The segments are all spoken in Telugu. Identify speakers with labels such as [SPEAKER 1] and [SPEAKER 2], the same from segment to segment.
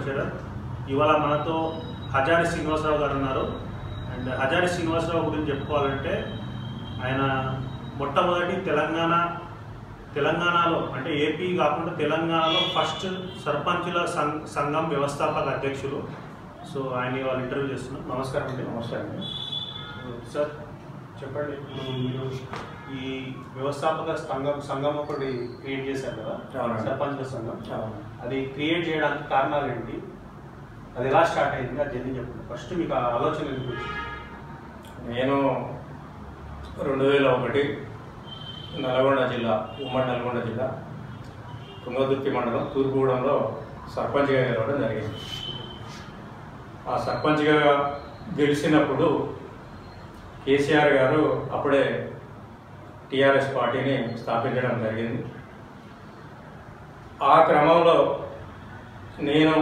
[SPEAKER 1] శరత్ ఇవాళ మనతో హజారి శ్రీనివాసరావు గారు ఉన్నారు అండ్ హజారి శ్రీనివాసరావు గురించి చెప్పుకోవాలంటే ఆయన మొట్టమొదటి తెలంగాణ తెలంగాణలో అంటే ఏపీ కాకుండా తెలంగాణలో ఫస్ట్ సర్పంచుల సం- సంఘం వ్యవస్థాపక అధ్యక్షులు సో ఆయన ఇవాళ ఇంటర్వ్యూ చేస్తున్నాం నమస్కారం అండి
[SPEAKER 2] నమస్తే అండి
[SPEAKER 1] సార్ చెప్పండి ఇప్పుడు మీరు ఈ వ్యవస్థాపక సంఘం సంఘం ఒకటి క్రియేట్ చేశారు కదా
[SPEAKER 2] అవునండి.
[SPEAKER 1] సర్పంచుల సంఘం
[SPEAKER 2] అవును.
[SPEAKER 1] అది క్రియేట్ చేయడానికి కారణాలు ఏంటి అది ఎలా స్టార్ట్ అయింది అది జర్నీ చెప్పండి ఫస్ట్ మీకు ఆ ఆలోచన ఎందుకు వచ్చింది?
[SPEAKER 2] నేను రెండు వేల ఒకటి నల్గొండ జిల్లా ఉమ్మడి నల్గొండ జిల్లా తుంగదుర్తి మండలం తూర్పుగూడెంలో సర్పంచ్గా గెలవడం జరిగింది ఆ సర్పంచ్గా గెలిచినప్పుడు కేసీఆర్ గారు అప్పుడే టీఆర్ఎస్ పార్టీని స్థాపించడం జరిగింది ఆ క్రమంలో నేను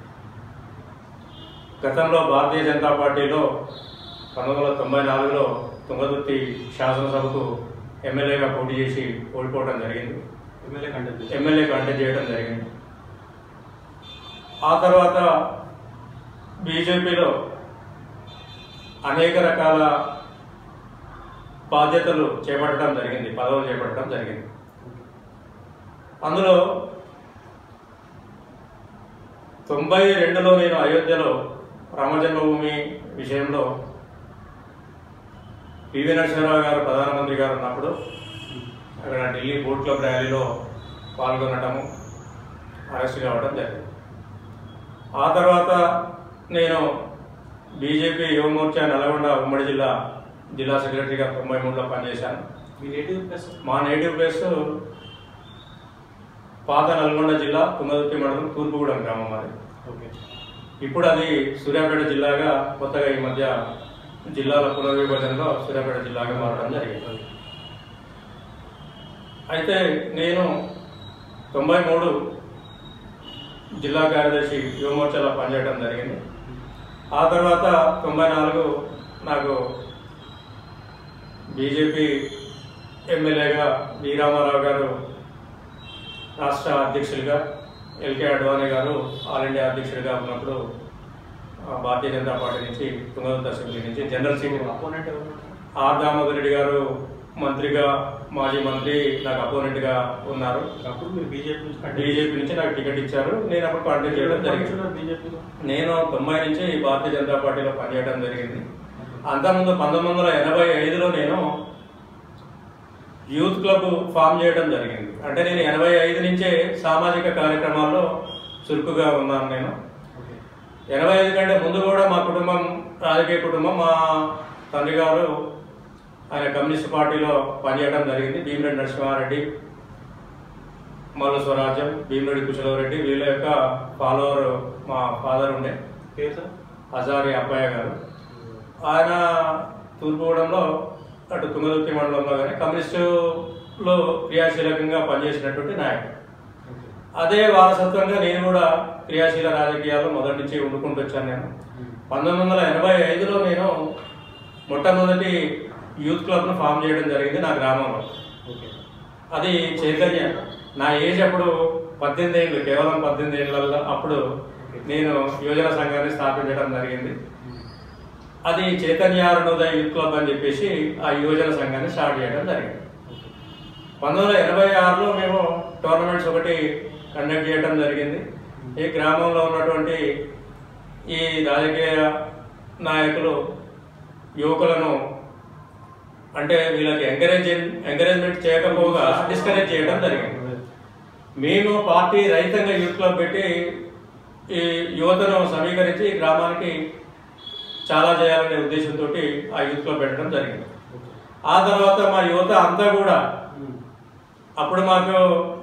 [SPEAKER 2] గతంలో భారతీయ జనతా పార్టీలో పంతొమ్మిది వందల తొంభై నాలుగులో తుంగతుర్తి శాసనసభకు ఎమ్మెల్యేగా పోటీ చేసి ఓడిపోవడం జరిగింది
[SPEAKER 1] ఎమ్మెల్యే కంటెంట్ చేశారు.
[SPEAKER 2] ఎమ్మెల్యే కంటెస్ట్ చేయడం జరిగింది ఆ తర్వాత బీజేపీలో అనేక రకాల బాధ్యతలు చేపట్టడం జరిగింది పదవులు చేపట్టడం జరిగింది అందులో తొంభై రెండులో నేను అయోధ్యలో రామజన్మభూమి విషయంలో పివి నరసింహరావు గారు ప్రధానమంత్రి గారు ఉన్నప్పుడు అక్కడ ఢిల్లీ బోట్ క్లబ్ ర్యాలీలో పాల్గొనడము అరెస్ట్ కావడం జరిగింది ఆ తర్వాత నేను బీజేపీ యువమోర్చా నల్గొండ ఉమ్మడి జిల్లా జిల్లా సెక్రటరీగా తొంభై మూడులో పనిచేశాను
[SPEAKER 1] మీ నేటివ్ ప్లస్
[SPEAKER 2] మా నేటివ్ ప్లేస్ పాత నల్గొండ జిల్లా తుంగదుర్తి మండలం తూర్పుగూడెం గ్రామం అది
[SPEAKER 1] ఓకే
[SPEAKER 2] ఇప్పుడు అది సూర్యాపేట జిల్లాగా కొత్తగా ఈ మధ్య జిల్లాల పునర్విభజనలో సూర్యాపేట జిల్లాగా మారడం జరిగింది అయితే నేను తొంభై మూడు జిల్లా కార్యదర్శి యువమోర్చాలో పనిచేయడం జరిగింది ఆ తర్వాత తొంభై నాలుగు నాకు బీజేపీ ఎమ్మెల్యేగా వి రామారావు గారు రాష్ట్ర అధ్యక్షులుగా ఎల్కే అడ్వాణి గారు ఆల్ ఇండియా అధ్యక్షుడిగా ఉన్నప్పుడు ఆ, భారతీయ జనతా పార్టీ నుంచి తుంగతుర్తి అసెంబ్లీ నుంచి జనరల్ సీట్
[SPEAKER 1] అపోనెంట్ ఎవరు
[SPEAKER 2] ఆర్ దామోదర్ రెడ్డి గారు మంత్రిగా మాజీ మంత్రి నాకు అపోనెంట్ గా ఉన్నారు
[SPEAKER 1] అప్పుడు మీరు బీజేపీ నుంచి కంటెస్ట్
[SPEAKER 2] బీజేపీ నుంచి నాకు టికెట్ ఇచ్చారు నేను అప్పుడు కంటెస్ట్ చేయడం జరిగింది
[SPEAKER 1] బీజేపీలో
[SPEAKER 2] నేను తొంభై నుంచి భారతీయ జనతా పార్టీలో పనిచేయడం జరిగింది అంతకుముందు పంతొమ్మిది వందల ఎనభై ఐదులో నేను యూత్ క్లబ్ ఫామ్ చేయడం జరిగింది అంటే నేను ఎనభై ఐదు నుంచే సామాజిక కార్యక్రమాల్లో చురుకుగా ఉన్నాను నేను
[SPEAKER 1] ఓకే
[SPEAKER 2] ఎనభై ఐదు కంటే ముందు కూడా మా కుటుంబం రాజకీయ కుటుంబం మా తండ్రి గారు ఆయన కమ్యూనిస్ట్ పార్టీలో పనిచేయడం జరిగింది భీమిరెడ్డి నరసింహారెడ్డి మల్లు స్వరాజ్యం భీమిరెడ్డి కుశలవరెడ్డి వీళ్ళ యొక్క ఫాలోవర్ మా ఫాదర్ ఉండే
[SPEAKER 1] పేరు సార్
[SPEAKER 2] హజారి అబ్బయ్య గారు ఆయన తూర్పుగూడెంలో అటు తుంగదుర్తి మండలంలో కానీ కమ్యూనిస్టులో క్రియాశీలకంగా పనిచేసినటువంటి నాయకుడు
[SPEAKER 1] ఓకే
[SPEAKER 2] అదే వారసత్వంగా నేను కూడా క్రియాశీల రాజకీయాల్లో మొదటి నుంచి వండుకుంటూ వచ్చాను నేను పంతొమ్మిది వందల ఎనభై ఐదులో నేను మొట్టమొదటి యూత్ క్లబ్ను ఫామ్ చేయడం జరిగింది నా గ్రామంలో
[SPEAKER 1] ఓకే
[SPEAKER 2] అది చైతన్య నా ఏజ్ అప్పుడు పద్దెనిమిది ఏళ్ళు కేవలం పద్దెనిమిది ఏళ్ళల్లో అప్పుడు నేను యువజన సంఘాన్ని స్థాపించడం జరిగింది అది చైతన్య అరుణోదయ యూత్ క్లబ్ అని చెప్పేసి ఆ యువజన సంఘాన్ని స్టార్ట్ చేయడం జరిగింది
[SPEAKER 1] ఓకే
[SPEAKER 2] పంతొమ్మిది వందల ఎనభై ఆరులో మేము టోర్నమెంట్స్ ఒకటి కండక్ట్ చేయడం జరిగింది ఈ గ్రామంలో ఉన్నటువంటి ఈ రాజకీయ నాయకులు యువకులను అంటే వీళ్ళకి ఎంకరేజ్ ఎంకరేజ్మెంట్ చేయకపోగా డిస్కరేజ్ చేయడం జరిగింది మేము పార్టీ రహితంగా యూత్ క్లబ్ పెట్టి ఈ యువతను సమీకరించి ఈ గ్రామానికి చాలా చేయాలనే ఉద్దేశంతో ఆ యూత్ క్లబ్ పెట్టడం జరిగింది ఆ తర్వాత మా యువత అంతా కూడా అప్పుడు మాకు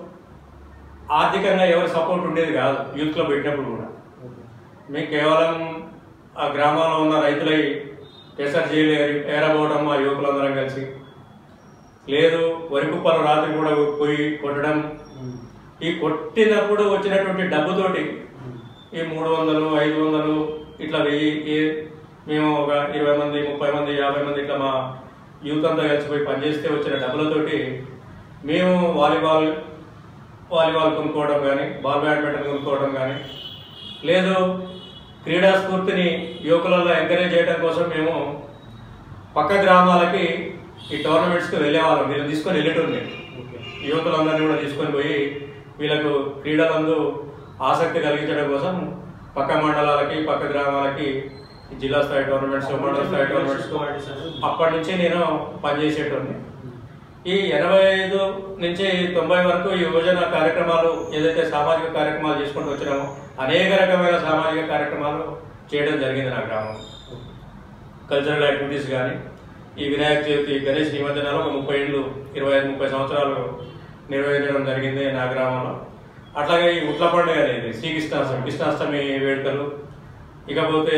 [SPEAKER 2] ఆర్థికంగా ఎవరి సపోర్ట్ ఉండేది కాదు యూత్ క్లబ్ పెట్టినప్పుడు కూడా మేము కేవలం ఆ గ్రామంలో ఉన్న రైతులై పెసర్ చేయలు ఏరి- ఏరబోవడం మా యువకులందరం కలిసి లేదు వరి కుప్పలు రాత్రి కూడా పోయి కొట్టడం ఈ కొట్టినప్పుడు వచ్చినటువంటి డబ్బుతోటి ఈ మూడు వందలు ఐదు వందలు ఇట్లా వెయ్యి ఏ- మేము ఒక ఇరవై మంది ముప్పై మంది యాభై మంది ఇట్లా మా యూత్ అంతా కలిసిపోయి పనిచేస్తే వచ్చిన డబ్బులతోటి మేము వాలీబాల్ వాలీబాల్ కొనుక్కోవడం కానీ బాల్ బ్యాడ్మింటన్ కొనుక్కోవడం కానీ లేదు క్రీడా స్ఫూర్తిని యువకులలో ఎంకరేజ్ చేయడం కోసం మేము పక్క గ్రామాలకి ఈ టోర్నమెంట్స్కి వెళ్ళేవాళ్ళం వీళ్ళని తీసుకొని వెళ్ళేటోండి
[SPEAKER 1] ఓకే
[SPEAKER 2] యువకులందరినీ కూడా తీసుకొని పోయి వీళ్ళకు క్రీడలందు ఆసక్తి కలిగించడం కోసం పక్క మండలాలకి పక్క గ్రామాలకి ఈ జిల్లా స్థాయి టోర్నమెంట్స్ మండల స్థాయి టోర్నమెంట్స్ అప్పటి నుంచి నేను పనిచేసేటోని ఈ ఎనభై ఐదు నుంచి తొంభై వరకు ఈ యువజన కార్యక్రమాలు ఏదైతే సామాజిక కార్యక్రమాలు చేసుకుంటూ వచ్చినామో అనేక రకమైన సామాజిక కార్యక్రమాలు చేయడం జరిగింది నా గ్రామం కల్చరల్ యాక్టివిటీస్ కానీ ఈ వినాయక చవితి గణేష్ నిమజ్జనాలు ఒక ముప్పై ఏళ్ళు ఇరవై ఐదు ముప్పై సంవత్సరాలు నిర్వహించడం జరిగింది నా గ్రామంలో అట్లాగే ఈ ఉట్ల పండుగ అనేది శ్రీకృష్ణాష్టమి కృష్ణాష్టమి వేడుకలు ఇకపోతే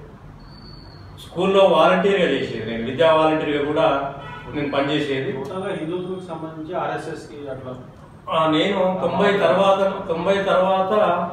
[SPEAKER 2] స్కూల్లో వాలంటీర్గా చేసేది నేను విద్యా వాలంటీర్గా కూడా నేను పనిచేసేది
[SPEAKER 1] టోటల్గా హిందుత్వకి సంబంధించి ఆర్ఎస్ఎస్ కి అట్లా
[SPEAKER 2] ఆ, నేను తొంభై తర్వాత తొంభై తర్వాత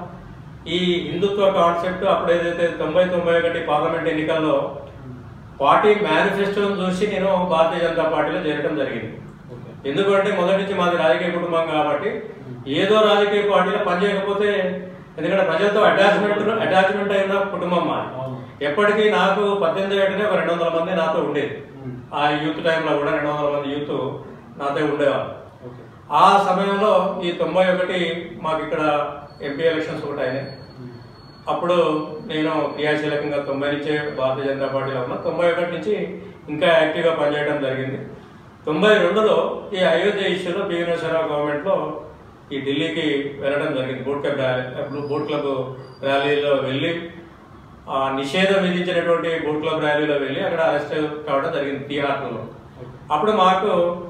[SPEAKER 2] ఈ హిందుత్వ కాన్సెప్ట్ అప్పుడు ఏదైతే తొంభై తొంభై ఒకటి పార్లమెంట్ ఎన్నికల్లో పార్టీ మేనిఫెస్టోను చూసి నేను భారతీయ జనతా పార్టీలో చేరడం జరిగింది
[SPEAKER 1] ఓకే
[SPEAKER 2] ఎందుకంటే మొదటి నుంచి మాది రాజకీయ కుటుంబం కాబట్టి ఏదో రాజకీయ పార్టీలో పనిచేయకపోతే ఎందుకంటే ప్రజలతో అటాచ్మెంట్ అటాచ్మెంట్ అయిన కుటుంబం మాది
[SPEAKER 1] అవును.
[SPEAKER 2] ఎప్పటికీ నాకు పద్దెనిమిది ఏటనే ఒక రెండు వందల మంది నాతో ఉండేది
[SPEAKER 1] ఉమ్.
[SPEAKER 2] ఆ యూత్ టైంలో కూడా రెండు వందల మంది యూత్ నాతో ఉండేవాళ్ళు
[SPEAKER 1] ఓకే
[SPEAKER 2] ఆ సమయంలో ఈ తొంభై ఒకటి మాకు ఇక్కడ ఎంపీ ఎలక్షన్స్ ఒకటి అయినాయి
[SPEAKER 1] ఉమ్.
[SPEAKER 2] అప్పుడు నేను క్రియాశీలకంగా తొంభై నుంచే భారతీయ జనతా పార్టీలో ఉన్నా తొంభై ఒకటి నుంచి ఇంకా యాక్టివ్గా పనిచేయడం జరిగింది తొంభై రెండులో ఈ అయోధ్య ఇష్యూలో పి నరసింహరావు గవర్నమెంట్లో ఈ ఢిల్లీకి వెళ్ళడం జరిగింది boat club rally boat club ర్యాలీలో వెళ్ళి ఆ నిషేధం విధించినటువంటి బోట్ క్లబ్ ర్యాలీలో వెళ్ళి అక్కడ అరెస్ట్ కావడం జరిగింది తీహార్లో అప్పుడు మాకు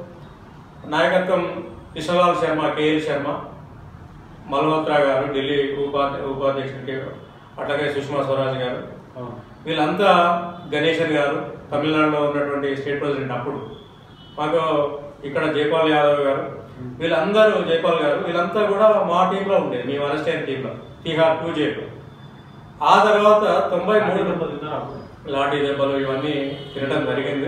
[SPEAKER 2] నాయకత్వం విశ్వలాల్ శర్మ కేఎల్ శర్మ మల్హోత్రా గారు ఢిల్లీ ఉపాధి ఉపాధ్యక్షుడికి అట్లాగే సుష్మా స్వరాజ్ గారు
[SPEAKER 1] అవును.
[SPEAKER 2] వీళ్ళంతా గణేశన్ గారు తమిళనాడులో ఉన్నటువంటి స్టేట్ ప్రెసిడెంట్ అప్పుడు మాకు ఇక్కడ జైపాల్ యాదవ్ గారు వీళ్ళందరూ జైపాల్ గారు వీళ్ళంతా కూడా మా టీంలో ఉండేది మేము అరెస్ట్ అయిన టీంలో తీహార్ టూ జేలో ఆ తర్వాత తొంభై మూడు
[SPEAKER 1] దెబ్బలు తిన్నారా అప్పుడు?
[SPEAKER 2] లాఠీ దెబ్బలు ఇవన్నీ తినడం జరిగింది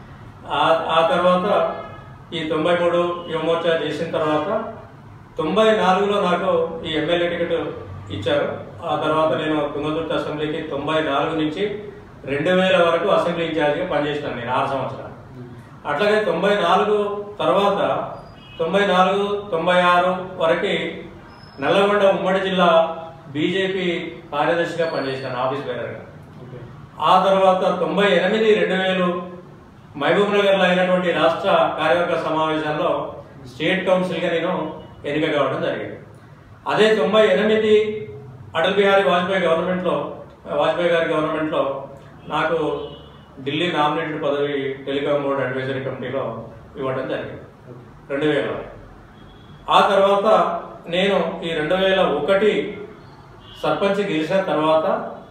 [SPEAKER 2] ఆ ఆ తర్వాత ఈ తొంభై మూడు యువమోర్చా చేసిన తర్వాత తొంభై నాలుగులో నాకు ఈ ఎమ్మెల్యే టికెట్ ఇచ్చారు ఆ తర్వాత నేను తుంగతుర్తి అసెంబ్లీకి తొంభై నాలుగు నుంచి రెండు వేల వరకు అసెంబ్లీ ఇన్ఛార్జిగా పనిచేసినాను నేను ఆరు సంవత్సరాలు అట్లాగే తొంభై నాలుగు తర్వాత తొంభై నాలుగు తొంభై ఆరు వరకు నల్లగొండ ఉమ్మడి జిల్లా బీజేపీ కార్యదర్శిగా పనిచేసినాను ఆఫీస్ బేరర్గా
[SPEAKER 1] ఓకే
[SPEAKER 2] ఆ తర్వాత తొంభై ఎనిమిది రెండు వేలు మహబూబ్ నగర్లో అయినటువంటి రాష్ట్ర కార్యవర్గ సమావేశంలో స్టేట్ కౌన్సిల్గా నేను ఎన్నిక కావడం జరిగింది అదే తొంభై ఎనిమిది అటల్ బిహారీ వాజ్పేయి గవర్నమెంట్లో వాజ్పేయి గారి గవర్నమెంట్లో నాకు ఢిల్లీ నామినేటెడ్ పదవి టెలికాం బోర్డ్ అడ్వైజరీ కమిటీలో ఇవ్వడం జరిగింది రెండు వేల ఆ తర్వాత నేను ఈ రెండు వేల ఒకటి సర్పంచ్ గెలిచిన తర్వాత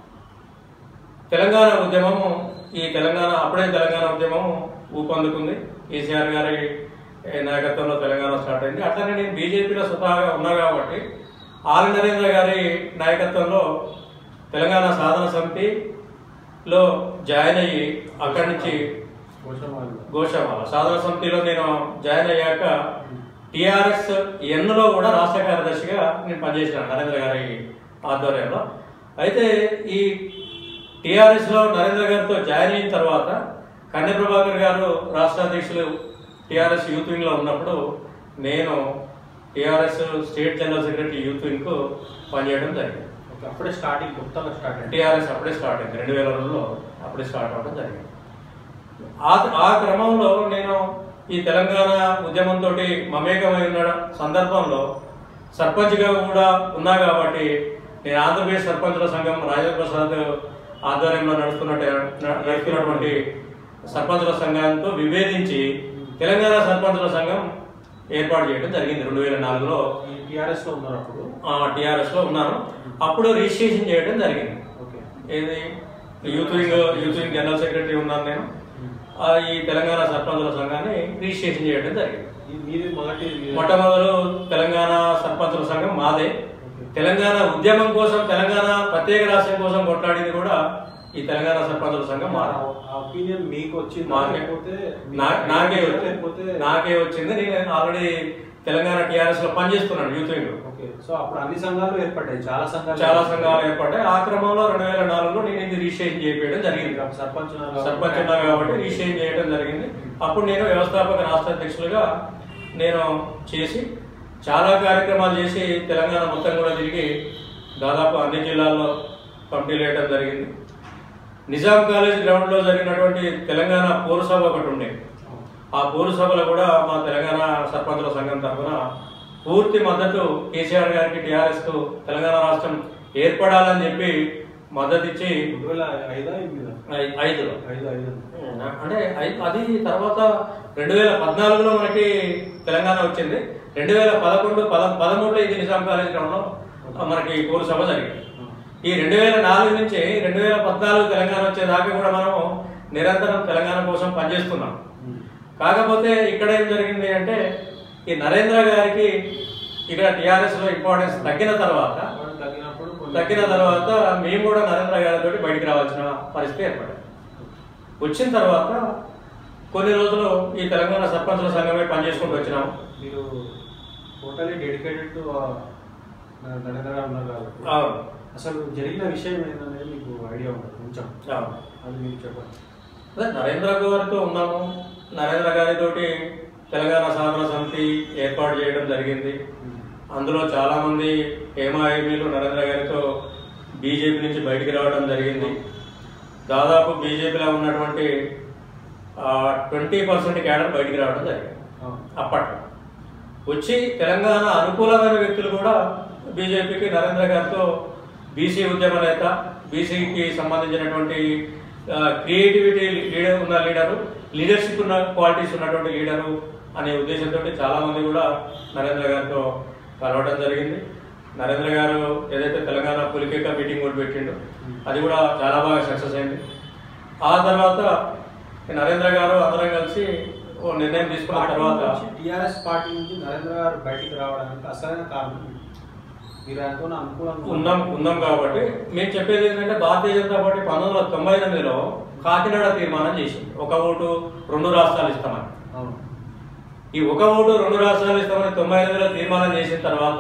[SPEAKER 2] తెలంగాణ ఉద్యమము ఈ తెలంగాణ అప్పుడే తెలంగాణ ఉద్యమము ఊపందుకుంది కేసీఆర్ గారి ఏ, నాయకత్వంలో తెలంగాణ స్టార్ట్ అయింది అట్లనే నేను బీజేపీలో స్వతహాగా ఉన్నా కాబట్టి ఆర్ నరేంద్ర గారి నాయకత్వంలో తెలంగాణ సాధన సమితిలో జాయిన్ అయ్యి అక్కడి నుంచి
[SPEAKER 1] గోషమాలు.
[SPEAKER 2] గోశామాల సాధన సమితిలో నేను జాయిన్ అయ్యాక టిఆర్ఎస్ ఎన్లో కూడా రాష్ట్ర కార్యదర్శిగా నేను పనిచేసినాను నరేంద్ర గారి ఆధ్వర్యంలో అయితే ఈ టిఆర్ఎస్ లో నరేంద్ర గారితో జాయిన్ అయిన తర్వాత కన్య ప్రభాకర్ గారు రాష్ట్ర అధ్యక్షులు టిఆర్ఎస్ యూత్ వింగ్ లో ఉన్నప్పుడు నేను TRS state general secretary youth wing కు పనిచేయడం జరిగింది
[SPEAKER 1] ఓకే అప్పుడే స్టార్టింగ్ కొత్తగా స్టార్ట్ అయింది
[SPEAKER 2] టిఆర్ఎస్ అప్పుడే స్టార్ట్ అయింది రెండు వేల రెండులో అప్పుడే స్టార్ట్ అవ్వడం జరిగింది ఆ ఆ క్రమంలో నేను ఈ తెలంగాణ ఉద్యమంతో మమేకమై ఉన్న సందర్భంలో సర్పంచ్గా కూడా ఉన్నా కాబట్టి నేను ఆంధ్రప్రదేశ్ సర్పంచుల సంఘం రాజేంద్ర ప్రసాద్ ఆధ్వర్యంలో నడుస్తున్నట్టు నడుస్తున్నటువంటి సర్పంచుల సంఘంతో విభేదించి తెలంగాణ సర్పంచుల సంఘం ఏర్పాటు చేయడం జరిగింది రెండు వేల నాలుగులో
[SPEAKER 1] ఈ టిఆర్ఎస్ లో ఉన్నారు అప్పుడు
[SPEAKER 2] టిఆర్ఎస్ లో ఉన్నాను అప్పుడు రిజిస్ట్రేషన్ చేయడం జరిగింది
[SPEAKER 1] ఓకే
[SPEAKER 2] ఏది youth wing youth wing general secretary ఉన్నాను నేను ఆ, ఈ తెలంగాణ సర్పంచుల సంఘాన్ని రిజిస్ట్రేషన్ చేయడం జరిగింది
[SPEAKER 1] ఈ మీది మొదటి
[SPEAKER 2] మొట్టమొదలు తెలంగాణ సర్పంచుల సంఘం మాదే తెలంగాణ ఉద్యమం కోసం తెలంగాణ ప్రత్యేక రాష్ట్రం కోసం కొట్లాడింది కూడా ఈ తెలంగాణ సర్పంచుల సంఘం మాదే
[SPEAKER 1] ఆ ఒపీనియన్ మీకు వచ్చింది
[SPEAKER 2] మాకే.
[SPEAKER 1] లేకపోతే
[SPEAKER 2] నా- నాకే వచ్చింది
[SPEAKER 1] లేకపోతే
[SPEAKER 2] నాకే వచ్చింది నేను ఆల్రెడీ తెలంగాణ టీఆర్ఎస్ లో పనిచేస్తున్నాను యూత్ వింగ్ లో
[SPEAKER 3] ఓకే సో అప్పుడు అన్ని సంఘాలు ఏర్పడ్డాయి చాలా సంఘాలు
[SPEAKER 2] చాలా సంఘాలు ఏర్పడ్డాయి ఆ క్రమంలో రెండు వేల నాలుగులో నేను ఇది రిజిస్ట్రేషన్ చేయడం జరిగింది
[SPEAKER 3] ఇంకా సర్పంచ్ ఉన్నారు కాబట్టి-
[SPEAKER 2] సర్పంచ్ ఉన్నారు కాబట్టి రిజిస్ట్రేషన్ చేయడం జరిగింది అప్పుడు నేను వ్యవస్థాపక రాష్ట్ర అధ్యక్షులుగా నేను చేసి చాలా కార్యక్రమాలు చేసి తెలంగాణ మొత్తం కూడా తిరిగి దాదాపు అన్ని జిల్లాల్లో పంపిణీ వేయడం జరిగింది నిజాం కాలేజ్ గ్రౌండ్లో జరిగినటువంటి తెలంగాణ పౌరసభ ఒకటి ఉండేది ఆ పౌరసభలో కూడా మా తెలంగాణ సర్పంచుల సంఘం తరఫున పూర్తి మద్దతు కేసీఆర్ గారికి టీఆర్ఎస్ కు తెలంగాణ రాష్ట్రం ఏర్పడాలని చెప్పి మద్దతు ఇచ్చి
[SPEAKER 3] రెండు వేల ఐదా ఎనిమిదా
[SPEAKER 2] ఐ- ఐదులో
[SPEAKER 3] ఐదు ఐదు
[SPEAKER 2] అంటే ఐ- అది తర్వాత రెండు వేల పద్నాలుగులో మనకి తెలంగాణ వచ్చింది రెండు వేల పదకొండు పద పదమూడులో ఇది నిజాం కాలేజ్ గ్రౌండ్లో మనకి పౌరసభ జరిగింది ఈ రెండు వేల నాలుగు నుంచి రెండు వేల పద్నాలుగు తెలంగాణ వచ్చేదాకా కూడా మనము నిరంతరం తెలంగాణ కోసం పనిచేస్తున్నాం కాకపోతే ఇక్కడ ఏం జరిగింది అంటే ఈ నరేంద్ర గారికి ఇక్కడ టిఆర్ఎస్ లో ఇంపార్టెన్స్ తగ్గిన తర్వాత
[SPEAKER 3] వాళ్ళు తగ్గినప్పుడు కొన్ని-
[SPEAKER 2] తగ్గిన తర్వాత మేము కూడా నరేంద్ర గారితో బయటికి రావాల్సిన పరిస్థితి ఏర్పడింది వచ్చిన తర్వాత కొన్ని రోజులు ఈ తెలంగాణ సర్పంచుల సంఘమే పనిచేసుకుంటూ వచ్చినాము
[SPEAKER 3] మీరు టోటలీ డెడికేటెడ్ టు నరేంద్ర గారు ఉన్నారు కాబట్టి
[SPEAKER 2] అవును
[SPEAKER 3] అసలు జరిగిన విషయం ఏంటనేది మీకు ఐడియా ఉంటుంది కొంచెం
[SPEAKER 2] అవును
[SPEAKER 3] అది మీకు చెప్పండి
[SPEAKER 2] అదే నరేంద్ర గారితో ఉన్నాము నరేంద్ర గారితోటి తెలంగాణ సాధన సమితి ఏర్పాటు చేయడం జరిగింది అందులో చాలా మంది ఏమాఏమీలు నరేంద్ర గారితో బీజేపీ నుంచి బయటికి రావడం జరిగింది దాదాపు బీజేపీలో ఉన్నటువంటి ట్వంటీ పర్సెంట్ క్యాడర్ బయటికి రావడం జరిగింది అప్పట్లో వచ్చి తెలంగాణ అనుకూలమైన వ్యక్తులు కూడా బీజేపీకి నరేంద్ర గారితో బీసీ ఉద్యమ నేత బీసీకి సంబంధించినటువంటి క్రియేటివిటీ లీడర్ ఉన్న లీడరు లీడర్షిప్ ఉన్న క్వాలిటీస్ ఉన్నటువంటి లీడరు అనే ఉద్దేశంతో చాలా మంది కూడా నరేంద్ర గారితో కలవడం జరిగింది నరేంద్ర గారు ఏదైతే తెలంగాణ పులికేక మీటింగ్ కూడా పెట్టిండో అది కూడా చాలా బాగా సక్సెస్ అయింది ఆ తర్వాత నరేంద్ర గారు అందరం కలిసి ఓ నిర్ణయం తీసుకున్న తర్వాత
[SPEAKER 3] టిఆర్ఎస్ పార్టీ నుంచి నరేంద్ర గారు బయటికి రావడానికి అసలైన కారణం ఏంటి? మీరు ఆయనతో అనుకూలంగా
[SPEAKER 2] ఉన్నాం ఉన్నాం కాబట్టి మేము చెప్పేది ఏంటంటే భారతీయ జనతా పార్టీ పంతొమ్మిది వందల తొంభై ఎనిమిదిలో కాకినాడ తీర్మానం చేసింది ఒక ఓటు రెండు రాష్ట్రాలు ఇస్తామని
[SPEAKER 3] అవును
[SPEAKER 2] ఈ ఒక ఓటు రెండు రాష్ట్రాలు ఇస్తామని తొంభై ఎనిమిదిలో తీర్మానం చేసిన తర్వాత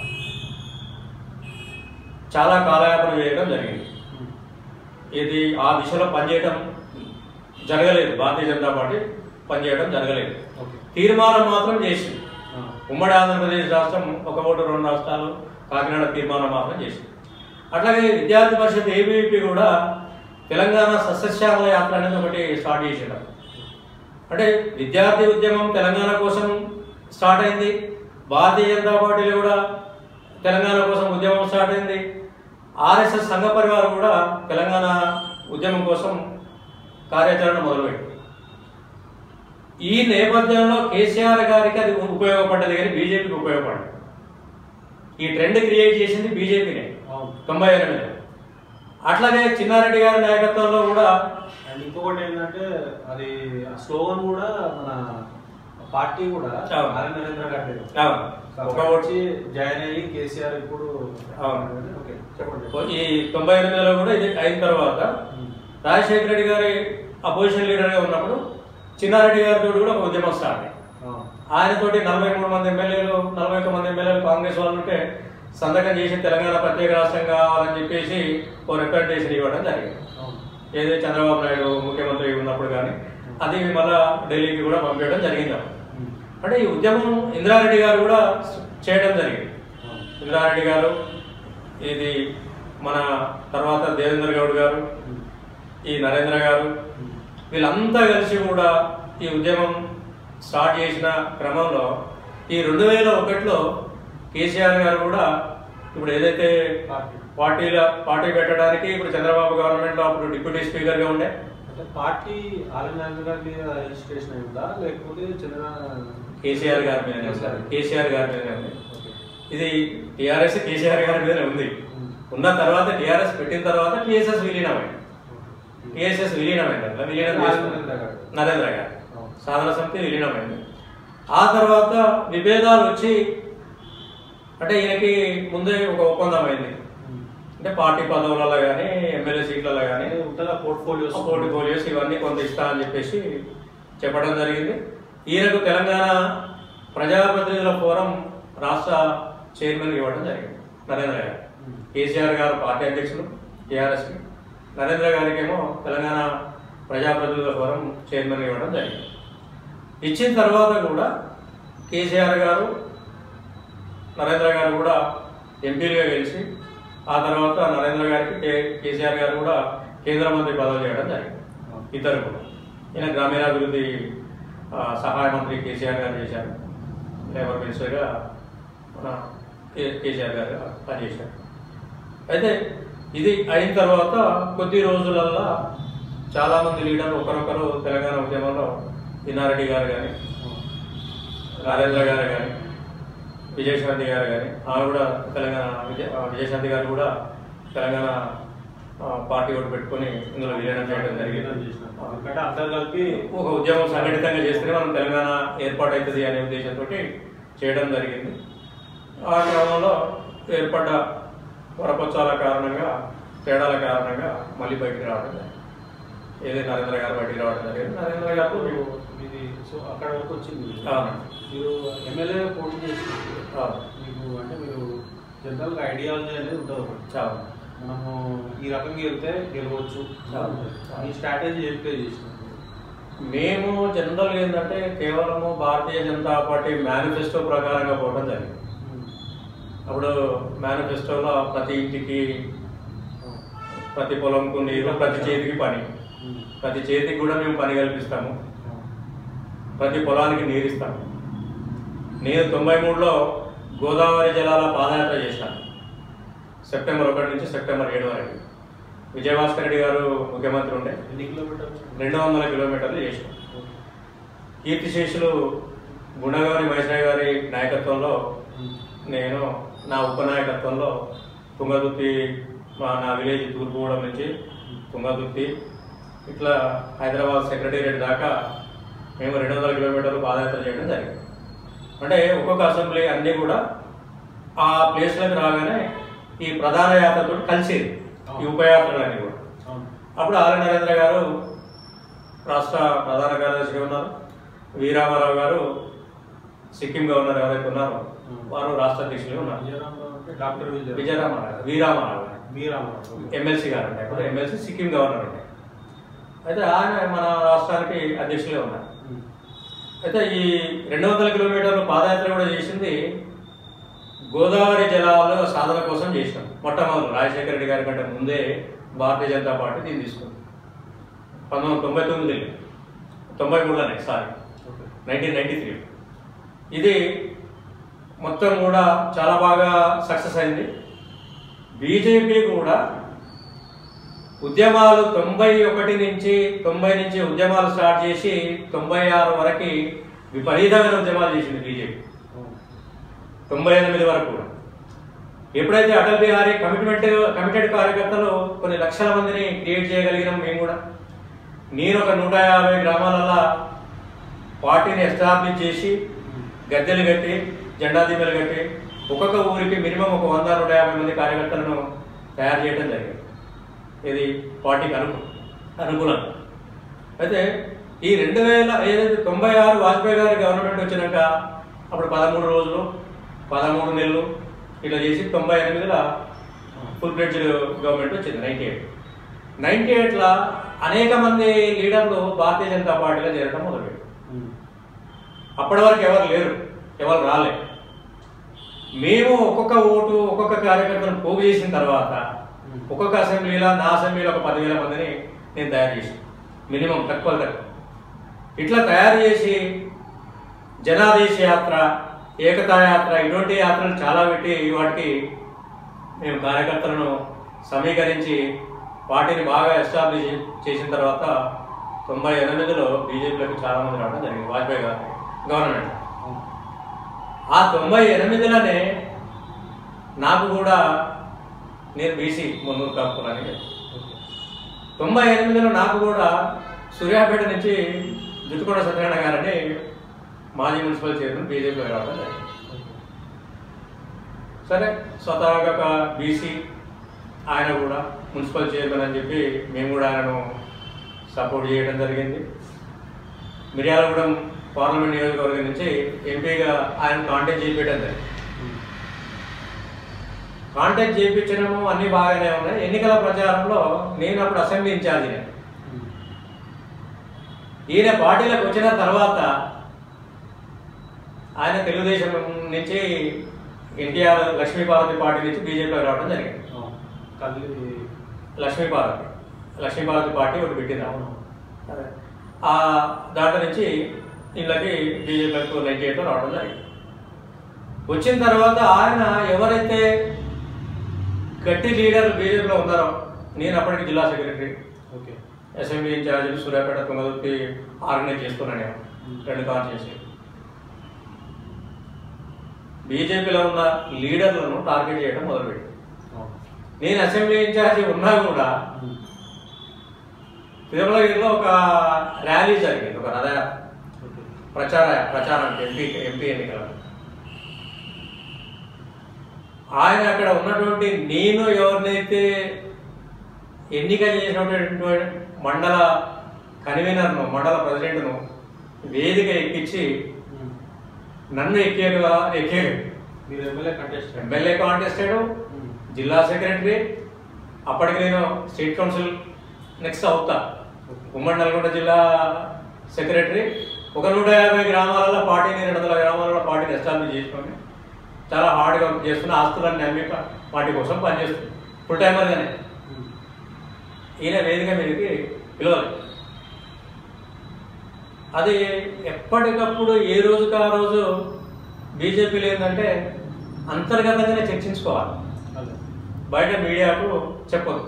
[SPEAKER 2] చాలా కాలయాపన చేయడం జరిగింది ఇది ఆ దిశలో పనిచేయడం జరగలేదు భారతీయ జనతా పార్టీ పనిచేయడం జరగలేదు
[SPEAKER 3] ఓకే
[SPEAKER 2] తీర్మానం మాత్రం చేసింది
[SPEAKER 3] ఆ.
[SPEAKER 2] ఉమ్మడి ఆంధ్రప్రదేశ్ రాష్ట్రం ఒక ఓటు రెండు రాష్ట్రాలు కాకినాడ తీర్మానం మాత్రం చేసింది అట్లాగే విద్యార్థి పరిషత్ ఏబీవీపీ కూడా తెలంగాణ సస్యశ్యామల యాత్ర అనేది ఒకటి స్టార్ట్ చేసిండు అంటే విద్యార్థి ఉద్యమం తెలంగాణ కోసం స్టార్ట్ అయింది భారతీయ జనతా పార్టీలో కూడా తెలంగాణ కోసం ఉద్యమం స్టార్ట్ అయింది ఆర్ఎస్ఎస్ సంఘ పరివారం కూడా తెలంగాణ ఉద్యమం కోసం కార్యాచరణ మొదలుపెట్టింది ఈ నేపథ్యంలో కేసీఆర్ గారికి అది ఉపయోగపడ్డది కానీ బీజేపీకి ఉపయోగపడదు ఈ ట్రెండ్ క్రియేట్ చేసింది బీజేపీనే
[SPEAKER 3] అవును
[SPEAKER 2] తొంభై ఎనిమిది అట్లాగే చిన్నారెడ్డి గారి నాయకత్వంలో కూడా
[SPEAKER 3] అండ్ ఇంకొకటి ఏంటంటే అది ఆ స్లోగన్ కూడా మన పార్టీ కూడా
[SPEAKER 2] అవును.
[SPEAKER 3] ఆర్ నరేంద్ర గారి
[SPEAKER 2] అవును, ఒక ఓటు
[SPEAKER 3] వచ్చి జాయిన్ అయ్యి కేసీఆర్ ఇప్పుడు
[SPEAKER 2] అవును.
[SPEAKER 3] ఓకే చెప్పండి
[SPEAKER 2] ఈ తొంభై ఎనిమిదిలో కూడా ఇది అయిన తర్వాత రాజశేఖర రెడ్డి గారి అపోజిషన్ లీడర్గా ఉన్నప్పుడు చిన్నారెడ్డి గారితో కూడా ఒక ఉద్యమం స్టార్ట్ అయింది
[SPEAKER 3] అవును.
[SPEAKER 2] ఆయనతోటి నలభై మూడు మంది ఎమ్మెల్యేలు నలభై ఒక్క మంది ఎమ్మెల్యేలు కాంగ్రెస్ వాళ్ళు ఉంటే సంతకం చేసి తెలంగాణ ప్రత్యేక రాష్ట్రం కావాలని చెప్పేసి ఓ రిప్రజెంటేషన్ ఇవ్వడం జరిగింది
[SPEAKER 3] అవును.
[SPEAKER 2] ఏదో చంద్రబాబు నాయుడు ముఖ్యమంత్రి ఉన్నప్పుడు కానీ అది మళ్ళా ఢిల్లీకి కూడా పంపించడం జరిగింది అప్పుడు.
[SPEAKER 3] ఉమ్.
[SPEAKER 2] అంటే ఈ ఉద్యమం ఇందిరారెడ్డి గారు కూడా చేయడం జరిగింది
[SPEAKER 3] అవును.
[SPEAKER 2] ఇందిరారెడ్డి గారు ఇది మన తర్వాత దేవేంద్ర గౌడ్ గారు
[SPEAKER 3] ఉమ్.
[SPEAKER 2] ఈ నరేంద్ర గారు
[SPEAKER 3] ఉమ్.
[SPEAKER 2] వీళ్ళంతా కలిసి కూడా ఈ ఉద్యమం స్టార్ట్ చేసిన క్రమంలో ఈ రెండు వేల ఒకటిలో కేసీఆర్ గారు కూడా ఇప్పుడు ఏదైతే
[SPEAKER 3] పార్టీ
[SPEAKER 2] పార్టీల పార్టీ పెట్టడానికి ఇప్పుడు చంద్రబాబు గవర్నమెంట్ లో అప్పుడు డిప్యూటీ స్పీకర్ గా ఉండే
[SPEAKER 3] అంటే పార్టీ ఆర్ నరేంద్ర గారి మీద రిజిస్ట్రేషన్ అయిందా లేకపోతే చంద్ర
[SPEAKER 2] కేసీఆర్ గారి మీద కేసీఆర్ గారి మీద ఉంది
[SPEAKER 3] ఓకే.
[SPEAKER 2] ఇది టిఆర్ఎస్ కేసీఆర్ గారి మీదనే ఉంది
[SPEAKER 3] ఉమ్.
[SPEAKER 2] ఉన్న తర్వాత టిఆర్ఎస్ పెట్టిన తర్వాత టిఎస్ఎస్ విలీనమైంది టిఎస్ఎస్ విలీనమైంది అట్లా విలీనం
[SPEAKER 3] ఆర్
[SPEAKER 2] చేసుకున్నారు.
[SPEAKER 3] నరేంద్ర గారు.
[SPEAKER 2] నరేంద్ర గారు
[SPEAKER 3] అవును.
[SPEAKER 2] సాధన సమితి విలీనమైంది ఆ తర్వాత విభేదాలు వచ్చి అంటే ఈయనకి ముందే ఒక ఒప్పందం అయింది
[SPEAKER 3] ఉమ్.
[SPEAKER 2] అంటే పార్టీ పదవులలో కానీ ఎమ్మెల్యే సీట్లలో కానీ
[SPEAKER 3] అంటే ఉంటుందా పోర్ట్ఫోలియోస్
[SPEAKER 2] పోర్ట్ఫోలియోస్ ఇవన్నీ కొంత ఇస్తా అని చెప్పేసి చెప్పడం జరిగింది ఈయనకు తెలంగాణ ప్రజాప్రతినిధుల ఫోరం రాష్ట్ర చైర్మన్ ఇవ్వడం జరిగింది నరేంద్ర గారు కేసీఆర్ గారు పార్టీ అధ్యక్షులు టీఆర్ఎస్కి నరేంద్ర గారికేమో తెలంగాణ ప్రజాప్రతినిధుల ఫోరం చైర్మన్ ఇవ్వడం జరిగింది ఇచ్చిన తర్వాత కూడా కేసీఆర్ గారు నరేంద్ర గారు కూడా ఎంపీలుగా గెలిచి ఆ తర్వాత నరేంద్ర గారికి కే కేసీఆర్ గారు కూడా కేంద్ర మంత్రి పదవి చేయడం జరిగింది ఇద్దరు కూడా ఈయన గ్రామీణాభివృద్ధి ఆ, సహాయ మంత్రి కేసీఆర్ గారు చేశారు లేబర్ మినిస్టర్గా మన కే కేసీఆర్ గారు పనిచేశారు అయితే ఇది అయిన తర్వాత కొద్ది రోజులల్లా చాలామంది లీడర్లు ఒకరొకరు తెలంగాణ ఉద్యమంలో ఇన్నారెడ్డి గారు కానీ నరేంద్ర గారు కానీ విజయశాంతి గారు కానీ ఆమె కూడా తెలంగాణ విజయ ఆ, విజయశాంతి గారు కూడా తెలంగాణ ఆ, పార్టీ ఒకటి పెట్టుకొని ఇందులో విలీనం చేయడం జరిగింది
[SPEAKER 3] ఎందుకంటే అందరు కలిపి
[SPEAKER 2] ఒక ఉద్యమం సంఘటితంగా చేస్తేనే మనం తెలంగాణ ఏర్పాటు అవుతుంది అనే ఉద్దేశంతో చేయడం జరిగింది ఆ క్రమంలో ఏర్పడ్డ వరపచ్చాల కారణంగా తేడాల కారణంగా మళ్ళీ బయటికి రావడం జరిగింది ఏది నరేంద్ర గారు బయటికి రావడం జరిగింది నరేంద్ర గారు
[SPEAKER 3] మీరు మీది సో అక్కడ వరకు వచ్చింది మీరు.
[SPEAKER 2] అవును.
[SPEAKER 3] మీరు ఎమ్మెల్యే పోటీ చేసినప్పుడు
[SPEAKER 2] అవును.
[SPEAKER 3] మీకు అంటే మీరు జనరల్గా ఐడియాలజీ అనేది ఉంటుంది ఒకటి
[SPEAKER 2] చాలా
[SPEAKER 3] మనము ఈ రకంగా వెళ్తే గెలవచ్చు
[SPEAKER 2] అవును.
[SPEAKER 3] ఈ స్ట్రాటజీ ఎంపిక చేసినప్పుడు
[SPEAKER 2] మేము జనరల్ ఏంటంటే కేవలము భారతీయ జనతా పార్టీ మేనిఫెస్టో ప్రకారంగా పోవడం జరిగింది అప్పుడు మేనిఫెస్టోలో ప్రతి ఇంటికి ప్రతి పొలంకు నీరు ప్రతి చేతికి పని ప్రతి చేతికి కూడా మేము పని కల్పిస్తాము ప్రతి పొలానికి నీరు ఇస్తాము నేను తొంభై మూడులో గోదావరి జలాల పాదయాత్ర చేశాను సెప్టెంబర్ ఒకటి నుంచి సెప్టెంబర్ ఏడు వరకు విజయభాస్కర్ రెడ్డి గారు ముఖ్యమంత్రి ఉండే
[SPEAKER 3] ఎన్ని కిలోమీటర్స్
[SPEAKER 2] రెండు వందల కిలోమీటర్లు చేసాం కీర్తిశేషులు గుండగారి మైసయ్య గారి నాయకత్వంలో నేను నా ఉపనాయకత్వంలో తుంగదుర్తి మా నా విలేజ్ తూర్పుగూడెం నుంచి తుంగదుర్తి ఇట్లా హైదరాబాద్ సెక్రటేరియట్ దాకా మేము రెండు వందల కిలోమీటర్లు పాదయాత్ర చేయడం జరిగింది అంటే ఒక్కొక్క అసెంబ్లీ అన్నీ కూడా ఆ ప్లేస్లకు రాగానే ఈ ప్రధాన యాత్రతో కలిసేది ఈ ఉపయాత్రలన్నీ కూడా
[SPEAKER 3] అవును
[SPEAKER 2] అప్పుడు ఆర్ నరేంద్ర గారు రాష్ట్ర ప్రధాన కార్యదర్శిగా ఉన్నారు వీరామారావు గారు సిక్కిం గవర్నర్ ఎవరైతే ఉన్నారో వారు రాష్ట్ర అధ్యక్షులుగా ఉన్నారు
[SPEAKER 3] విజయరామరావు అంటే డాక్టర్ విజయ
[SPEAKER 2] విజయరామారావు గారు వీరామారావు గారు
[SPEAKER 3] వీరామరావు
[SPEAKER 2] ఎమ్మెల్సీ గారు ఉంటాయి ఇప్పుడు ఎమ్మెల్సీ సిక్కిం గవర్నర్ ఉంటాయి అయితే ఆయన మన రాష్ట్రానికి అధ్యక్షులుగా ఉన్నారు అయితే ఈ రెండు వందల కిలోమీటర్ల పాదయాత్ర కూడా చేసింది గోదావరి జలాల సాధన కోసం చేసినాం మొట్టమొదటి రాజశేఖర రెడ్డి గారి కంటే ముందే భారతీయ జనతా పార్టీ దీన్ని తీసుకుంది పంతొమ్మిది వందల తొంభై తొమ్మిది తొంభై మూడులోనే sorry
[SPEAKER 3] okay
[SPEAKER 2] nineteen ninety three ఇది మొత్తం కూడా చాలా బాగా సక్సెస్ అయింది బీజేపీ కూడా ఉద్యమాలు తొంభై ఒకటి నుంచి తొంభై నుంచి ఉద్యమాలు స్టార్ట్ చేసి తొంభై ఆరు వరకు విపరీతమైన ఉద్యమాలు చేసింది బీజేపీ తొంభై ఎనిమిది వరకు కూడా ఎప్పుడైతే అటల్ బిహారీ కమిట్మెంట్ కమిటెడ్ కార్యకర్తలు కొన్ని లక్షల మందిని క్రియేట్ చేయగలిగినాం మేము కూడా నేను ఒక నూట యాభై గ్రామాలలో పార్టీని ఎస్టాబ్లిష్ చేసి గద్దెలు కట్టి జెండా దిమ్మలు కట్టి ఒక్కొక్క ఊరికి మినిమం ఒక వంద నూట యాభై మంది కార్యకర్తలను తయారు చేయడం జరిగింది ఇది పార్టీకి అనుకూ అనుకూలం అయితే ఈ రెండు వేల ఏదైతే తొంభై ఆరు వాజ్పేయి గారి గవర్నమెంట్ వచ్చినాక అప్పుడు పదమూడు రోజులు పదమూడు నెలలు ఇట్లా చేసి తొంభై ఎనిమిదిలో ఫుల్ ఫ్లెడ్జ్ గవర్నమెంట్ వచ్చింది నైన్టీ ఎయిట్ నైన్టీ ఎయిట్లో అనేక మంది లీడర్లు భారతీయ జనతా పార్టీలో చేరడం మొదలుపెట్టారు అప్పటి వరకు ఎవరు లేరు ఎవరు రాలే మేము ఒక్కొక్క ఓటు ఒక్కొక్క కార్యకర్తను పోగు చేసిన తర్వాత ఒక్కొక్క అసెంబ్లీలో నా అసెంబ్లీలో ఒక పదివేల మందిని నేను తయారు చేసాను మినిమం తక్కువ తక్కువ ఇట్లా తయారు చేసి జనాదేశ యాత్ర ఏకతా యాత్ర ఇటువంటి యాత్రలు చాలా పెట్టి వాటికి మేము కార్యకర్తలను సమీకరించి పార్టీని బాగా ఎస్టాబ్లిష్ చేసిన తర్వాత తొంభై ఎనిమిదిలో బీజేపీలోకి చాలా మంది రావడం జరిగింది వాజ్పేయి గారి గవర్నమెంట్ ఆ తొంభై ఎనిమిదిలోనే నాకు కూడా నేను బీసీ మున్నూరు కాపులని తొంభై ఎనిమిదిలో నాకు కూడా సూర్యాపేట నుంచి జుట్టుకొండ సత్యనారాయణ గారని మాజీ మున్సిపల్ చైర్మన్ బీజేపీలో రావడం జరిగింది సరే స్వతహాగా ఒక బీసీ ఆయన కూడా మున్సిపల్ చైర్మన్ అని చెప్పి మేము కూడా ఆయనను సపోర్ట్ చేయడం జరిగింది మిర్యాలగూడెం పార్లమెంట్ నియోజకవర్గం నుంచి ఎంపీగా ఆయన కాంటాక్ట్ చేయించడం జరిగింది కాంటాక్ట్ చేయించడము అన్నీ బాగానే ఉన్నాయి ఎన్నికల ప్రచారంలో నేను అప్పుడు అసెంబ్లీ ఇన్ఛార్జి ఈయన పార్టీలకు వచ్చిన తర్వాత ఆయన తెలుగుదేశం నుంచి ఎన్టీఆర్ లక్ష్మీపార్వతి పార్టీ నుంచి బీజేపీకి రావడం జరిగింది
[SPEAKER 3] కల్లి
[SPEAKER 2] లక్ష్మీపార్వతి లక్ష్మీపార్వతి పార్టీ ఒకటి పెట్టింది
[SPEAKER 3] అవును.
[SPEAKER 2] అదే. ఆ దాంట్లో నుంచి వీళ్ళకి బీజేపీకి నైన్టీ ఎయిట్లో రావడం జరిగింది వచ్చిన తర్వాత ఆయన ఎవరైతే గట్టి లీడర్లు బీజేపీలో ఉన్నారో నేను అప్పటికి జిల్లా సెక్రటరీ
[SPEAKER 3] ఓకే
[SPEAKER 2] అసెంబ్లీ ఇన్ఛార్జీలు సూర్యాపేట తుంగదుర్తి ఆర్గనైజ్ చేసుకున్నాను నేను రెండు కాన్స్టిట్యూన్సీ బీజేపీలో ఉన్న లీడర్లను టార్గెట్ చేయడం మొదలుపెట్టి
[SPEAKER 3] అవును.
[SPEAKER 2] నేను అసెంబ్లీ ఇన్ఛార్జి ఉన్నా కూడా
[SPEAKER 3] ఉమ్.
[SPEAKER 2] తిరుమలగిరిలో ఒక ర్యాలీ జరిగింది ఒక రథ
[SPEAKER 3] ఓకే
[SPEAKER 2] ప్రచార ప్రచారానికి ఎంపీ ఎంపీ ఎన్నికల ఆయన అక్కడ ఉన్నటువంటి నేను ఎవరినైతే ఎన్నిక చేసినటువంటి మండల కన్వీనర్ను మండల ప్రెసిడెంట్ను వేదిక ఎక్కించి
[SPEAKER 3] ఉమ్.
[SPEAKER 2] నన్ను ఎక్కేలుగా ఎక్కేడు
[SPEAKER 3] మీరు ఎమ్మెల్యే కంటెస్ట్
[SPEAKER 2] ఎమ్మెల్యే కాంటెస్టెడ్ జిల్లా సెక్రటరీ అప్పటికి నేను స్టేట్ కౌన్సిల్ నెక్స్ట్ అవుతా ఉమ్మడి నల్గొండ జిల్లా సెక్రటరీ ఒక నూట యాభై గ్రామాలలో పార్టీని రెండు వందల గ్రామాలలో పార్టీని ఎస్టాబ్లిష్ చేసుకొని చాలా హార్డ్గా చేస్తున్న ఆస్తులన్నీ అమ్మి పా- పార్టీ కోసం పనిచేస్తుంది ఫుల్ టైమర్గానే ఈయన వేదిక మీదకి పిలవాలి అది ఎప్పటికప్పుడు ఏ రోజుకి ఆ రోజు బీజేపీలో ఏంటంటే అంతర్గతంగానే చర్చించుకోవాలి
[SPEAKER 3] అదే
[SPEAKER 2] బయట మీడియాకు చెప్పదు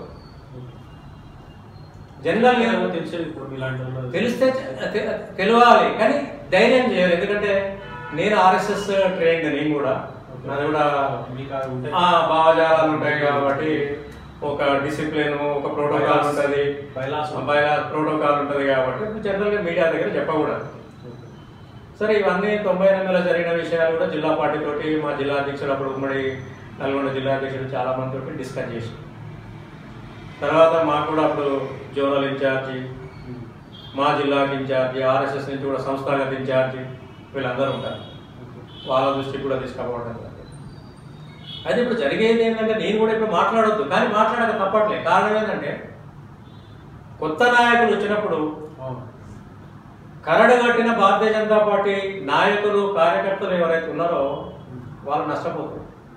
[SPEAKER 2] జనరల్
[SPEAKER 3] ఏమో తెలిసేది ఇప్పుడు మీలాంటి వాళ్ళు.
[SPEAKER 2] తెలిస్తే తె- తె- తెలియాలి కానీ ధైర్యం చేయాలి ఎందుకంటే నేను ఆర్ఎస్ఎస్ ట్రైన్ నేను కూడా నాది కూడా
[SPEAKER 3] మీకు అవి ఉంటాయి.
[SPEAKER 2] ఆ, భావజాలాలు ఉంటాయి కాబట్టి ఒక డిసిప్లిన్ ఒక ప్రోటోకాల్ ఉంటుంది
[SPEAKER 3] Bylaws ఉంటాయి.
[SPEAKER 2] బయలా ప్రోటోకాల్ ఉంటుంది కాబట్టి జనరల్గా మీడియా దగ్గర చెప్పకూడదు
[SPEAKER 3] ఓకే.
[SPEAKER 2] సరే ఇవన్నీ తొంభై ఎనిమిదిలో జరిగిన విషయాలు కూడా జిల్లా పార్టీ తోటి మా జిల్లా అధ్యక్షుడు అప్పుడు ఉమ్మడి నల్గొండ జిల్లా అధ్యక్షుడు చాలా మంది తోటి డిస్కస్ చేసి తర్వాత మాకు కూడా అప్పుడు జోనల్ ఇన్ఛార్జి
[SPEAKER 3] ఉమ్.
[SPEAKER 2] మా జిల్లాకి ఇన్ఛార్జి ఆర్ఎస్ఎస్ నుంచి కూడా సంస్థాగత ఇన్ఛార్జి వీళ్ళందరూ ఉంటారు
[SPEAKER 3] ఓకే.
[SPEAKER 2] వాళ్ళ దృష్టికి కూడా తీసుకుపోవడం జరిగింది. అయితే ఇప్పుడు జరిగేది ఏంటంటే నేను కూడా ఇప్పుడు మాట్లాడొద్దు కానీ మాట్లాడక తప్పట్లేదు కారణం ఏంటంటే కొత్త నాయకులు వచ్చినప్పుడు
[SPEAKER 3] అవును.
[SPEAKER 2] కరడు కట్టిన భారతీయ జనతా పార్టీ నాయకులు కార్యకర్తలు ఎవరైతే ఉన్నారో వాళ్ళు నష్టపోతారు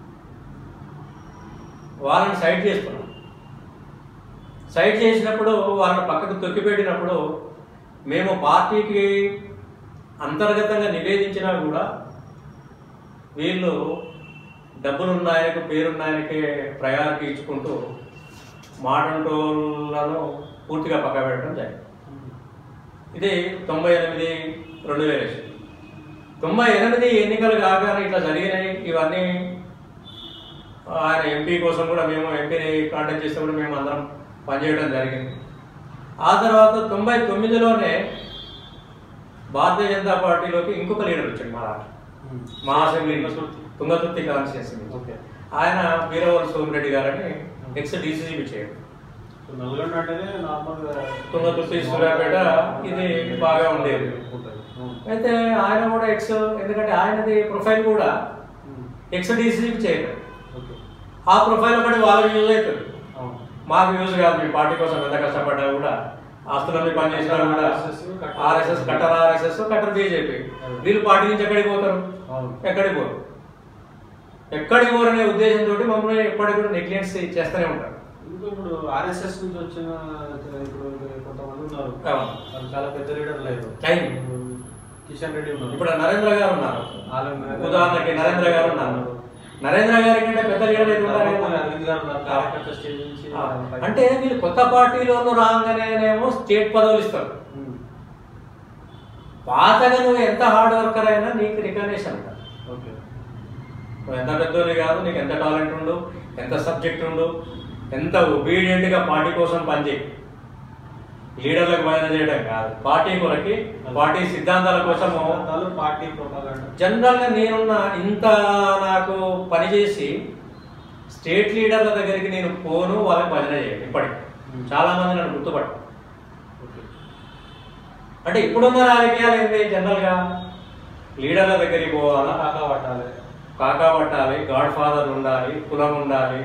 [SPEAKER 2] వాళ్ళని సైడ్ చేస్తున్నాం సైడ్ చేసినప్పుడు వాళ్ళని పక్కకు తొక్కిపెట్టినప్పుడు మేము పార్టీకి అంతర్గతంగా నివేదించినా కూడా వీళ్ళు డబ్బులున్న ఆయనకు పేరున్న ఆయనకే ప్రయారిటీ ఇచ్చుకుంటూ మాటంటోళ్ళను పూర్తిగా పక్క పెట్టడం జరిగింది
[SPEAKER 3] ఉమ్.
[SPEAKER 2] ఇది తొంభై ఎనిమిది రెండు వేల తొంభై ఎనిమిది ఎన్నికలు కాగానే ఇట్లా జరిగినాయి ఇవన్నీ ఆయన ఎంపీ కోసం కూడా మేము ఎంపీని కాంటాక్ట్ చేస్తే కూడా మేము అందరం పనిచేయడం జరిగింది ఆ తర్వాత తొంభై తొమ్మిదిలోనే భారతీయ జనతా పార్టీలోకి ఇంకొక లీడర్ వచ్చాడు మా రాష్ట్రం
[SPEAKER 3] ఉమ్.
[SPEAKER 2] మా అసెంబ్లీ తుంగతుర్తి కాన్స్టిట్యూన్సీ
[SPEAKER 3] ఓకే.
[SPEAKER 2] ఆయన వీరవల్ సోమిరెడ్డి గారని ఎక్స్ డీసీసీ చేయడం
[SPEAKER 3] సో నల్గొండ అంటేనే నార్మల్గా
[SPEAKER 2] తుంగతుర్తి సూర్యాపేట ఇది బాగా ఉండేది
[SPEAKER 3] ఉంటుంది. అవును.
[SPEAKER 2] అయితే ఆయన కూడా ఎక్స్ ఎందుకంటే ఆయనది ప్రొఫైల్ కూడా
[SPEAKER 3] ఉమ్.
[SPEAKER 2] ఎక్స్ డీసీకి చేయడం
[SPEAKER 3] ఓకే.
[SPEAKER 2] ఆ ప్రొఫైల్ ఒకటి వాళ్ళకి యూజ్ అవుతుంది
[SPEAKER 3] అవును.
[SPEAKER 2] మాకు యూజ్ కాదు మీ పార్టీ కోసం ఎంత కష్టపడ్డా కూడా ఆస్తులన్నీ పనిచేసినా కూడా
[SPEAKER 3] RSS, కట్టర్.
[SPEAKER 2] ఆర్ఎస్ఎస్ కట్టర్ ఆర్ఎస్ఎస్ కట్టర్ బీజేపీ వీళ్ళు పార్టీ నుంచి ఎక్కడికి పోతారు
[SPEAKER 3] అవును.
[SPEAKER 2] ఎక్కడికి పోరు ఎక్కడికి పోరనే ఉద్దేశంతో మమ్మల్ని ఎప్పటికి కూడా నెగ్లెన్స్ చేస్తూనే ఉంటారు
[SPEAKER 3] ఇంకా ఇప్పుడు ఆర్ఎస్ఎస్ నుంచి వచ్చిన ఇప్పుడు కొంతమంది ఉన్నారు
[SPEAKER 2] అవును.
[SPEAKER 3] వాళ్ళు చాలా పెద్ద లీడర్ లేరు
[SPEAKER 2] అయింది.
[SPEAKER 3] ఇప్పుడు కిషన్ రెడ్డి ఉన్నారు
[SPEAKER 2] ఇప్పుడు నరేంద్ర గారు ఉన్నారు
[SPEAKER 3] ఆలం గారు.
[SPEAKER 2] ఉదాహరణకి నరేంద్ర గారు ఉన్నారు నరేంద్ర గారి కంటే పెద్ద లీడర్ అయితే ఉన్నారు కదా?
[SPEAKER 3] అరవింద్ గారు ఉన్నారు కార్యకర్త స్టేజ్ నుంచి
[SPEAKER 2] ఆ, అంటే వీళ్ళు కొత్త పార్టీలోనూ రాగానేనేమో స్టేట్ పదవులు ఇస్తారు
[SPEAKER 3] ఉమ్.
[SPEAKER 2] పాతగా నువ్వు ఎంత హార్డ్ వర్కర్ అయినా నీకు రికగ్నేషన్ ఉంటుంది
[SPEAKER 3] ఓకే
[SPEAKER 2] నువ్వు ఎంత పెద్దోని కాదు నీకు ఎంత టాలెంట్ ఉండు ఎంత సబ్జెక్ట్ ఉండు ఎంత ఒబీడియంట్గా పార్టీ కోసం పనిచేయి లీడర్లకు భజన చేయడం కాదు పార్టీ కొరకి పార్టీ సిద్ధాంతాల కోసము
[SPEAKER 3] సిద్ధాంతాలు, పార్టీ ప్రొపగండా
[SPEAKER 2] జనరల్గా నేనున్న ఇంత నాకు పనిచేసి స్టేట్ లీడర్ల దగ్గరికి నేను పోను వాళ్ళకి భజన చేయను ఇప్పటికి
[SPEAKER 3] Hmm.
[SPEAKER 2] చాలా మంది నన్ను గుర్తుపట్టు
[SPEAKER 3] ఓకే
[SPEAKER 2] అంటే ఇప్పుడున్న రాజకీయాలు ఏంటి జనరల్గా లీడర్ల దగ్గరికి పోవాలా
[SPEAKER 3] కాకా పట్టాలి
[SPEAKER 2] కాకా పట్టాలి గాడ్ ఫాదర్ ఉండాలి కులం ఉండాలి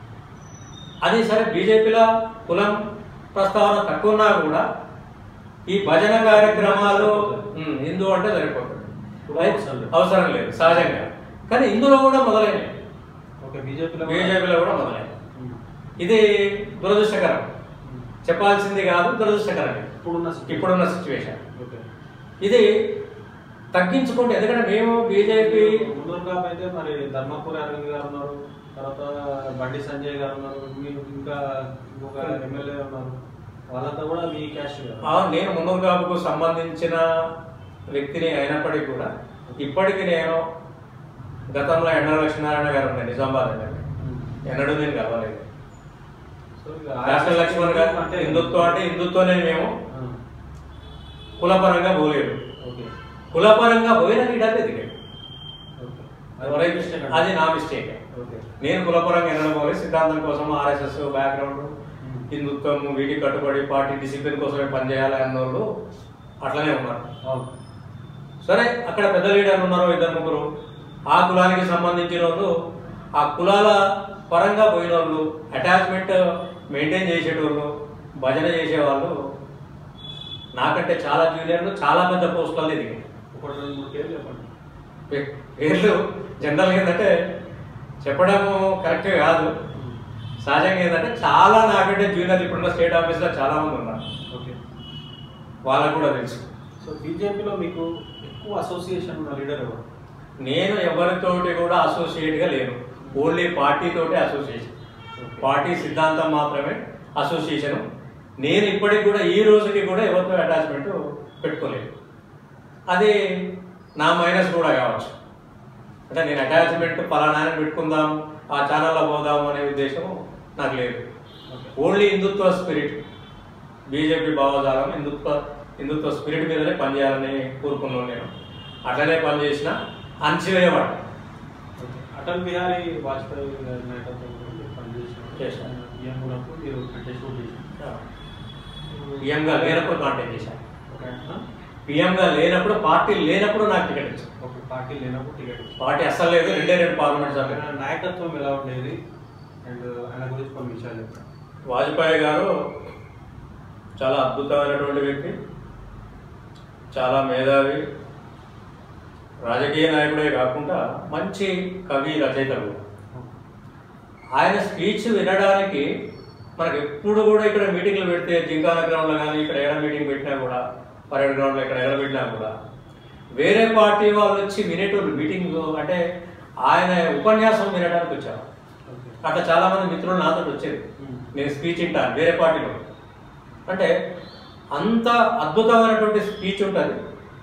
[SPEAKER 2] అది సరే బీజేపీలో కులం ప్రస్తావన తక్కువ ఉన్నా కూడా ఈ భజన కార్యక్రమాలు ఉమ్, హిందూ అంటే సరిపోతుంది
[SPEAKER 3] కులం అవసరం లేదు.
[SPEAKER 2] అవసరం లేదు సహజంగా కానీ ఇందులో కూడా మొదలైనవి
[SPEAKER 3] ఓకే బీజేపీలో
[SPEAKER 2] బీజేపీలో కూడా మొదలైనవి ఇది దురదృష్టకరం చెప్పాల్సింది కాదు దురదృష్టకరం
[SPEAKER 3] ఇప్పుడున్న
[SPEAKER 2] ఇప్పుడున్న సిచ్యువేషన్
[SPEAKER 3] ఓకే
[SPEAKER 2] ఇది తగ్గించుకుంటే ఎందుకంటే మేము బీజేపీ
[SPEAKER 3] ముందూరు కాపు అయితే మరి ధర్మపురి అరవింద్ గారు ఉన్నారు తర్వాత బండి సంజయ్ గారు ఉన్నారు మీరు ఇంకా ఇంకొక ఎమ్మెల్యే ఉన్నారు వాళ్ళంతా కూడా మీ క్యాస్ట్ కదా
[SPEAKER 2] ఆ, నేను మున్నూరు కాపుకు సంబంధించిన వ్యక్తిని అయినప్పటికీ కూడా ఇప్పటికి నేను గతంలో ఎండ లక్ష్మీనారాయణ గారు ఉన్నాయి నిజామాబాద్ దగ్గర ఎన్నడూ నేను కలవలేదు
[SPEAKER 3] సో ఇక
[SPEAKER 2] రాష్ట్ర లక్ష్మణ్ గారు
[SPEAKER 3] అంటే
[SPEAKER 2] హిందుత్వం అంటే హిందుత్వనే మేము
[SPEAKER 3] ఆ,
[SPEAKER 2] కులపరంగా పోలేదు
[SPEAKER 3] ఓకే
[SPEAKER 2] కులపరంగా పోయిన లీడర్ ఎదిగాడు
[SPEAKER 3] ఓకే అది వరకు మిస్టేక్ అండి.
[SPEAKER 2] అది నా మిస్టేక్
[SPEAKER 3] ఓకే
[SPEAKER 2] నేను కులపరంగా ఎన్నడం పోలేదు సిద్ధాంతం కోసం ఆర్ఎస్ఎస్ బ్యాక్గ్రౌండ్ హిందుత్వం వీటికి కట్టుబడి పార్టీ డిసిప్లిన్ కోసమే పనిచేయాలి అన్న వాళ్ళు అట్లనే ఉన్నారు
[SPEAKER 3] అవును
[SPEAKER 2] సరే అక్కడ పెద్ద లీడర్లు ఉన్నారు ఇద్దరు ముగ్గురు ఆ కులానికి సంబంధించిన వాళ్ళు ఆ కులాల పరంగా పోయిన వాళ్ళు అటాచ్మెంట్ మెయింటైన్ చేసేటోళ్ళు భజన చేసేవాళ్ళు నాకంటే చాలా జూనియర్లు చాలా పెద్ద పోస్టులలో ఎదిగాయి
[SPEAKER 3] ఒకటి రెండు మూడు పేర్లు చెప్పండి
[SPEAKER 2] పే- పేర్లు జనరల్గా ఏంటంటే చెప్పడము కరెక్ట్ కాదు సహజంగా ఏంటంటే చాలా నాకంటే జూనియర్లు ఇప్పుడున్న స్టేట్ ఆఫీస్లో చాలా మంది ఉన్నారు
[SPEAKER 3] ఓకే
[SPEAKER 2] వాళ్ళకు కూడా తెలుసు
[SPEAKER 3] సో బీజేపీలో మీకు ఎక్కువ అసోసియేషన్ ఉన్న లీడర్ ఎవరు
[SPEAKER 2] నేను ఎవరితోటి కూడా అసోసియేట్గా లేను ఓన్లీ పార్టీ తోటి అసోసియేషన్ పార్టీ సిద్ధాంతం మాత్రమే అసోసియేషన్ నేను ఇప్పటికి కూడా ఈ రోజుకి కూడా ఎవరితో అటాచ్మెంట్ పెట్టుకోలేదు అది నా మైనస్ కూడా కావచ్చు అంటే నేను అటాచ్మెంట్ పలానాన్ని పెట్టుకుందాం ఆ ఛానల్లో పోదాం అనే ఉద్దేశం నాకు లేదు ఓన్లీ హిందుత్వ స్పిరిట్ బీజేపీ భావజాలం హిందుత్వ హిందుత్వ స్పిరిట్ మీదనే పనిచేయాలని కోరుకున్నాను నేను అట్లనే పనిచేసిన అణచివేయబడ్డా
[SPEAKER 3] ఓకే. అటల్ బిహారీ వాజ్పేయి గారి నాయకత్వంలో మీరు పనిచేసిన
[SPEAKER 2] చేశాను.
[SPEAKER 3] ఈఎం ఉన్నప్పుడు మీరు కంటెస్ట్ చేశారు
[SPEAKER 2] పిఎంగా లేనప్పుడు కాంటాక్ట్ చేశాను
[SPEAKER 3] ఓకే ఆ?
[SPEAKER 2] పిఎంగా లేనప్పుడు పార్టీ లేనప్పుడు నాకు టికెట్ ఇచ్చారు
[SPEAKER 3] ఒక పార్టీ లేనప్పుడు టికెట్ ఇచ్చారు.
[SPEAKER 2] పార్టీ అస్సలు లేదు రెండే రెండు పార్లమెంట్ సభ్యులు
[SPEAKER 3] ఆయన నాయకత్వం ఎలా ఉండేది అండ్ ఆయన గురించి కొన్ని విషయాలు చెప్పండి
[SPEAKER 2] వాజ్పేయి గారు చాలా అద్భుతమైనటువంటి వ్యక్తి చాలా మేధావి రాజకీయ నాయకుడే కాకుండా మంచి కవి రచయిత కూడా ఆయన స్పీచ్ వినడానికి మనకు ఎప్పుడు కూడా ఇక్కడ మీటింగ్లు పెడితే జింకాన గ్రౌండ్లో కానీ ఇక్కడ ఎక్కడ మీటింగ్ పెట్టినా కూడా పరేడ్ గ్రౌండ్లో ఇక్కడ ఎక్కడ పెట్టినా కూడా వేరే పార్టీ వాళ్ళు వచ్చి వినేటోళ్ళు మీటింగ్ అంటే ఆయన ఉపన్యాసం వినడానికి వచ్చారు
[SPEAKER 3] ఓకే
[SPEAKER 2] అట్లా చాలా మంది మిత్రులు నాతో వచ్చేది నేను స్పీచ్ వింటాను వేరే పార్టీలో అంటే అంత అద్భుతమైనటువంటి స్పీచ్ ఉంటుంది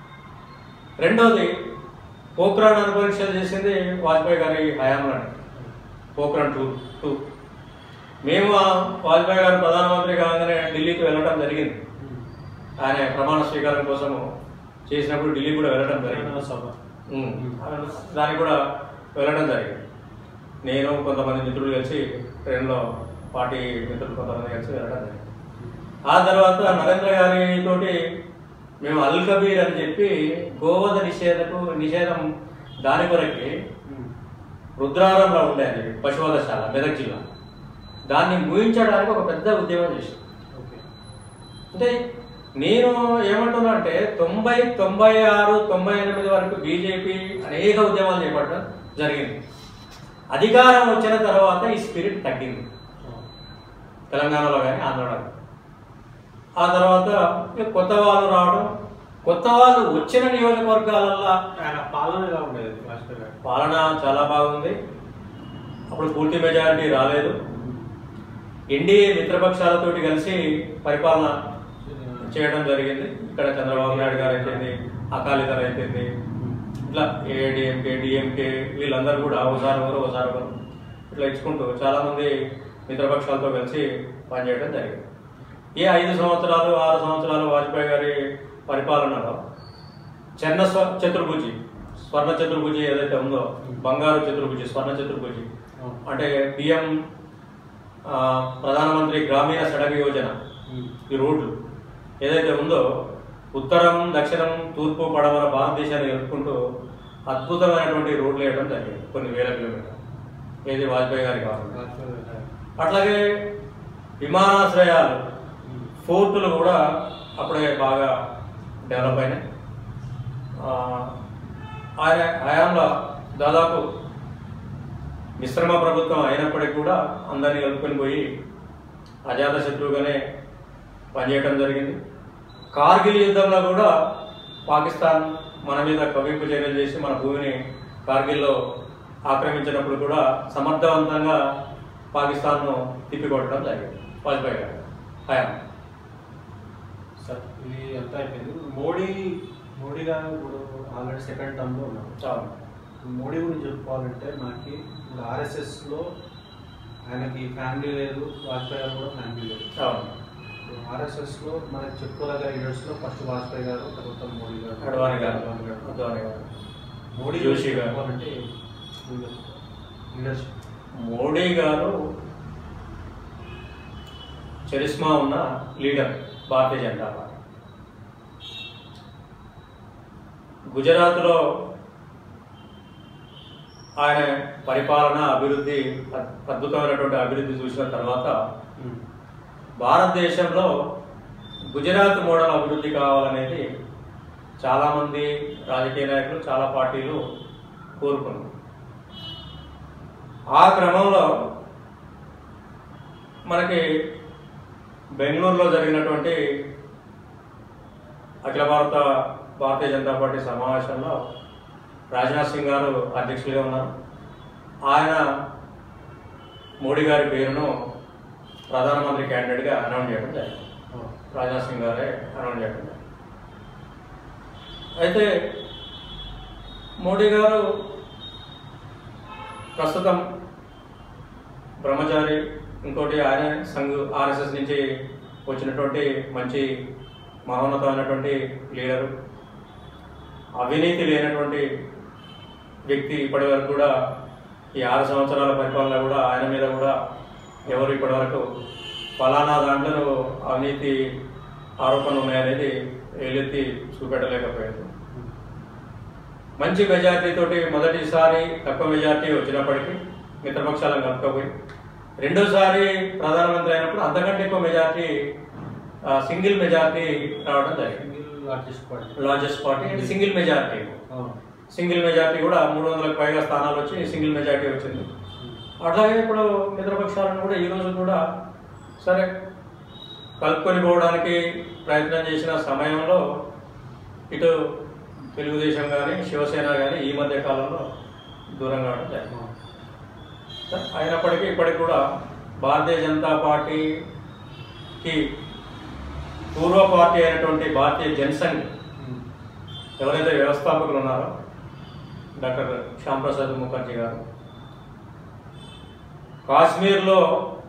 [SPEAKER 2] రెండోది పోఖ్రాన్ అనుపరీక్షలు చేసింది వాజ్పేయి గారి హయాంలోనే పోఖ్రాన్ టూ టూ మేము ఆ వాజ్పేయి గారు ప్రధానమంత్రి కాగానే ఢిల్లీకి వెళ్ళడం జరిగింది ఆయన ప్రమాణ స్వీకారం కోసం చేసినప్పుడు ఢిల్లీ కూడా వెళ్ళడం జరిగింది
[SPEAKER 3] తెలంగాణ సభ
[SPEAKER 2] ఉమ్. దానికి కూడా వెళ్ళడం జరిగింది నేను కొంతమంది మిత్రులు కలిసి ట్రైన్లో పార్టీ మిత్రులు కొంతమంది కలిసి వెళ్ళడం జరిగింది ఆ తర్వాత నరేంద్ర గారి తోటి మేము అల్ కబీర్ అని చెప్పి గోవధ నిషేధకు నిషేధం దాని కొరకి రుద్రారంలో ఉండేది పశువధశాల మెదక్ జిల్లా దాన్ని ముగించడానికి ఒక పెద్ద ఉద్యమం చేశాం
[SPEAKER 3] ఓకే
[SPEAKER 2] అంటే నేను ఏమంటున్నా అంటే తొంభై తొంభై ఆరు తొంభై ఎనిమిది వరకు బీజేపీ అనేక ఉద్యమాలు చేపట్టడం జరిగింది అధికారం వచ్చిన తర్వాత ఈ స్పిరిట్ తగ్గింది తెలంగాణలో కానీ ఆంధ్రలో కానీ. ఆ తర్వాత ఇక కొత్త వాళ్ళు రావడం కొత్త వాళ్ళు వచ్చిన నియోజకవర్గాలల్లో
[SPEAKER 3] ఆయన పాలన ఎలా ఉండేది వాజ్పేయి గారు
[SPEAKER 2] పాలన చాలా బాగుంది అప్పుడు పూర్తి మెజారిటీ రాలేదు ఎన్డీఏ మిత్రపక్షాలతోటి కలిసి పరిపాలన చేయడం జరిగింది ఇక్కడ చంద్రబాబు నాయుడు గారు అయితేంది అకాలీదళ్ అయితేంది ఇట్లా ఏడిఎంకే డిఎంకే వీళ్ళందరూ కూడా ఒకసారి ఒకరు ఒకసారి ఒకరు ఇట్లా ఇచ్చుకుంటూ చాలామంది మిత్రపక్షాలతో కలిసి పనిచేయడం జరిగింది ఈ ఐదు సంవత్సరాలు ఆరు సంవత్సరాలు వాజ్పేయి గారి పరిపాలనలో చెన్న స్వ చతుర్భుజి స్వర్ణ చతుర్భుజి ఏదైతే ఉందో బంగారు చతుర్భుజి స్వర్ణ చతుర్భుజి అంటే పిఎం ప్రధానమంత్రి గ్రామీణ సడక్ యోజన ఈ రోడ్లు ఏదైతే ఉందో ఉత్తరం దక్షిణం తూర్పు పడమర భారతదేశాన్ని ఎదుర్కొంటూ అద్భుతమైనటువంటి రోడ్లు వేయడం జరిగింది కొన్ని వేల కిలోమీటర్లు ఏది వాజ్పేయి గారి కావాలి
[SPEAKER 3] వాజ్పేయి గారు.
[SPEAKER 2] అట్లాగే విమానాశ్రయాలు ఫోర్టులు కూడా అప్పుడే బాగా డెవలప్ అయినాయి ఆ, ఆయన హయాంలో దాదాపు మిశ్రమ ప్రభుత్వం అయినప్పటికీ కూడా అందరినీ కలుపుకొని పోయి అజాత శత్రువుగానే పనిచేయడం జరిగింది కార్గిల్ యుద్ధంలో కూడా పాకిస్తాన్ మన మీద కవింపు చర్యలు చేసి మన భూమిని కార్గిల్లో ఆక్రమించినప్పుడు కూడా సమర్థవంతంగా పాకిస్తాన్ను తిప్పికొట్టడం జరిగింది వాజ్పేయి గారు హయాం
[SPEAKER 3] సార్ ఇది ఎంత అయిపోయింది మోడీ మోడీ గారు ఇప్పుడు ఆల్రెడీ సెకండ్ టర్మ్లో ఉన్నారు
[SPEAKER 2] చాలు
[SPEAKER 3] మోడీ గురించి చెప్పుకోవాలంటే మనకి ఇప్పుడు ఆర్ఎస్ఎస్లో ఆయనకి ఫ్యామిలీ లేదు వాజ్పేయి గారు కూడా ఫ్యామిలీ లేదు
[SPEAKER 2] చాలు
[SPEAKER 3] ఇప్పుడు ఆర్ఎస్ఎస్లో మనకి చెప్పుకోదగ్గ లీడర్స్లో ఫస్ట్ వాజ్పేయి గారు తర్వాత మోడీ గారు
[SPEAKER 2] అడ్వాణి గారు
[SPEAKER 3] అడ్వాణి గారు.
[SPEAKER 2] అడ్వాణి గారు
[SPEAKER 3] మోడీ
[SPEAKER 2] జోషి
[SPEAKER 3] గురించి
[SPEAKER 2] గారు.
[SPEAKER 3] చెప్పుకోవాలంటే లీడర్షిప్
[SPEAKER 2] మోడీ గారు చరిస్మా ఉన్న లీడర్ భారతీయ జనతా పార్టీ గుజరాత్లో ఆయన పరిపాలన అభివృద్ధి అద్- అద్భుతమైనటువంటి అభివృద్ధి చూసిన తర్వాత భారతదేశంలో గుజరాత్ మోడల్ అభివృద్ధి కావాలనేది చాలామంది రాజకీయ నాయకులు చాలా పార్టీలు కోరుకున్నారు ఆ క్రమంలో మనకి బెంగళూరులో జరిగినటువంటి అఖిల భారత భారతీయ జనతా పార్టీ సమావేశంలో రాజ్నాథ్ సింగ్ గారు అధ్యక్షులుగా ఉన్నారు ఆయన మోడీ గారి పేరును ప్రధానమంత్రి క్యాండిడేట్గా అనౌన్స్ చేయడం జరిగింది రాజ్నాథ్ సింగ్ గారే అనౌన్స్ చేయడం జరిగింది అయితే మోడీ గారు ప్రస్తుతం బ్రహ్మచారి ఇంకోటి ఆయన సంఘ్ ఆర్ఎస్ఎస్ నుంచి వచ్చినటువంటి మంచి మహోన్నతమైనటువంటి లీడరు అవినీతి లేనటువంటి వ్యక్తి ఇప్పటి వరకు కూడా ఈ ఆరు సంవత్సరాల పరిపాలన కూడా ఆయన మీద కూడా ఎవరు ఇప్పటి వరకు ఫలానా దాంట్లో అవినీతి ఆరోపణలు ఉన్నాయనేది ఏలెత్తి చూపెట్టలేకపోయారు మంచి మెజార్టీతోటి మొదటిసారి తక్కువ మెజార్టీ వచ్చినప్పటికీ మిత్రపక్షాలను కలుపుకపోయి రెండోసారి ప్రధానమంత్రి అయినప్పుడు అంతకంటే ఎక్కువ మెజార్టీ ఆ, సింగిల్ మెజార్టీ రావడం జరిగింది
[SPEAKER 3] single largest party
[SPEAKER 2] largest party ఇది సింగిల్ మెజార్టీ సింగిల్ మెజార్టీ కూడా మూడు వందలకు పైగా స్థానాలు వచ్చి సింగిల్ మెజార్టీ వచ్చింది అట్లాగే ఇప్పుడు మిత్రపక్షాలను కూడా ఈ రోజు కూడా సరే కలుపుకొని పోవడానికి ప్రయత్నం చేసిన సమయంలో ఇటు తెలుగుదేశం కానీ శివసేన కానీ ఈ మధ్య కాలంలో దూరం కావడం జరిగింది సరే, అయినప్పటికీ ఇప్పటికి కూడా భారతీయ జనతా పార్టీకి పూర్వ పార్టీ అయినటువంటి భారతీయ జనసంఘ్ ఎవరైతే వ్యవస్థాపకులు ఉన్నారో డాక్టర్ శ్యామ్ ప్రసాద్ ముఖర్జీ గారు కాశ్మీర్లో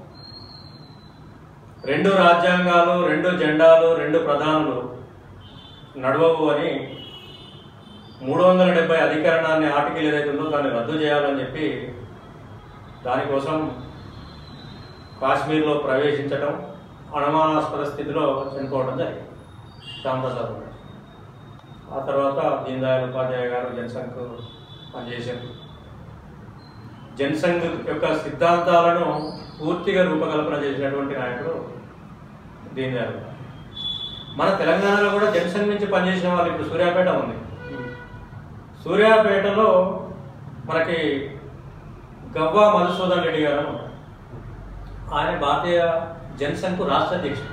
[SPEAKER 2] రెండు రాజ్యాంగాలు రెండు జెండాలు రెండు ప్రధానులు నడవవు అని మూడు వందల డెబ్బై అధికరణాన్ని ఆర్టికల్ ఏదైతే ఉందో దాన్ని రద్దు చేయాలని చెప్పి దానికోసం కాశ్మీర్లో ప్రవేశించడం అనుమానాస్పద స్థితిలో చనిపోవడం జరిగింది శ్యామ్ ప్రసాద్ ముఖర్జీ ఆ తర్వాత దీన్ దయాళ్ ఉపాధ్యాయ గారు జనసంఘ్ పనిచేశారు జనసంఘ్ యొక్క సిద్ధాంతాలను పూర్తిగా రూపకల్పన చేసినటువంటి నాయకుడు దీన్ దయాళ్ ఉపాధ్యాయ. మన తెలంగాణలో కూడా జనసంఘ్ నుంచి పనిచేసిన వాళ్ళు ఇప్పుడు సూర్యాపేట ఉంది సూర్యాపేటలో మనకి గవ్వా మధుసూదన్ రెడ్డి గారు అని ఉన్నారు. ఆయన భారతీయ జనసంఘ్ రాష్ట్ర అధ్యక్షుడు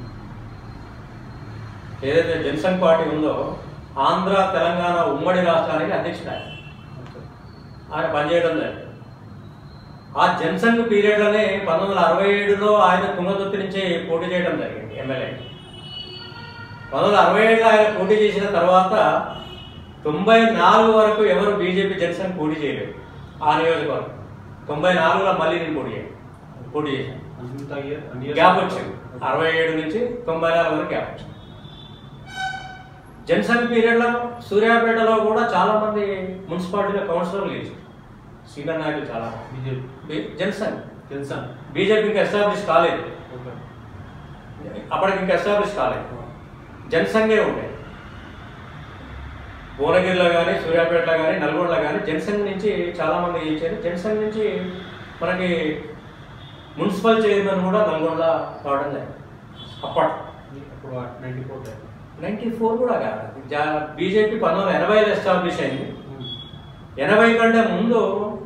[SPEAKER 2] ఏదైతే జనసంఘ్ పార్టీ ఉందో ఆంధ్ర తెలంగాణ ఉమ్మడి రాష్ట్రానికి అధ్యక్షుడు ఆయన ఆయన పనిచేయడం జరిగింది ఆ జనసంఘ్ పీరియడ్లోనే పంతొమ్మిది వందల అరవై ఏడులో ఆయన తుంగతుర్తి నుంచి పోటీ చేయడం జరిగింది ఎమ్మెల్యే పంతొమ్మిది వందల అరవై ఏడులో ఆయన పోటీ చేసిన తర్వాత తొంభై నాలుగు వరకు ఎవరు బీజేపీ జనసంఘ్ పోటీ చేయలేదు ఆ నియోజకవర్గం తొంభై నాలుగులో మళ్ళీ నేను పోటీ చేయాలి పోటీ చేశాను
[SPEAKER 3] అంత ఇయర్ అన్ని years-
[SPEAKER 2] గ్యాప్ వచ్చింది అరవై ఏడు నుంచి తొంభై నాలుగు వరకు గ్యాప్ వచ్చింది జనసంఘ్ పీరియడ్లో సూర్యాపేటలో కూడా చాలా మంది మున్సిపాలిటీలో కౌన్సిలర్లు గెలిచారు సీనియర్ నాయకులు చాలా మంది.
[SPEAKER 3] బీజేపీ
[SPEAKER 2] బి- జనసంఘ్
[SPEAKER 3] తెలుసా
[SPEAKER 2] బీజేపీ ఇంకా ఎస్టాబ్లిష్ కాలేదు
[SPEAKER 3] ఓకే
[SPEAKER 2] అప్పటికి ఇంకా ఎస్టాబ్లిష్ కాలేదు జనసంఘే ఉండే భువనగిరిలో కానీ సూర్యాపేటలో కానీ నల్గొండలో కానీ జనసంఘ్ నుంచి చాలామంది ఇచ్చారు జనసంఘ్ నుంచి మనకి మున్సిపల్ చైర్మన్ కూడా నల్గొండ కావడం జరిగింది అప్పట్లో
[SPEAKER 3] ఇప్పుడు ninety four time
[SPEAKER 2] ninety four కూడా కాదు బీజేపీ పంతొమ్మిది వందల ఎనభైలో ఎస్టాబ్లిష్ అయింది ఎనభై కంటే ముందు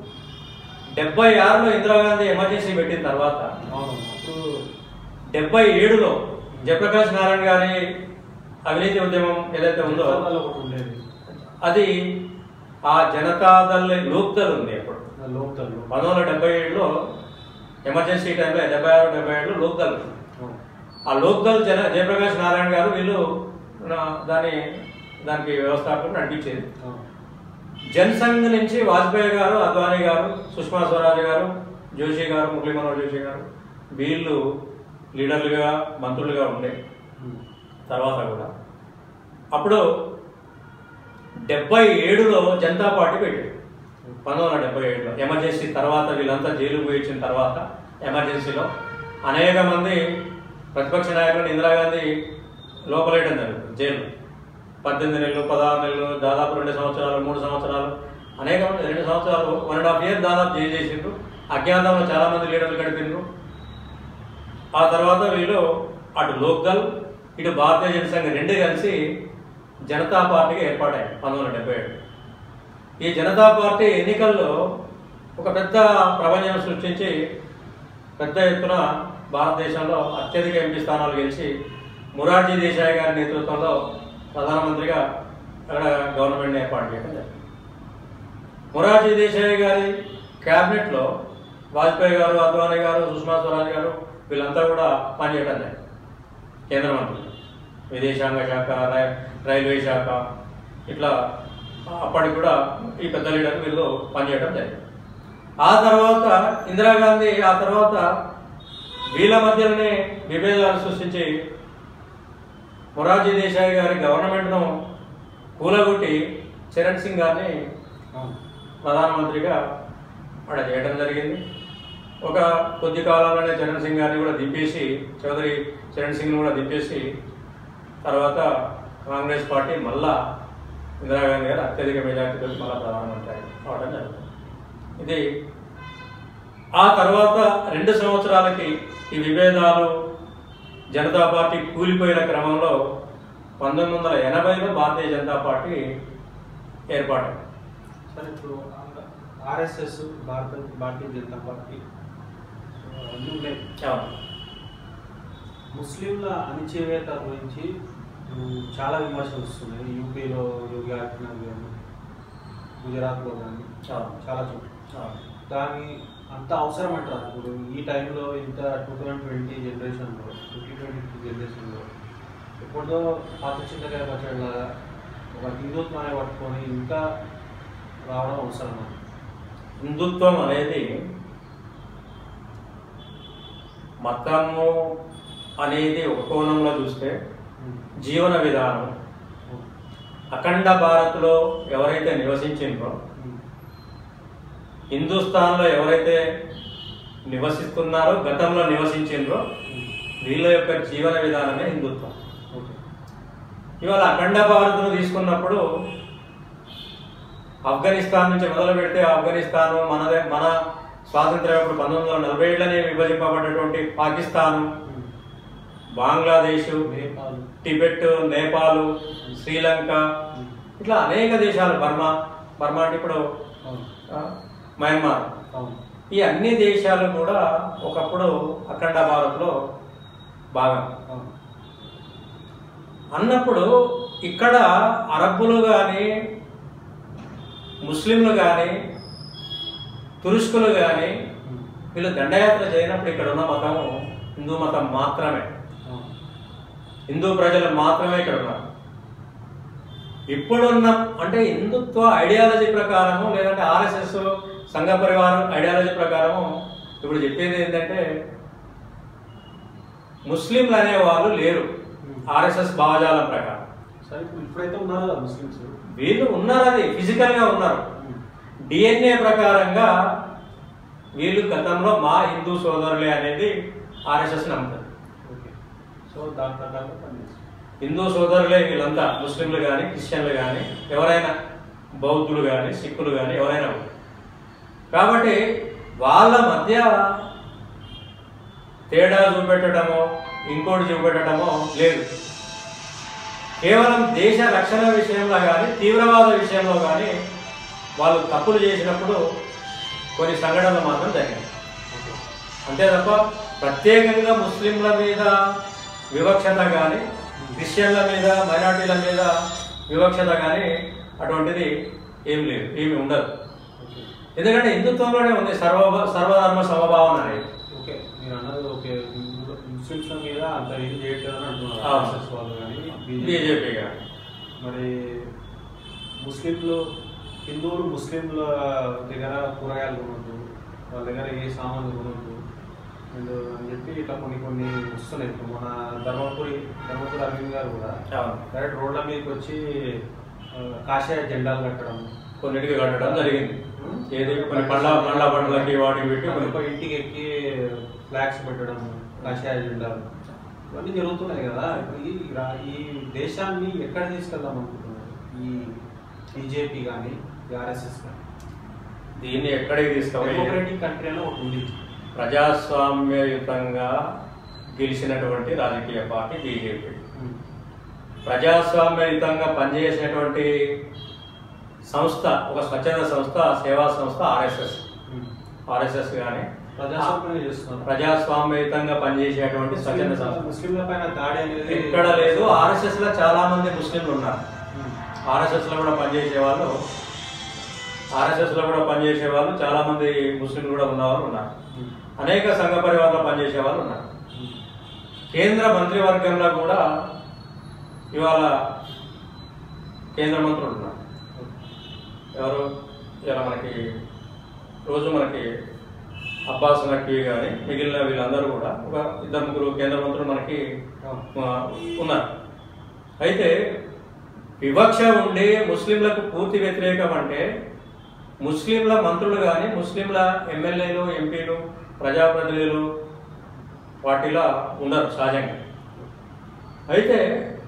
[SPEAKER 2] డెబ్బై ఆరులో ఇందిరాగాంధీ ఎమర్జెన్సీ పెట్టిన తర్వాత
[SPEAKER 3] అవును అప్పుడు
[SPEAKER 2] డెబ్బై ఏడులో జయప్రకాష్ నారాయణ గారి అవినీతి ఉద్యమం ఏదైతే ఉందో
[SPEAKER 3] ఉత్తరాంధ్రలో ఒకటి ఉండేది
[SPEAKER 2] అది ఆ జనతాదళ్ లోక్దల్ ఉంది అప్పుడు
[SPEAKER 3] లోకల్
[SPEAKER 2] పంతొమ్మిది వందల డెబ్బై ఏడులో ఎమర్జెన్సీ టైంలో డెబ్బై ఆరు డెబ్బై ఏడులో లోక్దల్ ఉంది. ఆ లోక్దల్ జన జయప్రకాష్ నారాయణ గారు వీళ్ళు నా- దాన్ని దానికి వ్యవస్థాపకులు నడిపించేది జనసంఘ్ నుంచి వాజ్పేయి గారు అద్వానీ గారు సుష్మా స్వరాజ్ గారు జోషి గారు మురళీ మనోహర్ జోషి గారు వీళ్ళు లీడర్లుగా మంత్రులుగా ఉండే తర్వాత కూడా అప్పుడు డెబ్బై ఏడులో జనతా పార్టీ పెట్టాడు పంతొమ్మిది వందల డెబ్బై ఏడులో ఎమర్జెన్సీ తర్వాత వీళ్ళంతా జైలు పోయి వచ్చిన తర్వాత ఎమర్జెన్సీలో అనేక మంది ప్రతిపక్ష నాయకులను ఇందిరాగాంధీ లోపలేయడం జరిగింది జైలు పద్దెనిమిది నెలలు పదహారు నెలలు దాదాపు రెండు సంవత్సరాలు మూడు సంవత్సరాలు అనేక మంది రెండు సంవత్సరాలు వన్ అండ్ హాఫ్ ఇయర్ దాదాపు జైలు చేసిండ్రు అజ్ఞాతంలో చాలా మంది లీడర్లు గడిపిండ్రు ఆ తర్వాత వీళ్ళు అటు లోకల్ ఇటు భారతీయ జనసంఘ రెండు కలిసి జనతా పార్టీగా ఏర్పడాయి పంతొమ్మిది వందల డెబ్బై ఏడు ఈ జనతా పార్టీ ఎన్నికల్లో ఒక పెద్ద ప్రపంచం సృష్టించి పెద్ద ఎత్తున భారతదేశంలో అత్యధిక ఎంపీ స్థానాలు గెలిచి మొరార్జీ దేశాయ్ గారి నేతృత్వంలో ప్రధానమంత్రిగా అక్కడ గవర్నమెంట్ ఏర్పాటు చేయడం జరిగింది మొరార్జీ దేశాయ్ గారి క్యాబినెట్లో వాజ్పేయి గారు అద్వానీ గారు సుష్మా స్వరాజ్ గారు వీళ్ళంతా కూడా పనిచేయడం జరిగింది కేంద్ర మంత్రులు విదేశాంగ శాఖ రై- రైల్వే శాఖ ఇట్లా అప్పటికి కూడా ఈ పెద్ద లీడర్ వీళ్ళు పనిచేయడం జరిగింది ఆ తర్వాత ఇందిరాగాంధీ ఆ తర్వాత వీళ్ళ మధ్యలోనే విభేదాలు సృష్టించి మొరార్జీ దేశాయ్ గారి గవర్నమెంట్ను కూలగొట్టి చరణ్ సింగ్ గారిని ప్రధానమంత్రిగా అక్కడ చేయడం జరిగింది ఒక కొద్ది కాలంలోనే చరణ్ సింగ్ గారిని కూడా దింపేసి చౌదరి చరణ్ సింగ్ని కూడా దింపేసి తర్వాత కాంగ్రెస్ పార్టీ మళ్ళా ఇందిరాగాంధీ గారు అత్యధిక మెజార్టీతో మళ్ళా ప్రధానమంత్రి అవడం జరిగింది ఇది ఆ తర్వాత రెండు సంవత్సరాలకి ఈ విభేదాలు జనతా పార్టీ కూలిపోయిన క్రమంలో పంతొమ్మిది వందల ఎనభైలో భారతీయ జనతా పార్టీ ఏర్పాటు
[SPEAKER 3] సరే ఇప్పుడు ఆర్ఎస్ఎస్ భారత భారతీయ జనతా పార్టీ సో అన్నీ ఉన్నాయి
[SPEAKER 2] అవును.
[SPEAKER 3] ముస్లింల అణిచివేత గురించి ఉమ్, చాలా విమర్శలు వస్తున్నాయి యూపీలో యోగి ఆదిత్యనాథ్ కానీ గుజరాత్లో కానీ
[SPEAKER 2] అవును.
[SPEAKER 3] చాలా చోట్ల
[SPEAKER 2] అవును.
[SPEAKER 3] దాని అంత అవసరం అంటారు ఇప్పుడు ఈ టైంలో ఇంత టూ థౌజండ్ ట్వంటీ జనరేషన్లో ట్వంటీ ట్వంటీ టూ జనరేషన్లో ఎప్పుడో పాత చింతకాయ పచ్చడిలాగా ఒక హిందుత్వాన్ని పట్టుకొని ఇంకా రావడం అవసరం
[SPEAKER 2] హిందుత్వం అనేది మతము అనేది ఒక కోణంలో చూస్తే జీవన విధానం అఖండ భారత్లో ఎవరైతే నివసించిండ్రో హిందుస్థాన్లో ఎవరైతే నివసిస్తున్నారో గతంలో నివసించిండ్రో వీళ్ళ యొక్క జీవన విధానమే హిందుత్వం
[SPEAKER 3] ఓకే
[SPEAKER 2] ఇవాళ అఖండ భారత్ను తీసుకున్నప్పుడు ఆఫ్ఘనిస్తాన్ నుంచి మొదలు పెడితే ఆఫ్ఘనిస్తాన్ మనదే మన స్వాతంత్ర్యం అప్పుడు పంతొమ్మిది వందల నలభై ఏళ్ళనే విభజింపబడినటువంటి పాకిస్తాన్ బంగ్లాదేశ్
[SPEAKER 3] నేపాల్
[SPEAKER 2] టిబెట్ నేపాల్ శ్రీలంక ఇట్లా అనేక దేశాలు బర్మా బర్మా అంటే ఇప్పుడు
[SPEAKER 3] అవును
[SPEAKER 2] ఆ, మయన్మార్
[SPEAKER 3] అవును
[SPEAKER 2] ఈ అన్ని దేశాలు కూడా ఒకప్పుడు అఖండ భారత్లో భాగం
[SPEAKER 3] అవును
[SPEAKER 2] అన్నప్పుడు ఇక్కడ అరబ్బులు కానీ ముస్లింలు కానీ తురుష్కులు కానీ వీళ్ళు దండయాత్ర చేయనప్పుడు ఇక్కడ ఉన్న మతము హిందూ మతం మాత్రమే
[SPEAKER 3] అవును
[SPEAKER 2] హిందూ ప్రజలు మాత్రమే ఇక్కడ ఉన్నారు ఇప్పుడున్న అంటే హిందుత్వ ఐడియాలజీ ప్రకారము లేదంటే ఆర్ఎస్ఎస్ సంఘ పరివారం ఐడియాలజీ ప్రకారము ఇప్పుడు చెప్పేది ఏంటంటే ముస్లింలు అనే వాళ్ళు లేరు ఆర్ఎస్ఎస్ భావజాలం ప్రకారం
[SPEAKER 3] సరే ఇప్పుడు ఇప్పుడైతే ఉన్నారు కదా ముస్లిమ్స్
[SPEAKER 2] వీళ్ళు ఉన్నారు అది ఫిజికల్ గా ఉన్నారు డిఎన్ఏ ప్రకారంగా వీళ్ళు గతంలో మా హిందూ సోదరులే అనేది ఆర్ఎస్ఎస్ నమ్ముతుంది
[SPEAKER 3] ఓకే సో దాని ప్రకారం పనిచేస్తుంది
[SPEAKER 2] హిందూ సోదరులే వీళ్ళంతా ముస్లింలు కానీ క్రిస్టియన్లు కానీ ఎవరైనా బౌద్ధులు కానీ సిక్కులు కానీ ఎవరైనా కాబట్టి వాళ్ళ మధ్య తేడా చూపెట్టడమో ఇంకోటి చూపెట్టడమో లేదు కేవలం దేశ రక్షణ విషయంలో కానీ తీవ్రవాద విషయంలో కానీ వాళ్ళు తప్పులు చేసినప్పుడు కొన్ని సంఘటనలు మాత్రం జరిగాయి అంతే తప్ప ప్రత్యేకంగా ముస్లింల మీద వివక్షత కానీ క్రిస్టియన్ల మీద మైనార్టీల మీద వివక్షత కానీ అటువంటిది ఏం లేదు ఏమి ఉండదు
[SPEAKER 3] ఓకే
[SPEAKER 2] ఎందుకంటే హిందుత్వంలోనే ఉంది సర్వ సర్వధర్మ సమభావన అనేది
[SPEAKER 3] ఓకే మీరు అన్నది ఓకే ముస్లింస్ల మీద అంత ఏం చేయట్లేదని అంటున్నారు
[SPEAKER 2] అవును.
[SPEAKER 3] ఆర్ఎస్ఎస్ వాళ్ళు కానీ
[SPEAKER 2] బీజేపీ కానీ
[SPEAKER 3] మరి ముస్లింలు హిందువులు ముస్లింల దగ్గర కూరగాయలు కొనొద్దు వాళ్ళ దగ్గర ఏ సామాన్లు కొనొద్దు అండ్ అని చెప్పి ఇట్లా కొన్ని కొన్ని వస్తున్నాయి ఇప్పుడు మన ధర్మపురి ధర్మపురి అరవింద్ గారు కూడా
[SPEAKER 2] అవును.
[SPEAKER 3] డైరెక్ట్ రోడ్ల మీదకి వచ్చి ఆ, కాషాయ జెండాలు కట్టడం
[SPEAKER 2] కొన్నిటికి కట్టడం జరిగింది
[SPEAKER 3] ఉం?
[SPEAKER 2] ఏది కొన్ని పండ్ల పండ్ల పండ్లకి వాటికి పెట్టి కొన్ని
[SPEAKER 3] ఒక ఇంటికి ఎక్కి ఫ్లాగ్స్ పెట్టడం కాషాయ జెండాలు ఇవన్నీ జరుగుతున్నాయి కదా ఇప్పుడు ఈ రా- ఈ దేశాన్ని ఎక్కడ తీసుకెళ్దాం అనుకుంటున్నారు ఈ బీజేపీ కానీ ఆర్ఎస్ఎస్ కానీ
[SPEAKER 2] దీన్ని ఎక్కడికి తీసుకుపోయి
[SPEAKER 3] డెమోక్రటిక్ కంట్రీ అని ఒకటి ఉంది
[SPEAKER 2] ప్రజాస్వామ్యయుతంగా గెలిచినటువంటి రాజకీయ పార్టీ బీజేపీ ప్రజాస్వామ్యయుతంగా పనిచేసేటువంటి సంస్థ ఒక స్వచ్ఛంద సంస్థ సేవా సంస్థ ఆర్ఎస్ఎస్ ఆర్ఎస్ఎస్ కానీ
[SPEAKER 3] ప్రజాస్వామ్యం చేస్తున్నారు
[SPEAKER 2] ప్రజాస్వామ్యయుతంగా పనిచేసేటువంటి స్వచ్ఛంద సంస్థ
[SPEAKER 3] ముస్లింల పైన దాడి అనేది
[SPEAKER 2] ఎక్కడ లేదు ఆర్ఎస్ఎస్ లో చాలా మంది ముస్లింలు ఉన్నారు
[SPEAKER 3] ఉమ్.
[SPEAKER 2] ఆర్ఎస్ఎస్ లో కూడా పనిచేసే వాళ్ళు ఆర్ఎస్ఎస్ లో కూడా పనిచేసే వాళ్ళు చాలా మంది ముస్లింలు కూడా ఉన్నవారు ఉన్నారు
[SPEAKER 3] ఉమ్.
[SPEAKER 2] అనేక సంఘ పరివారంలో పనిచేసే వాళ్ళు ఉన్నారు
[SPEAKER 3] ఉమ్.
[SPEAKER 2] కేంద్ర మంత్రివర్గంలో కూడా ఇవాళ కేంద్ర మంత్రులు ఉన్నారు ఎవరు ఇలా మనకి రోజు మనకి అబ్బాస్ నక్వీ కానీ మిగిలిన వీళ్ళందరూ కూడా ఒక ఇద్దరు ముగ్గురు కేంద్ర మంత్రులు మనకి
[SPEAKER 3] అవును.
[SPEAKER 2] ఆ, ఉన్నారు అయితే వివక్ష ఉండి ముస్లింలకు పూర్తి వ్యతిరేకం అంటే ముస్లింల మంత్రులు కానీ ముస్లింల ఎమ్మెల్యేలు ఎంపీలు ప్రజాప్రతినిధులు వాటిలా ఉండరు సహజంగా అయితే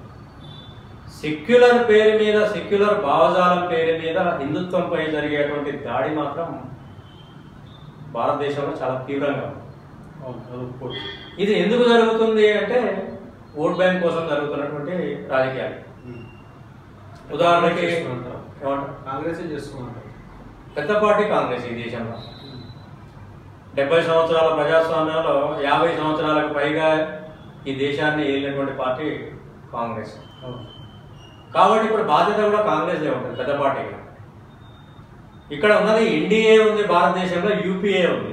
[SPEAKER 2] సెక్యులర్ పేరు మీద సెక్యులర్ భావజాలం పేరు మీద హిందుత్వంపై జరిగేటువంటి దాడి మాత్రం భారతదేశంలో చాలా తీవ్రంగా ఉంది
[SPEAKER 3] అవును, అది ఒప్పుకోవచ్చు.
[SPEAKER 2] ఇది ఎందుకు జరుగుతుంది అంటే ఓట్ బ్యాంక్ కోసం జరుగుతున్నటువంటి రాజకీయాలు
[SPEAKER 3] ఉమ్.
[SPEAKER 2] ఉదాహరణకి
[SPEAKER 3] చేస్తున్నంటారా?
[SPEAKER 2] ఏమంటారు?
[SPEAKER 3] కాంగ్రెస్ చేస్తున్నారు
[SPEAKER 2] పెద్ద పార్టీ కాంగ్రెస్ ఈ దేశంలో డెబ్బై సంవత్సరాల ప్రజాస్వామ్యంలో యాభై సంవత్సరాలకు పైగా ఈ దేశాన్ని ఏలినటువంటి పార్టీ కాంగ్రెస్ కాబట్టి ఇప్పుడు బాధ్యత కూడా కాంగ్రెస్ ఉంటుంది పెద్ద పార్టీగా ఇక్కడ ఉన్నది ఎన్డీఏ ఉంది భారతదేశంలో యూపీఏ ఉంది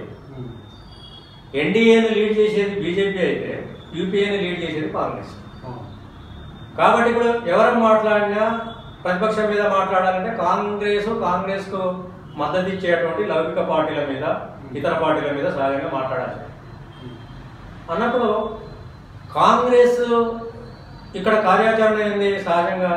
[SPEAKER 2] ఎన్డీఏని లీడ్ చేసేది బీజేపీ అయితే యూపీఏని లీడ్ చేసేది కాంగ్రెస్ కాబట్టి ఇప్పుడు ఎవరు మాట్లాడినా ప్రతిపక్షం మీద మాట్లాడాలంటే కాంగ్రెస్ కాంగ్రెస్ కు మద్దతు ఇచ్చేటువంటి లౌకిక పార్టీల మీద ఇతర పార్టీల మీద సహజంగా మాట్లాడాలి అన్నప్పుడు కాంగ్రెస్ ఇక్కడ కార్యాచరణ ఏంది సహజంగా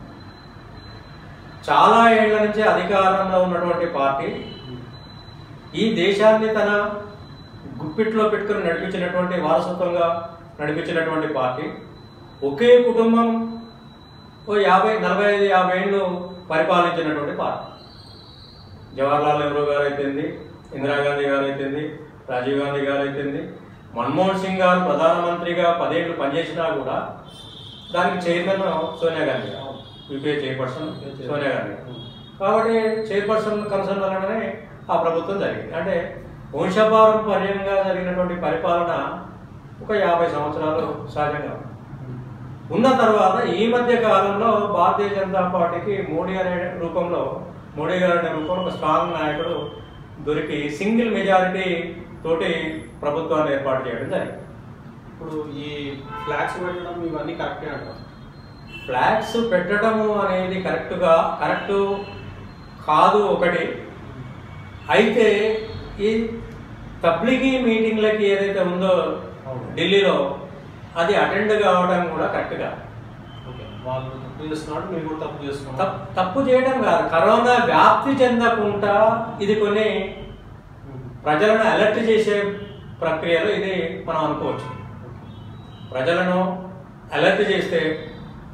[SPEAKER 2] చాలా ఏళ్ల నుంచి అధికారంలో ఉన్నటువంటి పార్టీ ఈ దేశాన్ని తన గుప్పిట్లో పెట్టుకుని నడిపించినటువంటి వారసత్వంగా నడిపించినటువంటి పార్టీ ఒకే కుటుంబం ఓ యాభై నలభై ఐదు యాభై ఏళ్ళు పరిపాలించినటువంటి పార్టీ జవహర్లాల్ నెహ్రూ గారు అయితేంది ఇందిరాగాంధీ గారు అయితేంది రాజీవ్ గాంధీ గారు అయితేంది మన్మోహన్ సింగ్ గారు ప్రధానమంత్రిగా పదేళ్ళు పనిచేసినా కూడా దానికి చైర్మన్ సోనియా గాంధీ గారు యూపీఏ చైర్పర్సన్ సోనియా గాంధీ గారు. కాబట్టి చైర్పర్సన్ కన్సర్న్ వలననే ఆ ప్రభుత్వం జరిగింది అంటే వంశపారంపర్యంగా జరిగినటువంటి పరిపాలన ఒక యాభై సంవత్సరాలు సహజంగా ఉంది. ఉన్న తర్వాత ఈ మధ్య కాలంలో భారతీయ జనతా పార్టీకి మోడీ అనే రూపంలో మోడీ గారు అనే రూపంలో ఒక స్ట్రాంగ్ నాయకుడు దొరికి సింగిల్ మెజారిటీ తోటి ప్రభుత్వాన్ని ఏర్పాటు చేయడం జరిగింది
[SPEAKER 3] ఇప్పుడు ఈ ఫ్లాగ్స్ పెట్టడం ఇవన్నీ కరెక్టే అంటారు
[SPEAKER 2] ఫ్లాగ్స్ పెట్టడము అనేది కరెక్ట్గా కరెక్ట్ కాదు ఒకటి అయితే ఈ తబ్లిగీ మీటింగ్లకి ఏదైతే ఉందో
[SPEAKER 3] అవును.
[SPEAKER 2] ఢిల్లీలో అది అటెండ్ కావడం కూడా కరెక్ట్గా
[SPEAKER 3] ఓకే వాళ్ళు తప్పు చేస్తున్నారు మీరు కూడా తప్పు చేస్తున్నారు
[SPEAKER 2] తప్- తప్పు చేయడం కాదు కరోనా వ్యాప్తి చెందకుండా ఇది కొన్ని ప్రజలను అలర్ట్ చేసే ప్రక్రియలో ఇది మనం అనుకోవచ్చు ప్రజలను అలర్ట్ చేస్తే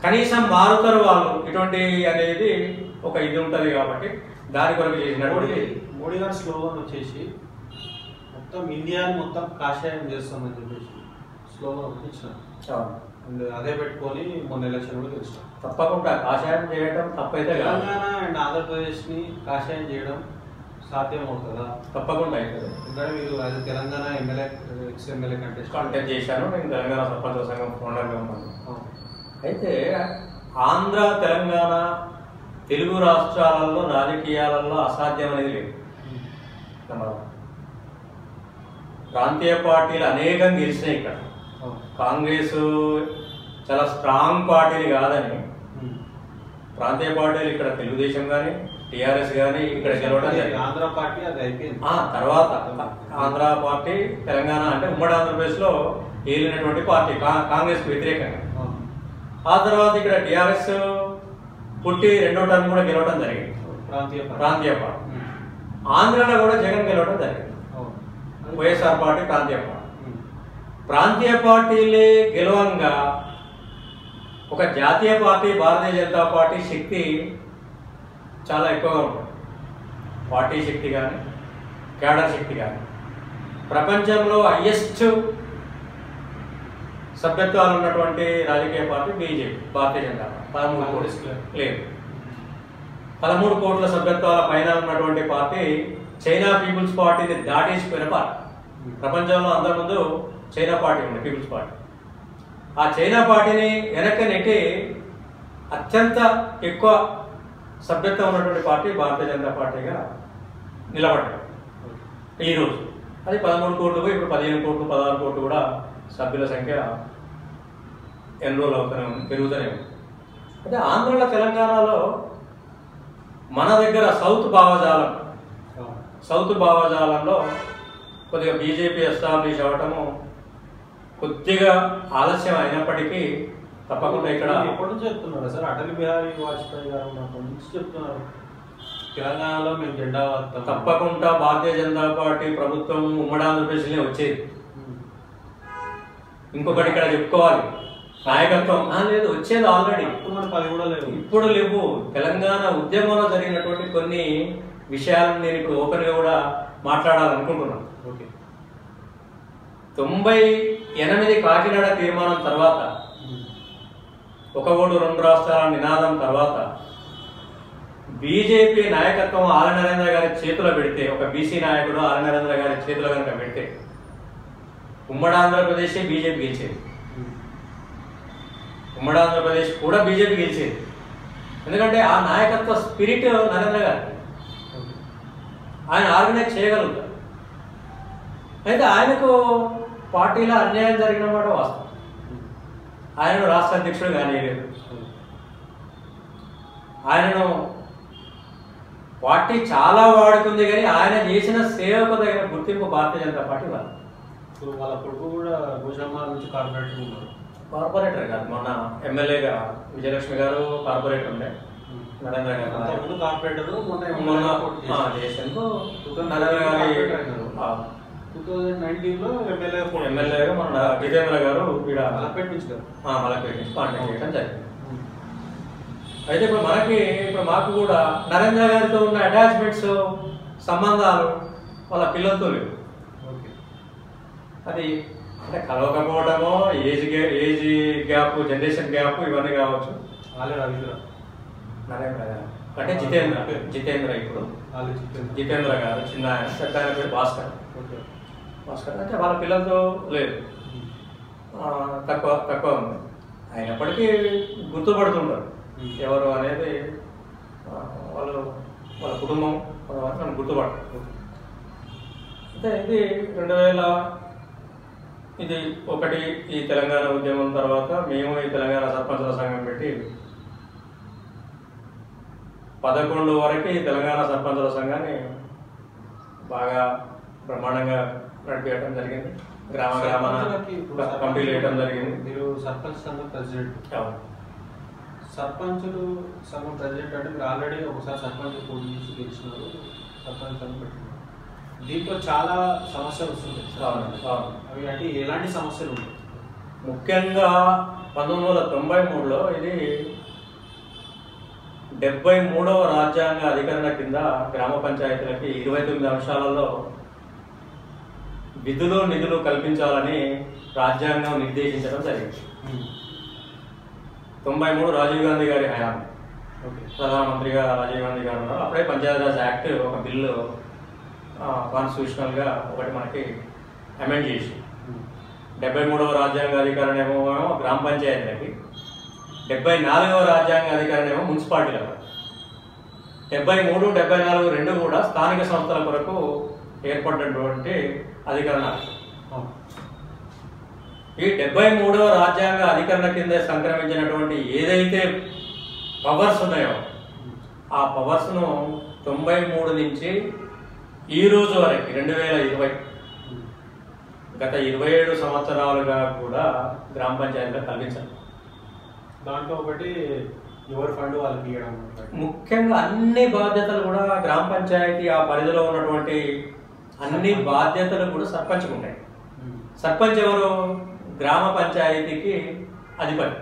[SPEAKER 2] కనీసం మారుతారు వాళ్ళు ఇటువంటి అనేది ఒక ఇది ఉంటుంది కాబట్టి దాని కొరకు
[SPEAKER 3] మోడీ
[SPEAKER 2] చేసినటువంటి
[SPEAKER 3] మోడీ గారి స్లోగన్ వచ్చేసి మొత్తం ఇండియాని మొత్తం కాషాయం చేస్తామని చెప్పేసి స్లోగన్ ఒకటి ఇచ్చిన
[SPEAKER 2] అవును.
[SPEAKER 3] అండ్ అదే పెట్టుకొని మొన్న ఎలక్షన్ కూడా గెలిచిన
[SPEAKER 2] తప్పకుండా కాషాయం చేయటం తప్పైతే కాదు
[SPEAKER 3] తెలంగాణ అండ్ ఆంధ్రప్రదేశ్ ని కాషాయం చేయడం సాధ్యం అవుతుందా
[SPEAKER 2] తప్పకుండా అవుతుంది
[SPEAKER 3] ఎందుకంటే మీరు అది Telangana MLA ex MLA contest
[SPEAKER 2] contact చేశాను నేను తెలంగాణ సర్పంచ్ సంఘం ఫౌండర్గా ఉన్నాను అయితే ఆంధ్ర తెలంగాణ తెలుగు రాష్ట్రాలలో రాజకీయాలలో అసాధ్యం అనేది లేదు నెంబర్ వన్. ప్రాంతీయ పార్టీలు అనేకం గెలిచినాయి ఇక్కడ కాంగ్రెస్ చాలా స్ట్రాంగ్ పార్టీలు కాదని ప్రాంతీయ పార్టీలు ఇక్కడ తెలుగుదేశం కానీ టిఆర్ఎస్ కానీ ఇక్కడ గెలవడం జరిగింది
[SPEAKER 3] ఆంధ్ర పార్టీ అది అయిపోయింది
[SPEAKER 2] ఆ తర్వాత ఆంధ్ర పార్టీ తెలంగాణ అంటే ఉమ్మడి ఆంధ్రప్రదేశ్ లో ఏలినటువంటి పార్టీ కా- కాంగ్రెస్ కు వ్యతిరేకంగా
[SPEAKER 3] అవును.
[SPEAKER 2] ఆ తర్వాత ఇక్కడ టిఆర్ఎస్ పుట్టి రెండో టర్మ్ కూడా గెలవడం జరిగింది
[SPEAKER 3] ప్రాంతీయ పార్టీ
[SPEAKER 2] ప్రాంతీయ పార్టీ
[SPEAKER 3] ఉమ్.
[SPEAKER 2] ఆంధ్రలో కూడా జగన్ గెలవడం జరిగింది
[SPEAKER 3] అవును.
[SPEAKER 2] వైఎస్ఆర్ పార్టీ ప్రాంతీయ పార్టీ
[SPEAKER 3] ఉమ్.
[SPEAKER 2] ప్రాంతీయ పార్టీలే గెలవంగా ఒక జాతీయ పార్టీ భారతీయ జనతా పార్టీ శక్తి చాలా ఎక్కువగా ఉంటుంది పార్టీ శక్తి కానీ కేడర్ శక్తి కానీ ప్రపంచంలో హయ్యెస్ట్ సభ్యత్వాలు ఉన్నటువంటి రాజకీయ party BJP Bharatiya Janata party పదమూడు
[SPEAKER 3] కాంగ్రెస్
[SPEAKER 2] కోట్లు
[SPEAKER 3] లేదు.
[SPEAKER 2] లేదు పదమూడు కోట్ల సభ్యత్వాల పైన ఉన్నటువంటి పార్టీ చైనా పీపుల్స్ పార్టీని దాటేసిపోయిన పార్టీ ప్రపంచంలో అంతకుముందు చైనా పార్టీ ఉంది పీపుల్స్ పార్టీ ఆ చైనా పార్టీని వెనక్కి నెట్టి అత్యంత ఎక్కువ సభ్యత్వం ఉన్నటువంటి పార్టీ భారతీయ జనతా పార్టీగా నిలబడ్డాడు ఈరోజు అది పదమూడు కోట్లు ఇప్పుడు పదిహేను కోట్లు పదహారు కోట్లు కూడా సభ్యుల సంఖ్య ఎన్రోల్ అవుతూనే ఉంది పెరుగుతూనే ఉంది అయితే ఆంధ్రలో తెలంగాణలో మన దగ్గర సౌత్ భావజాలం
[SPEAKER 3] అవును.
[SPEAKER 2] సౌత్ భావజాలంలో కొద్దిగా బీజేపీ ఎస్టాబ్లిష్ అవ్వటము కొద్దిగా ఆలస్యం అయినప్పటికీ తప్పకుండా ఇక్కడ
[SPEAKER 3] మీరు ఎప్పటి నుంచి చెప్తున్నారు సార్ అటల్ బిహారీ వాజ్పేయి గారు ఉన్నప్పటి నుంచి చెప్తున్నారు తెలంగాణలో మేము జెండా వాడతాం
[SPEAKER 2] తప్పకుండా భారతీయ జనతా పార్టీ ప్రభుత్వం ఉమ్మడి ఆంధ్రప్రదేశ్లోనే వచ్చేది
[SPEAKER 3] ఉమ్.
[SPEAKER 2] ఇంకొకటి ఇక్కడ చెప్పుకోవాలి నాయకత్వం ఆ, లేదు వచ్చేది ఆల్రెడీ
[SPEAKER 3] పట్టుమని పది కూడా లేవు
[SPEAKER 2] ఇప్పుడు లేవు తెలంగాణ ఉద్యమంలో జరిగినటువంటి కొన్ని విషయాలను నేను ఇప్పుడు ఓపెన్ గా కూడా మాట్లాడాలనుకుంటున్నాను
[SPEAKER 3] ఓకే
[SPEAKER 2] తొంభై ఎనిమిది కాకినాడ తీర్మానం తర్వాత
[SPEAKER 3] ఉమ్.
[SPEAKER 2] ఒక ఓటు రెండు రాష్ట్రాల నినాదం తర్వాత బీజేపీ నాయకత్వం ఆల నరేంద్ర గారి చేతిలో పెడితే ఒక బీసీ నాయకుడు ఆల నరేంద్ర గారి చేతిలో కనుక పెడితే ఉమ్మడి ఆంధ్రప్రదేశ్ బీజేపీ గెలిచేది
[SPEAKER 3] ఉమ్.
[SPEAKER 2] ఉమ్మడి ఆంధ్రప్రదేశ్ కూడా బీజేపీ గెలిచేది ఎందుకంటే ఆ నాయకత్వ స్పిరిట్ నరేంద్ర గారి
[SPEAKER 3] ఓకే
[SPEAKER 2] ఆయన ఆర్గనైజ్ చేయగలుగుతారు అయితే ఆయనకు పార్టీలో అన్యాయం జరిగిన మాట వాస్తవం
[SPEAKER 3] ఉమ్.
[SPEAKER 2] ఆయనను రాష్ట్ర అధ్యక్షుడు కానియలేదు
[SPEAKER 3] అవును.
[SPEAKER 2] ఆయనను పార్టీ చాలా వాడుకుంది కానీ ఆయన చేసిన సేవకు తగిన గుర్తింపు భారతీయ జనతా పార్టీ వాళ్ళు
[SPEAKER 3] ఇప్పుడు వాళ్ళ కొడుకు కూడా భూషమ్మ నుంచి కార్పొరేటర్ ఉన్నారు
[SPEAKER 2] కార్పొరేటర్ కాదు మొన్న ఎమ్మెల్యేగా విజయలక్ష్మి గారు కార్పొరేటర్ ఉండే
[SPEAKER 3] ఉమ్.
[SPEAKER 2] నరేంద్ర గారు
[SPEAKER 3] అంతకుముందు కార్పొరేటర్ మొన్న
[SPEAKER 2] మొన్న
[SPEAKER 3] ఎమ్మెల్యే పోటీ
[SPEAKER 2] ఆ,
[SPEAKER 3] చేశారు.
[SPEAKER 2] చేసిండ్రు. నరేంద్ర గారి ఆ,
[SPEAKER 3] 2019 లో ఎమ్మెల్యే పోటీ
[SPEAKER 2] ఎమ్మెల్యేగా మన జితేంద్ర గారు ఇక్కడ
[SPEAKER 3] మలపేట నుంచి కదా
[SPEAKER 2] మలపేట నుంచి కాంటాక్ట్ చేయడం జరిగింది అయితే ఇప్పుడు మనకి ఇప్పుడు మాకు కూడా నరేంద్ర గారితో ఉన్న అటాచ్మెంట్స్ సంబంధాలు వాళ్ళ పిల్లలతో లేవు
[SPEAKER 3] ఓకే
[SPEAKER 2] అది అంటే కలవకపోవడమో ఏజ్ గే- ఏజ్ గ్యాప్ జనరేషన్ గ్యాప్ ఇవన్నీ కావచ్చు
[SPEAKER 3] ఆలే రవీంద్ర
[SPEAKER 2] నరేంద్ర గారు అంటే జితేంద్ర జితేంద్ర ఇప్పుడు
[SPEAKER 3] ఆలే చిత్తేంద్ర
[SPEAKER 2] జితేంద్ర గారు చిన్న ఆయన పెద్ద ఆయన పేరు భాస్కర్
[SPEAKER 3] ఓకే
[SPEAKER 2] భాస్కర్ అంటే వాళ్ళ పిల్లలతో లేదు ఆ, తక్కువ తక్కువ ఉంది అయినప్పటికీ గుర్తుపడుతుంటారు
[SPEAKER 3] Hmm.
[SPEAKER 2] ఎవరు అనేది ఆ, వాళ్ళు వాళ్ళ కుటుంబం మనం గుర్తుపడతారు అంటే ఇది రెండు వేల ఇది ఒకటి ఈ తెలంగాణ ఉద్యమం తర్వాత మేము ఈ తెలంగాణ సర్పంచుల సంఘం పెట్టి పదకొండు వరకు ఈ తెలంగాణ సర్పంచుల సంఘాన్ని బాగా బ్రహ్మాండంగా నడిపించడం జరిగింది గ్రామ గ్రామాన
[SPEAKER 3] సర్పంచులకి ఇప్పుడు
[SPEAKER 2] కమిటీలు వేయడం జరిగింది
[SPEAKER 3] మీరు సర్పంచ్ సంఘం ప్రెసిడెంట్
[SPEAKER 2] అవును.
[SPEAKER 3] సర్పంచులు సంఘం ప్రెసిడెంట్ అంటే మీరు ఆల్రెడీ ఒకసారి సర్పంచ్ పోటీ చేసి గెలిచినారు సర్పంచ్ సంఘం పెట్టుకున్నారు దీంట్లో చాలా సమస్యలు వస్తుంటాయి
[SPEAKER 2] అవును, అవును.
[SPEAKER 3] అవి అంటే ఎలాంటి సమస్యలు ఉంటాయి
[SPEAKER 2] ముఖ్యంగా పంతొమ్మిది వందల తొంభై మూడులో ఇది డెబ్బై మూడవ రాజ్యాంగ అధికరణ కింద గ్రామ పంచాయతీలకి ఇరవై తొమ్మిది అంశాలలో విధులు నిధులు కల్పించాలని రాజ్యాంగం నిర్దేశించడం జరిగింది తొంభై మూడు రాజీవ్ గాంధీ గారి హయాం
[SPEAKER 3] ఓకే
[SPEAKER 2] ప్రధానమంత్రిగా రాజీవ్ గాంధీ గారు ఉన్నారు అప్పుడే పంచాయతీరాజ్ యాక్ట్ ఒక బిల్లు కాన్స్టిట్యూషనల్గా ఒకటి మనకి అమెండ్ చేసి డెబ్బై మూడవ రాజ్యాంగ అధికారం ఏమో గ్రామ పంచాయతీలకి డెబ్బై నాలుగవ రాజ్యాంగ అధికారం ఏమో మున్సిపాలిటీలకు డెబ్బై మూడు డెబ్బై నాలుగు రెండు కూడా స్థానిక సంస్థల కొరకు ఏర్పడినటువంటి అధికరణాలు ఈ డెబ్బై మూడవ రాజ్యాంగ అధికరణ కింద సంక్రమించినటువంటి ఏదైతే పవర్స్ ఉన్నాయో ఆ పవర్స్ను తొంభై మూడు నుంచి ఈ రోజు వరకు రెండు వేల ఇరవై గత ఇరవై ఏడు సంవత్సరాలుగా కూడా గ్రామ పంచాయతీలో కల్పించాలి
[SPEAKER 3] దాంట్లో ఒకటి ఎవరి ఫండ్ వాళ్ళకి ఇవ్వడం
[SPEAKER 2] ముఖ్యంగా అన్ని బాధ్యతలు కూడా గ్రామ పంచాయతీ ఆ పరిధిలో ఉన్నటువంటి అన్ని బాధ్యతలు కూడా సర్పంచ్కి ఉంటాయి సర్పంచ్ ఎవరు గ్రామ పంచాయతీకి అధిపతి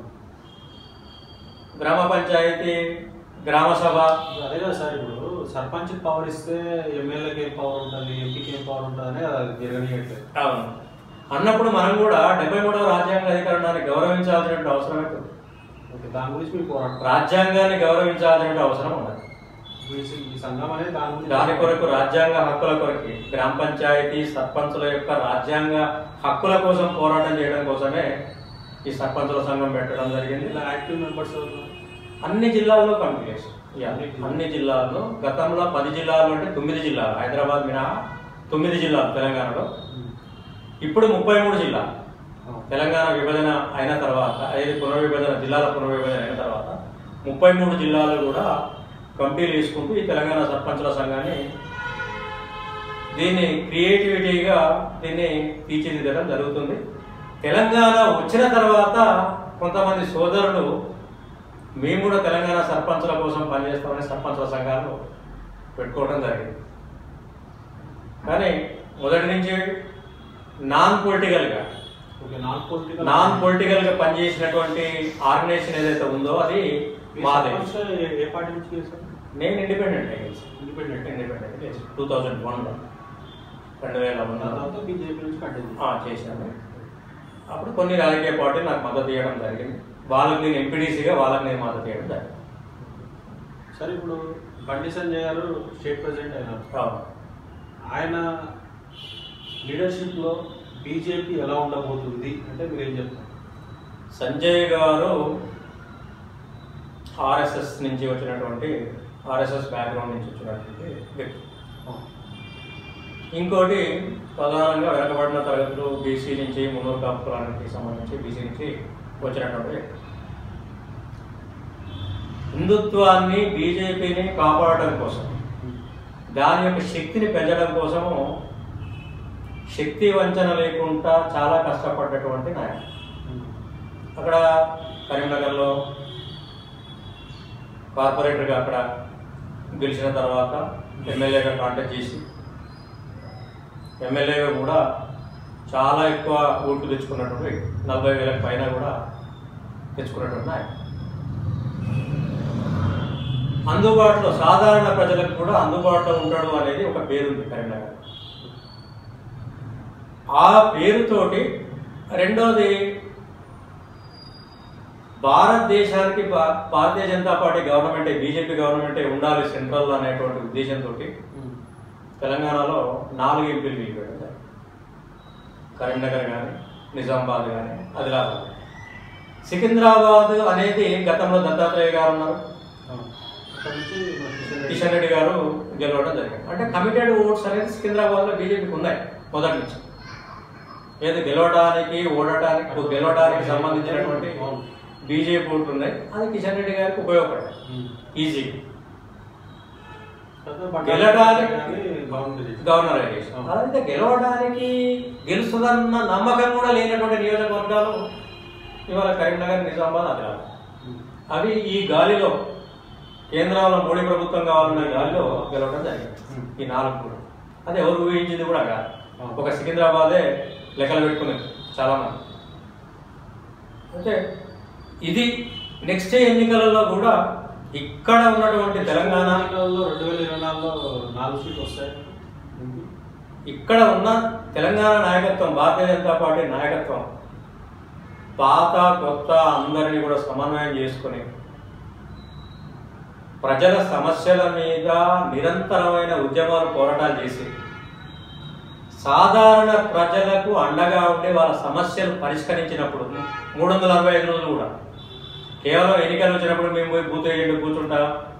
[SPEAKER 2] గ్రామ పంచాయతీ గ్రామ సభ
[SPEAKER 3] అదే కదా సార్ ఇప్పుడు సర్పంచ్ పవర్ ఇస్తే ఎమ్మెల్యేకి ఏం పవర్ ఉంటుంది ఎంపీకి ఏం పవర్ ఉంటుంది అని అది జరగనియట్లేదు
[SPEAKER 2] అవును అన్నప్పుడు మనం కూడా డెబ్బై మూడవ రాజ్యాంగ అధికరణాన్ని గౌరవించాల్సిన అవసరం అయితే ఉంది.
[SPEAKER 3] ఓకే దాని గురించి మీరు పోరాటం
[SPEAKER 2] రాజ్యాంగాన్ని గౌరవించాల్సిన అవసరం ఉన్నది
[SPEAKER 3] ఈ- ఈ సంఘం అనేది దాని గురించి
[SPEAKER 2] దాని కొరకు రాజ్యాంగ హక్కుల కొరకు గ్రామ పంచాయతీ సర్పంచుల యొక్క రాజ్యాంగ హక్కుల కోసం పోరాటం చేయడం కోసమే ఈ సర్పంచుల సంఘం పెట్టడం జరిగింది
[SPEAKER 3] ఇలా యాక్టివ్ మెంబర్స్
[SPEAKER 2] అన్ని జిల్లాల్లో కంప్లీట్ అన్ని జిల్లాల్లో గతంలో పది జిల్లాలు అంటే తొమ్మిది జిల్లాలు హైదరాబాద్ మినహా తొమ్మిది జిల్లాలు తెలంగాణలో ఇప్పుడు ముప్పై మూడు జిల్లాలు తెలంగాణ విభజన అయిన తర్వాత ఐదు పునర్విభజన జిల్లాల పునర్విభజన అయిన తర్వాత ముప్పై మూడు జిల్లాలు కూడా కమిటీలు వేసుకుంటూ ఈ తెలంగాణ సర్పంచుల సంఘాన్ని దీన్ని క్రియేటివిటీగా దీన్ని తీర్చిదిద్దడం జరుగుతుంది తెలంగాణ వచ్చిన తర్వాత కొంతమంది సోదరులు మేము కూడా తెలంగాణ సర్పంచుల కోసం పనిచేస్తామని సర్పంచుల సంఘాలు పెట్టుకోవడం జరిగింది కానీ మొదటి నుంచి నాన్ పొలిటికల్గా
[SPEAKER 3] okay non political
[SPEAKER 2] non political గా పనిచేసినటువంటి ఆర్గనైజేషన్ ఏదైతే ఉందో అది మాదే
[SPEAKER 3] ఏ పార్టీ నుంచి చేశారు
[SPEAKER 2] నేను independent
[SPEAKER 3] independent
[SPEAKER 2] independent two thousand వన్లో రెండు వేల వన్లో
[SPEAKER 3] తర్వాత బీజేపీ నుంచి కంటిన్యూ
[SPEAKER 2] ఆ, చేశాను అప్పుడు కొన్ని రాజకీయ పార్టీలు నాకు మద్దతు ఇవ్వడం జరిగింది వాళ్ళకి నేను ఎంపీడీసీగా వాళ్ళకి నేను మద్దతు ఇవ్వడం జరిగింది
[SPEAKER 3] సరే ఇప్పుడు బండి సంజయ్ గారు స్టేట్ ప్రెసిడెంట్ అయినారు
[SPEAKER 2] అవును.
[SPEAKER 3] ఆయన లీడర్షిప్లో బీజేపీ ఎలా ఉండబోతుంది అంటే మీరు ఏం చెప్తారు
[SPEAKER 2] సంజయ్ గారు ఆర్ఎస్ఎస్ నుంచి వచ్చినటువంటి ఆర్ఎస్ఎస్ బ్యాక్గ్రౌండ్ నుంచి వచ్చినటువంటి వ్యక్తి ఇంకోటి ప్రధానంగా వెనకబడిన తరగతులు బీసీ నుంచి మున్నూరు కాపుకులానికి సంబంధించి బీసీ నుంచి వచ్చినటువంటి వ్యక్తి హిందుత్వాన్ని బీజేపీని కాపాడటం కోసం దాని యొక్క శక్తిని పెంచడం కోసము శక్తి వంచన లేకుండా చాలా కష్టపడ్డటువంటి నాయకుడు అక్కడ కరీంనగర్లో కార్పొరేటర్గా అక్కడ గెలిచిన తర్వాత ఎమ్మెల్యేగా కాంటాక్ట్ చేసి ఎమ్మెల్యేగా కూడా చాలా ఎక్కువ ఓట్లు తెచ్చుకున్నటువంటి వ్యక్తి. నలభై వేలకు పైన కూడా తెచ్చుకున్నటువంటి నాయకుడు అందుబాటులో సాధారణ ప్రజలకు కూడా అందుబాటులో ఉంటాడు అనేది ఒక పేరుంది కరీంనగర్ ఆ పేరుతోటి రెండోది భారతదేశానికి భా- భారతీయ జనతా పార్టీ గవర్నమెంటే బీజేపీ గవర్నమెంటే ఉండాలి సెంట్రల్ అనేటువంటి ఉద్దేశంతో తెలంగాణలో నాలుగు ఎంపీలు గెలిపాడు కరీంనగర్ కానీ నిజామాబాద్ కానీ ఆదిలాబాద్ సికింద్రాబాద్ అనేది గతంలో దత్తాత్రేయ గారు ఉన్నారు
[SPEAKER 3] అక్కడ నుంచి మన కిషన్ రెడ్డి
[SPEAKER 2] కిషన్ రెడ్డి గారు గెలవడం జరిగింది అంటే కమిటెడ్ ఓట్స్ అనేది సికింద్రాబాద్లో బీజేపీకి ఉన్నాయి మొదటి నుంచి ఏది గెలవడానికి ఓడటానికి ఇప్పుడు గెలవడానికి సంబంధించినటువంటి బీజేపీ ఓట్లు ఉన్నాయి అది కిషన్ రెడ్డి గారికి ఉపయోగపడాయి
[SPEAKER 3] ఉమ్.
[SPEAKER 2] ఈజీ
[SPEAKER 3] తర్వాత పట్టాభి
[SPEAKER 2] గెలవడానికి
[SPEAKER 3] కానీ గవర్నమెంట్ చేసింది.
[SPEAKER 2] గవర్నర్ ఎలక్షన్
[SPEAKER 3] అవును.
[SPEAKER 2] అలాగే గెలవడానికి గెలుస్తుందన్న నమ్మకం కూడా లేనటువంటి నియోజకవర్గాలు ఇవాళ కరీంనగర్ నిజామాబాద్ ఆదిలాబాద్
[SPEAKER 3] ఉమ్.
[SPEAKER 2] అవి ఈ గాలిలో కేంద్రంలో మోడీ ప్రభుత్వం కావాలన్న గాలిలో గెలవడం జరిగింది
[SPEAKER 3] Hmm.
[SPEAKER 2] ఈ నాలుగు కూడా అది ఎవరు ఊహించింది కూడా కాదు
[SPEAKER 3] అవును.
[SPEAKER 2] ఒక సికింద్రాబాదే లెక్కలు పెట్టుకునేది చాలా మంది అంటే ఇది నెక్స్ట్ ఎన్నికలలో కూడా ఇక్కడ ఉన్నటువంటి తెలంగాణ
[SPEAKER 3] ఎన్నికల్లో రెండు వేల ఇరవై నాలుగులో నాలుగు సీట్లు వస్తాయి
[SPEAKER 2] ఇక్కడ ఉన్న తెలంగాణ నాయకత్వం భారతీయ జనతా పార్టీ నాయకత్వం పాత కొత్త అందరినీ కూడా సమన్వయం చేసుకుని ప్రజల సమస్యల మీద నిరంతరమైన ఉద్యమాలు పోరాటాలు చేసి సాధారణ ప్రజలకు అండగా ఉండి వాళ్ళ సమస్యలు పరిష్కరించినప్పుడు మూడు వందల అరవై ఐదు రోజులు కూడా కేవలం ఎన్నికలు వచ్చినప్పుడు మేము పోయి బూత్ ఏజెంట్ కూర్చుంటా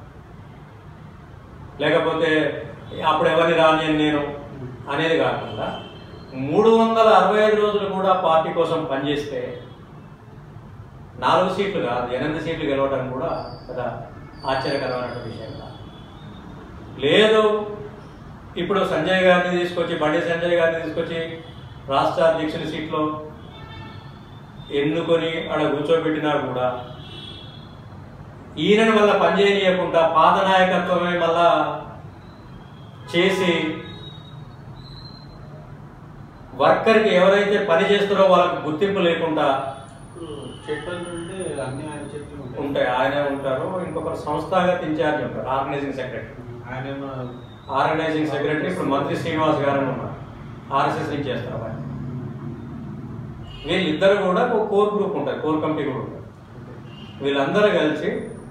[SPEAKER 2] లేకపోతే అప్పుడు ఎవరిని రాని నేను అనేది కాకుండా మూడు వందల అరవై ఐదు రోజులు కూడా పార్టీ కోసం పనిచేస్తే నాలుగు సీట్లు కాదు ఎనిమిది సీట్లు గెలవడం కూడా కదా ఆశ్చర్యకరమైన విషయం కాదు లేదు ఇప్పుడు సంజయ్ గారిని తీసుకొచ్చి బండి సంజయ్ గారిని తీసుకొచ్చి రాష్ట్ర అధ్యక్షుడి సీట్లో ఎన్నుకొని ఆడ కూర్చోబెట్టినా కూడా ఈయనని వల్ల పనిచేయనీయకుండా పాత నాయకత్వమే మళ్ళా చేసి వర్కర్కి ఎవరైతే పని చేస్తారో వాళ్ళకి గుర్తింపు లేకుండా
[SPEAKER 3] చెట్ల నుండి అన్ని ఆయన చెట్లు ఉంటాయి
[SPEAKER 2] ఉంటాయి ఆయనే ఉంటారు ఇంకొకరు సంస్థాగత ఇన్ఛార్జ్ ఉంటారు ఆర్గనైజింగ్ సెక్రటరీ
[SPEAKER 3] ఆయన ఏమో
[SPEAKER 2] ఆర్గనైజింగ్ సెక్రటరీ ఇప్పుడు మంత్రి శ్రీనివాస్ గారు అని ఉన్నారు ఆర్ఎస్ఎస్ నుంచి చేస్తారు ఆయన వీళ్ళిద్దరు కూడా ఒక కోర్ గ్రూప్ ఉంటుంది కోర్ కమిటీ కూడా ఉంటుంది వీళ్ళందరూ కలిసి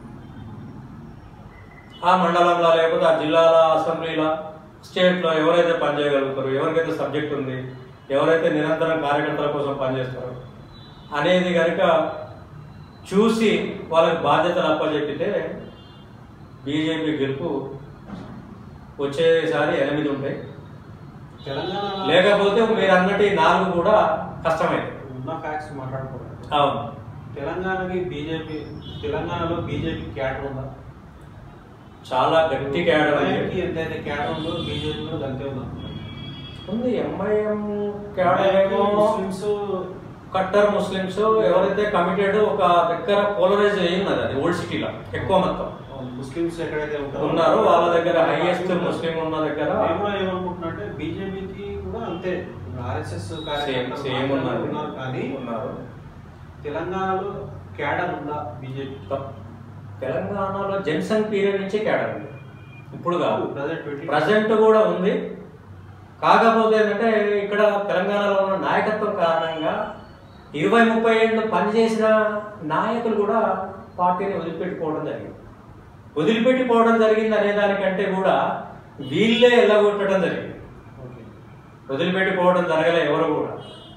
[SPEAKER 2] ఆ మండలంలో లేకపోతే ఆ జిల్లాల అసెంబ్లీల స్టేట్లో ఎవరైతే పనిచేయగలుగుతారో ఎవరికైతే సబ్జెక్ట్ ఉంది ఎవరైతే నిరంతరం కార్యకర్తల కోసం పనిచేస్తారో అనేది కనుక చూసి వాళ్ళకి బాధ్యతలు అప్పచెప్పితే బీజేపీ గెలుపు వచ్చేసారి ఎనిమిది ఉంటాయి
[SPEAKER 3] తెలంగాణ
[SPEAKER 2] లేకపోతే మీరు అన్నట్టు ఈ నాలుగు కూడా కష్టమైంది
[SPEAKER 3] ఉన్న ఫ్యాక్ట్స్ మాట్లాడుకోవాలి
[SPEAKER 2] అవును
[SPEAKER 3] తెలంగాణకి బీజేపీ తెలంగాణలో బీజేపీ క్యాడర్ ఉందా
[SPEAKER 2] చాలా గట్టి క్యాడర్ ఉంది.
[SPEAKER 3] ఎంఐఎంకి ఎంతైతే క్యాడర్ ఉందో బీజేపీలో అంతే ఉందా
[SPEAKER 2] ఉంది ఎంఐఎం క్యాడర్ ఏమో
[SPEAKER 3] ముస్లిమ్స్
[SPEAKER 2] కట్టర్ ముస్లిమ్స్ ఎవరైతే కమిటెడ్ ఒక దగ్గర పోలరైజ్ అయ్యి ఉన్నది అది ఓల్డ్ సిటీలో ఎక్కువ మొత్తం
[SPEAKER 3] ముస్లిమ్స్ ఎక్కడైతే ఉంటారో
[SPEAKER 2] ఉన్నారు వాళ్ళ దగ్గర హైయెస్ట్ ముస్లిం ఉన్న దగ్గర
[SPEAKER 3] నేను కూడా ఏమనుకుంటున్నా అంటే బీజేపీకి కూడా అంతే ఆర్ఎస్ఎస్
[SPEAKER 2] సేమ్ సేమ్ ఉన్నారు
[SPEAKER 3] ఉన్నారు కానీ
[SPEAKER 2] ఉన్నారు
[SPEAKER 3] తెలంగాణలో క్యాడర్ ఉందా బీజేపీ
[SPEAKER 2] తెలంగాణలో జన్సన్ పీరియడ్ నుంచి క్యాడర్ ఉంది ఇప్పుడు కాదు
[SPEAKER 3] ప్రజెంట్ ట్వంటీ
[SPEAKER 2] ప్రజెంట్ కూడా ఉంది కాకపోతే ఏంటంటే ఇక్కడ తెలంగాణలో ఉన్న నాయకత్వం కారణంగా ఇరవై ముప్పై ఏళ్ళు పనిచేసిన నాయకులు కూడా పార్టీని వదిలిపెట్టుకోవడం జరిగింది వదిలిపెట్టిపోవడం జరిగింది అనే దానికంటే కూడా వీళ్ళే ఎల్లగొట్టడం జరిగింది
[SPEAKER 3] ఓకే
[SPEAKER 2] వదిలిపెట్టిపోవడం జరగలే ఎవరు కూడా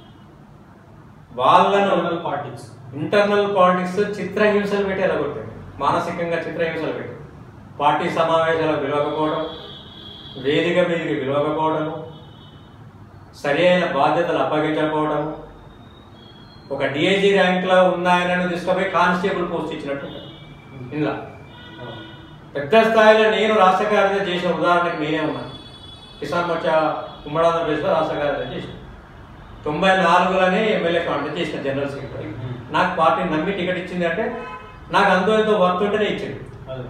[SPEAKER 2] వాళ్ళను
[SPEAKER 3] పార్టీస్
[SPEAKER 2] ఇంటర్నల్ పాలిటిక్స్ చిత్రహింసలు పెట్టి ఎలగొట్టింది మానసికంగా చిత్రహింసలు పెట్టి పార్టీ సమావేశాలకు పిలవకపోవడం వేదిక మీదకి పిలవకపోవడం సరి అయిన బాధ్యతలు అప్పగించకపోవడం ఒక డిఐజీ ర్యాంక్లో ఉన్న ఆయనను తీసుకుపోయి కానిస్టేబుల్ పోస్ట్ ఇచ్చినట్టు ఇందులో పెద్ద స్థాయిలో నేను రాష్ట్ర కార్యదర్శి చేసిన ఉదాహరణకి నేనే ఉన్నాను కిసాన్ మోర్చా ఉమ్మడి ఆంధ్రప్రదేశ్లో రాష్ట్ర కార్యదర్శి చేసిన తొంభై నాలుగులోనే ఎమ్మెల్యే కాంటాక్ట్ చేసిన జనరల్ సెక్రటరీ నాకు పార్టీ నమ్మి టికెట్ ఇచ్చింది అంటే నాకు అంతో ఎంతో వర్త్ ఉంటేనే ఇచ్చింది
[SPEAKER 3] అదే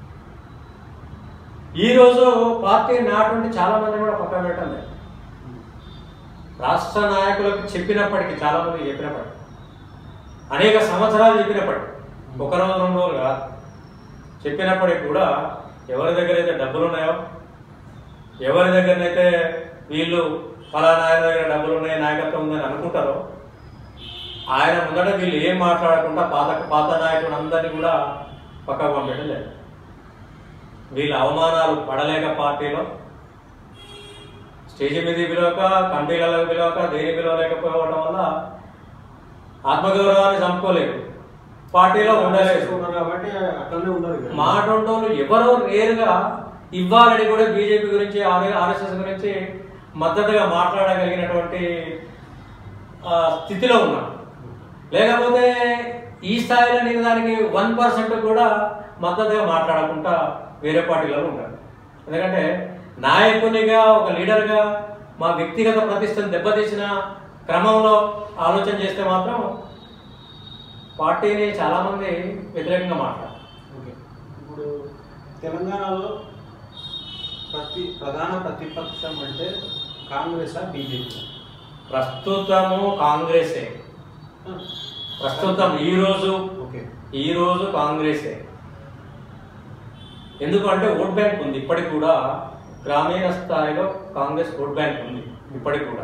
[SPEAKER 2] ఈ రోజు పార్టీ నాటువంటి చాలా మంది కూడా పక్కన పెట్టడం లేదు రాష్ట్ర నాయకులకు చెప్పినప్పటికీ చాలా మంది చెప్పినప్పటికీ అనేక సంవత్సరాలు చెప్పినప్పటికీ ఒక రోజు రెండు రోజులు కాదు చెప్పినప్పటికి కూడా ఎవరి దగ్గర అయితే డబ్బులు ఉన్నాయో ఎవరి దగ్గరనైతే వీళ్ళు ఫలానా ఆయన దగ్గర డబ్బులు ఉన్నాయి నాయకత్వం ఉందని అనుకుంటారో ఆయన ముందట వీళ్ళు ఏం మాట్లాడకుండా పాత పాత నాయకులు అందరినీ కూడా పక్కకు పంపించడం లేదు వీళ్ళ అవమానాలు పడలేక పార్టీలో స్టేజ్ మీద పిలవక కమిటీలలో పిలవక దేని పిలవలేకపోవడం వల్ల ఆత్మగౌరవాన్ని చంపుకోలేదు పార్టీలో ఉండలేదు
[SPEAKER 3] ఉన్నారు కాబట్టి అట్లనే ఉన్నారు ఇక.
[SPEAKER 2] మాటోళ్ళు ఎవరో రేరుగా ఇవ్వాలని కూడా బీజేపీ గురించి ఆర్ఎస్ఎస్ గురించి మద్దతుగా మాట్లాడగలిగినటువంటి ఆ, స్థితిలో ఉన్నాం లేకపోతే ఈ స్థాయిలో నేను దానికి వన్ పర్సెంట్ కూడా మద్దతుగా మాట్లాడకుండా వేరే పార్టీలలో ఉంటాను ఎందుకంటే నాయకునిగా ఒక లీడర్గా మా వ్యక్తిగత ప్రతిష్టను దెబ్బతీసిన క్రమంలో ఆలోచన చేస్తే మాత్రం పార్టీని చాలామంది వ్యతిరేకంగా మాట్లాడారు
[SPEAKER 3] ఓకే ఇప్పుడు తెలంగాణలో ప్రతి ప్రధాన ప్రతిపక్షం అంటే కాంగ్రెస్ బీజేపీ
[SPEAKER 2] ప్రస్తుతము కాంగ్రెసే ప్రస్తుతం ఈ రోజు
[SPEAKER 3] ఓకే
[SPEAKER 2] ఈ రోజు కాంగ్రెసే ఎందుకంటే ఓట్ బ్యాంక్ ఉంది ఇప్పటికి కూడా గ్రామీణ స్థాయిలో కాంగ్రెస్ ఓట్ బ్యాంక్ ఉంది ఇప్పటికి కూడా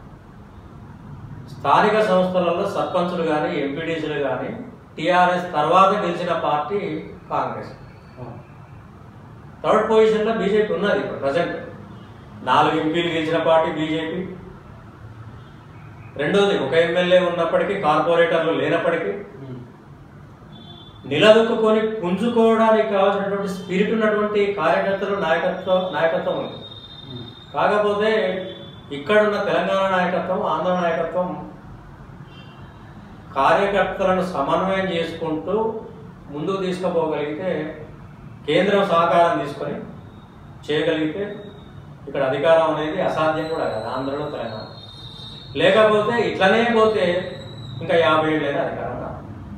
[SPEAKER 2] స్థానిక సంస్థలలో సర్పంచులు కానీ ఎంపీడీసీలు కానీ టీఆర్ఎస్ తర్వాత గెలిచిన పార్టీ కాంగ్రెస్ థర్డ్ పొజిషన్లో బీజేపీ ఉన్నది ఇప్పుడు ప్రజెంట్ నాలుగు ఎంపీలు గెలిచిన పార్టీ బీజేపీ రెండోది ఒక ఎమ్మెల్యే ఉన్నప్పటికీ కార్పొరేటర్లు లేనప్పటికీ నిలదొక్కుని పుంజుకోవడానికి కావాల్సినటువంటి స్పిరిట్ ఉన్నటువంటి కార్యకర్తలు నాయకత్వం నాయకత్వం ఉంది కాకపోతే ఇక్కడున్న తెలంగాణ నాయకత్వం ఆంధ్ర నాయకత్వం కార్యకర్తలను సమన్వయం చేసుకుంటూ ముందుకు తీసుకుపోగలిగితే కేంద్రం సహకారం తీసుకొని చేయగలిగితే ఇక్కడ అధికారం అనేది అసాధ్యం కూడా కాదు ఆంధ్రలో తెలంగాణ లేకపోతే ఇట్లనే పోతే ఇంకా యాభై ఏళ్ళైనా అధికారం రాదు.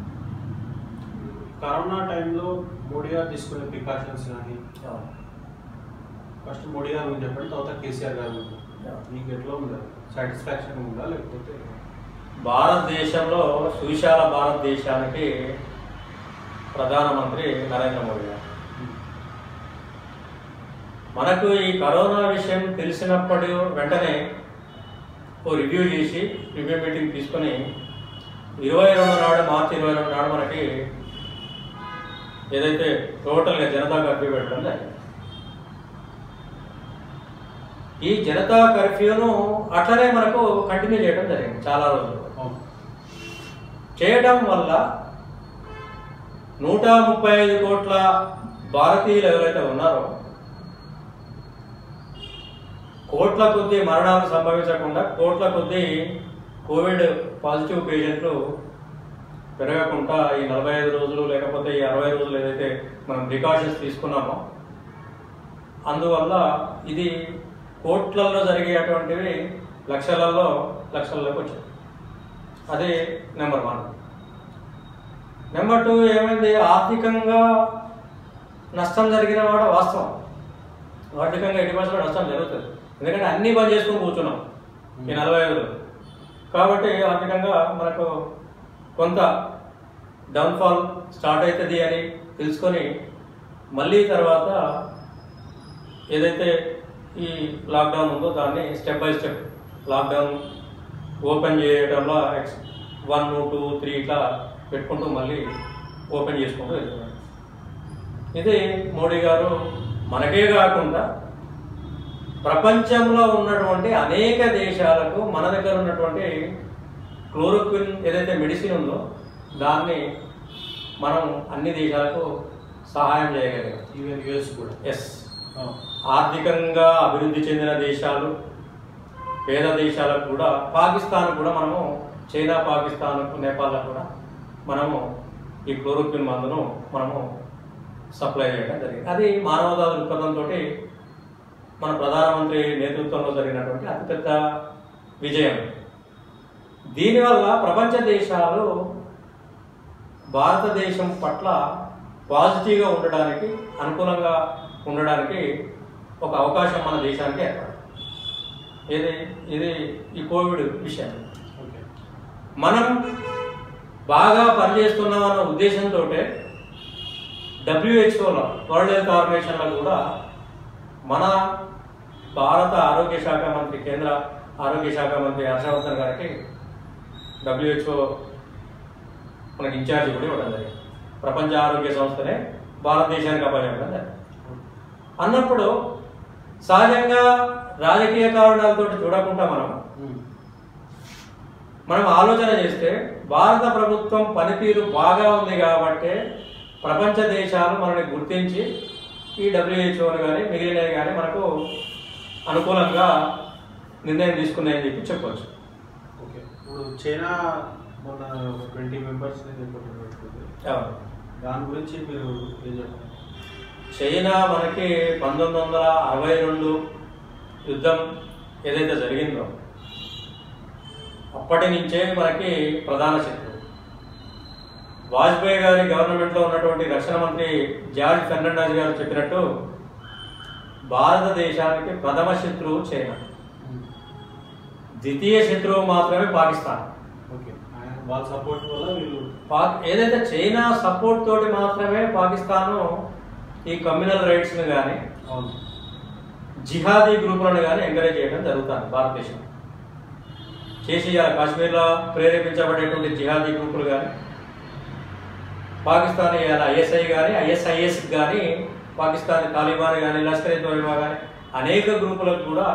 [SPEAKER 3] కరోనా టైంలో మోడీ గారు తీసుకునే ప్రికాషన్స్ కానీ ఫస్ట్ మోడీ గారు గురించి చెప్పండి తర్వాత కేసీఆర్ గారు గురించి. మీకు ఎట్లా ఉందా సాటిస్ఫాక్షన్ ఉందా లేకపోతే
[SPEAKER 2] భారతదేశంలో సువిశాల భారతదేశానికి ప్రధానమంత్రి నరేంద్ర మోడీ గారు మనకు ఈ కరోనా విషయం తెలిసినప్పటి వెంటనే ఓ రివ్యూ చేసి రివ్యూ మీటింగ్ తీసుకొని ఇరవై రెండు నాడు మార్చి ఇరవై రెండు నాడు మనకి ఏదైతే టోటల్గా జనతా కర్ఫ్యూ పెట్టడం జరిగింది ఈ జనతా కర్ఫ్యూను అట్లనే మనకు కంటిన్యూ చేయడం జరిగింది చాలా రోజులు
[SPEAKER 3] అవును
[SPEAKER 2] చేయడం వల్ల నూట ముప్పై ఐదు కోట్ల భారతీయులు ఎవరైతే ఉన్నారో కోట్ల కొద్దీ మరణాలు సంభవించకుండా కోట్ల కొద్దీ కోవిడ్ పాజిటివ్ పేషెంట్లు పెరగకుండా ఈ నలభై ఐదు రోజులు లేకపోతే ఈ అరవై రోజులు ఏదైతే మనం ప్రికాషన్స్ తీసుకున్నామో అందువల్ల ఇది కోట్లలో జరిగేటువంటివి లక్షలలో లక్షల్లోకి వచ్చాయి అది నెంబర్ వన్ నెంబర్ టూ ఏమైంది ఆర్థికంగా నష్టం జరిగిన వాడు వాస్తవం ఆర్థికంగా ఎయిటీ పర్సెంట్ నష్టం జరుగుతుంది ఎందుకంటే అన్నీ బంద్ చేసుకొని కూర్చున్నాం ఈ నలభై ఐదు కాబట్టి ఆర్థికంగా మనకు కొంత డౌన్ఫాల్ స్టార్ట్ అవుతుంది అని తెలుసుకొని మళ్ళీ తర్వాత ఏదైతే ఈ లాక్డౌన్ ఉందో దాన్ని step by step lockdown open చేయడంలో ఎక్స్ వన్ టూ త్రీ ఇట్లా పెట్టుకుంటూ మళ్ళీ ఓపెన్ చేసుకుంటూ వెళ్తున్నారు ఇది మోడీ గారు మనకే కాకుండా ప్రపంచంలో ఉన్నటువంటి అనేక దేశాలకు మన దగ్గర ఉన్నటువంటి క్లోరోక్విన్ ఏదైతే మెడిసిన్ ఉందో దాన్ని మనం అన్ని దేశాలకు సహాయం చేయగలిగాం
[SPEAKER 3] ఈవెన్ యుఎస్ కూడా
[SPEAKER 2] ఎస్
[SPEAKER 3] అవును.
[SPEAKER 2] ఆర్థికంగా అభివృద్ధి చెందిన దేశాలు పేద దేశాలకు కూడా పాకిస్తాన్ కూడా మనము చైనా పాకిస్తాన్ నేపాల్లకు కూడా మనము ఈ క్లోరోక్విన్ మందును మనము సప్లై చేయడం జరిగింది అది మానవతా దృక్పథంతో మన ప్రధానమంత్రి నేతృత్వంలో జరిగినటువంటి అతిపెద్ద విజయం దీనివల్ల ప్రపంచ దేశాలు భారతదేశం పట్ల పాజిటివ్గా ఉండడానికి అనుకూలంగా ఉండడానికి ఒక అవకాశం మన దేశానికి ఏర్పడింది ఇది ఇది ఈ కోవిడ్ విషయం
[SPEAKER 3] ఓకే
[SPEAKER 2] మనం బాగా పనిచేస్తున్నామన్న ఉద్దేశంతో డబ్ల్యూహెచ్ఓలో వరల్డ్ హెల్త్ ఆర్గనైజేషన్లో కూడా మన భారత ఆరోగ్య శాఖ మంత్రి కేంద్ర ఆరోగ్య శాఖ మంత్రి హర్షవర్ధన్ గారికి డబ్ల్యూహెచ్ఓ మనకి ఇన్ఛార్జ్ కూడా ఇవ్వడం జరిగింది ప్రపంచ ఆరోగ్య సంస్థనే భారతదేశానికి అప్పచెప్పడం జరిగింది అన్నప్పుడు సహజంగా రాజకీయ కారణాలతో చూడకుండా మనం
[SPEAKER 3] ఉమ్.
[SPEAKER 2] మనం ఆలోచన చేస్తే భారత ప్రభుత్వం పనితీరు బాగా ఉంది కాబట్టి ప్రపంచ దేశాలు మనల్ని గుర్తించి ఈ డబ్ల్యూహెచ్ఓని కానీ మిగిలినవి కానీ మనకు అనుకూలంగా నిర్ణయం తీసుకున్నాయని చెప్పి చెప్పొచ్చు
[SPEAKER 3] ఓకే ఇప్పుడు చైనా మొన్న ట్వంటీ మెంబర్స్
[SPEAKER 2] అవును.
[SPEAKER 3] దాని గురించి మీరు ఏం చెప్పాలి
[SPEAKER 2] చైనా మనకి పంతొమ్మిది వందల అరవై రెండు యుద్ధం ఏదైతే జరిగిందో అప్పటి నుంచే మనకి ప్రధాన శత్రువు వాజ్పేయి గారి గవర్నమెంట్లో ఉన్నటువంటి రక్షణ మంత్రి జార్జ్ ఫెర్నాండస్ గారు చెప్పినట్టు భారతదేశానికి ప్రథమ శత్రువు చైనా ద్వితీయ శత్రువు మాత్రమే పాకిస్తాన్
[SPEAKER 3] ఓకే ఆయన వాళ్ళ సపోర్ట్ వల్ల వీళ్ళు
[SPEAKER 2] పాక్ ఏదైతే చైనా సపోర్ట్ తోటి మాత్రమే పాకిస్తాన్ ఈ కమ్యూనల్ రైట్స్ని కానీ
[SPEAKER 3] అవును
[SPEAKER 2] జిహాదీ గ్రూపులను కానీ ఎంకరేజ్ చేయడం జరుగుతుంది భారతదేశం చేసి ఇవాళ కాశ్మీర్లో ప్రేరేపించబడేటువంటి జిహాదీ గ్రూపులు కానీ పాకిస్తాన్ ఇవాళ ఐఎస్ఐ కానీ ఐఎస్ఐఎస్ కానీ పాకిస్తాన్ తాలిబాన్ కానీ లష్కర్ తోయిబా కానీ అనేక గ్రూపులకు కూడా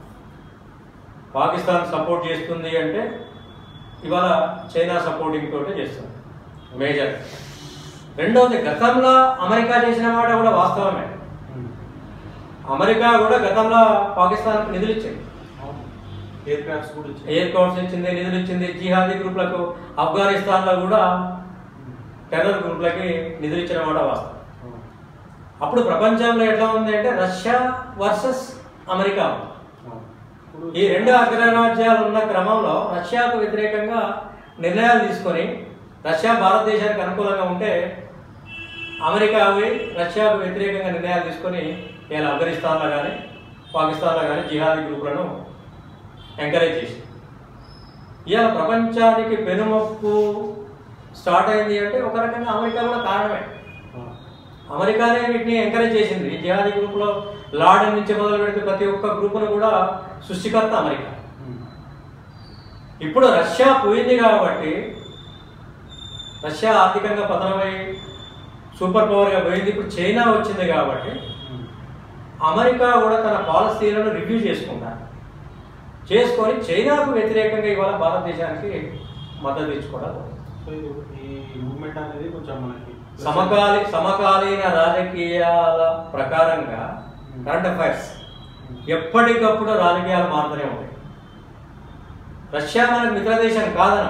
[SPEAKER 2] పాకిస్తాన్ సపోర్ట్ చేస్తుంది అంటే ఇవాళ చైనా సపోర్టింగ్ తోటే చేస్తుంది మేజర్ రెండవది గతంలో అమెరికా చేసిన మాట కూడా వాస్తవమే
[SPEAKER 3] ఉమ్.
[SPEAKER 2] అమెరికా కూడా గతంలో పాకిస్తాన్కు నిధులు ఇచ్చింది
[SPEAKER 3] అవును ఎయిర్ క్రాఫ్ట్స్ కూడా ఇచ్చాయి
[SPEAKER 2] ఎయిర్ క్రాఫ్ట్స్ ఇచ్చింది నిధులు ఇచ్చింది జిహాదీ గ్రూపులకు ఆఫ్ఘనిస్తాన్లో కూడా టెర్రర్ గ్రూపులకి నిధులు ఇచ్చిన మాట వాస్తవం
[SPEAKER 3] అవును.
[SPEAKER 2] అప్పుడు ప్రపంచంలో ఎట్లా ఉంది అంటే రష్యా వర్సెస్ అమెరికా ఉంది.
[SPEAKER 3] అవును. ఇప్పుడు
[SPEAKER 2] ఈ రెండు అగ్రరాజ్యాలు ఉన్న క్రమంలో రష్యాకు వ్యతిరేకంగా నిర్ణయాలు తీసుకొని రష్యా భారతదేశానికి అనుకూలంగా ఉంటే అమెరికా పోయి రష్యాకు వ్యతిరేకంగా నిర్ణయాలు తీసుకొని ఇలా ఆఫ్ఘనిస్తాన్లో కానీ పాకిస్తాన్లో కానీ జిహాదీ గ్రూపులను ఎంకరేజ్ చేసి ఇవాళ ప్రపంచానికి పెనుమొప్పు స్టార్ట్ అయింది అంటే ఒక రకంగా అమెరికా కూడా కారణమే
[SPEAKER 3] అవును.
[SPEAKER 2] అమెరికానే వీటిని ఎంకరేజ్ చేసింది ఈ జిహాదీ గ్రూపులో లాడన్ నుంచి మొదలు పెడితే ప్రతి ఒక్క గ్రూపును కూడా సృష్టికర్త అమెరికా
[SPEAKER 3] ఉమ్.
[SPEAKER 2] ఇప్పుడు రష్యా పోయింది కాబట్టి రష్యా ఆర్థికంగా పతనమై సూపర్ పవర్గా పోయింది ఇప్పుడు చైనా వచ్చింది కాబట్టి
[SPEAKER 3] ఉమ్.
[SPEAKER 2] అమెరికా కూడా తన పాలసీలను రివ్యూ చేసుకుంటారు చేసుకొని చైనాకు వ్యతిరేకంగా ఇవాళ భారతదేశానికి మద్దతు ఇచ్చుకోవడం
[SPEAKER 3] సో ఇది ఈ మూవ్మెంట్ అనేది కొంచెం మనకి
[SPEAKER 2] సమకాలి సమకాలీన రాజకీయాల ప్రకారంగా కరెంట్ అఫైర్స్ ఎప్పటికప్పుడు రాజకీయాలు మారుతూనే ఉంటాయి రష్యా మనకు మిత్రదేశం కాదనం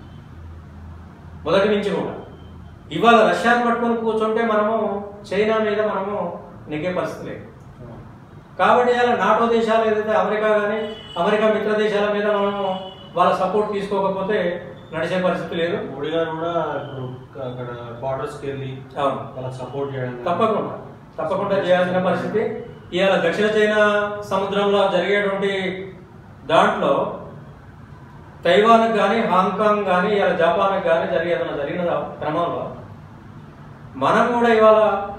[SPEAKER 2] మొదటి నుంచి కూడా ఇవాళ రష్యాను పట్టుకొని కూర్చుంటే మనము చైనా మీద మనము నెగ్గే పరిస్థితి లేదు
[SPEAKER 3] అవును.
[SPEAKER 2] కాబట్టి ఇలా నాటో దేశాలు ఏదైతే అమెరికా కానీ అమెరికా మిత్ర దేశాల మీద మనము వాళ్ళ సపోర్ట్ తీసుకోకపోతే నడిచే పరిస్థితి లేదు
[SPEAKER 3] మోడీ గారు కూడా ఇప్పుడు అక్కడ బార్డర్స్కి వెళ్ళి
[SPEAKER 2] అవును
[SPEAKER 3] వాళ్ళకి సపోర్ట్ చేయడం కానీ-
[SPEAKER 2] తప్పకుండా తప్పకుండా చేయాల్సిన పరిస్థితి ఇవాళ దక్షిణ చైనా సముద్రంలో జరిగేటువంటి దాంట్లో తైవాన్ కానీ హాంకాంగ్ కానీ ఇవాళ జపాన్ కానీ జరిగేదన్న జరిగిన క్రమంలో మనం కూడా ఇవాళ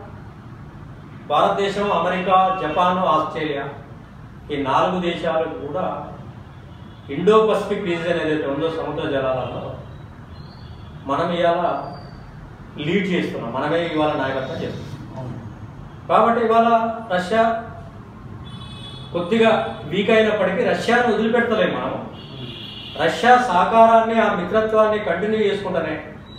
[SPEAKER 2] భారతదేశం అమెరికా జపాన్ ఆస్ట్రేలియా ఈ నాలుగు దేశాలు కూడా ఇండో పసిఫిక్ రీజియన్ ఏదైతే ఉందో సముద్ర జలాలలో మనం ఇవాళ లీడ్ చేస్తున్నాం మనమే ఇవాళ నాయకత్వం చేస్తున్నాం
[SPEAKER 3] అవును.
[SPEAKER 2] కాబట్టి ఇవాళ రష్యా కొద్దిగా వీక్ అయినప్పటికీ రష్యాను వదిలిపెడతలేము మనం
[SPEAKER 3] ఉమ్.
[SPEAKER 2] రష్యా సహకారాన్ని ఆ మిత్రత్వాన్ని కంటిన్యూ చేసుకుంటూనే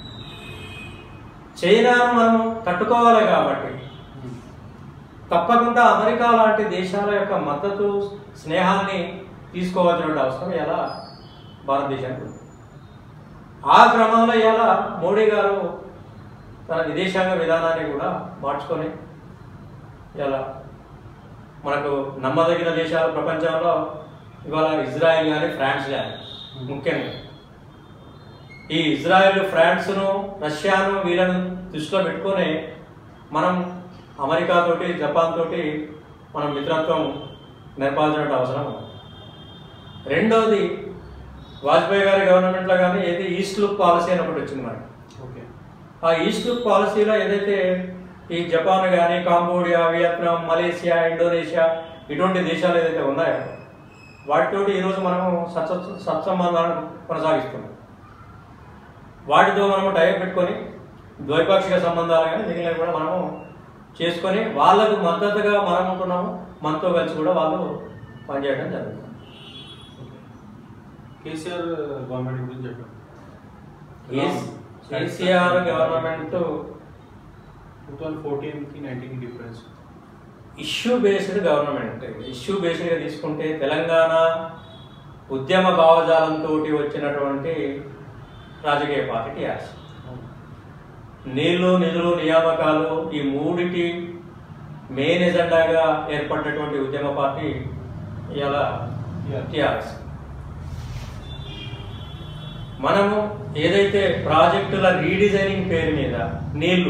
[SPEAKER 2] చైనాను మనం తట్టుకోవాలి కాబట్టి
[SPEAKER 3] ఉమ్.
[SPEAKER 2] తప్పకుండా అమెరికా లాంటి దేశాల యొక్క మద్దతు స్నేహాన్ని తీసుకోవాల్సిన అవసరం ఎలా భారతదేశానికి ఉంది ఆ క్రమంలో ఇలా మోడీ గారు తన విదేశాంగ విధానాన్ని కూడా మార్చుకొని ఇలా మనకు నమ్మదగిన దేశాలు ప్రపంచంలో ఇవాళ ఇజ్రాయెల్ కానీ ఫ్రాన్స్ కానీ ముఖ్యంగా ఈ ఇజ్రాయెల్ ఫ్రాన్స్ను రష్యాను వీళ్ళను దృష్టిలో పెట్టుకొని మనం అమెరికా తోటి జపాన్ తోటి మనం మిత్రత్వం నేర్పాల్సిన అవసరం ఉంది రెండోది వాజ్పేయి గారి గవర్నమెంట్లో కానీ ఏది ఈస్ట్ లుక్ పాలసీ అని ఒకటి వచ్చింది మనకి
[SPEAKER 3] ఓకే
[SPEAKER 2] ఆ ఈస్ట్ లుక్ పాలసీలో ఏదైతే ఈ జపాన్ కానీ కాంబోడియా వియత్నాం మలేషియా ఇండోనేషియా ఇటువంటి దేశాలు ఏదైతే ఉన్నాయో వాటితోటి ఈరోజు మనము సత్స సత్సంబంధాలను కొనసాగిస్తున్నాం వాటితో మనము టైప్ పెట్టుకొని ద్వైపాక్షిక సంబంధాలు కానీ మిగిలినవి కూడా మనము చేసుకొని వాళ్ళకు మద్దతుగా మనం ఉంటున్నాము మనతో కలిసి కూడా వాళ్ళు పనిచేయడం జరుగుతుంది
[SPEAKER 3] ఓకే కేసీఆర్ గవర్నమెంట్ గురించి చెప్పండి
[SPEAKER 2] కేసీఆర్ గవర్నమెంట్
[SPEAKER 3] టూ థౌజండ్ ఫోర్టీన్కి నైన్టీన్కి difference
[SPEAKER 2] issue based government issue బేస్డ్గా తీసుకుంటే తెలంగాణ ఉద్యమ భావజాలంతో వచ్చినటువంటి రాజకీయ పార్టీ టీఆర్ఎస్ నీళ్లు నిధులు నియామకాలు ఈ మూడిటి మెయిన్ ఎజెండాగా ఏర్పడినటువంటి ఉద్యమ పార్టీ ఇలా టీఆర్ఎస్ మనము ఏదైతే ప్రాజెక్టుల రీడిజైనింగ్ పేరు మీద నీళ్లు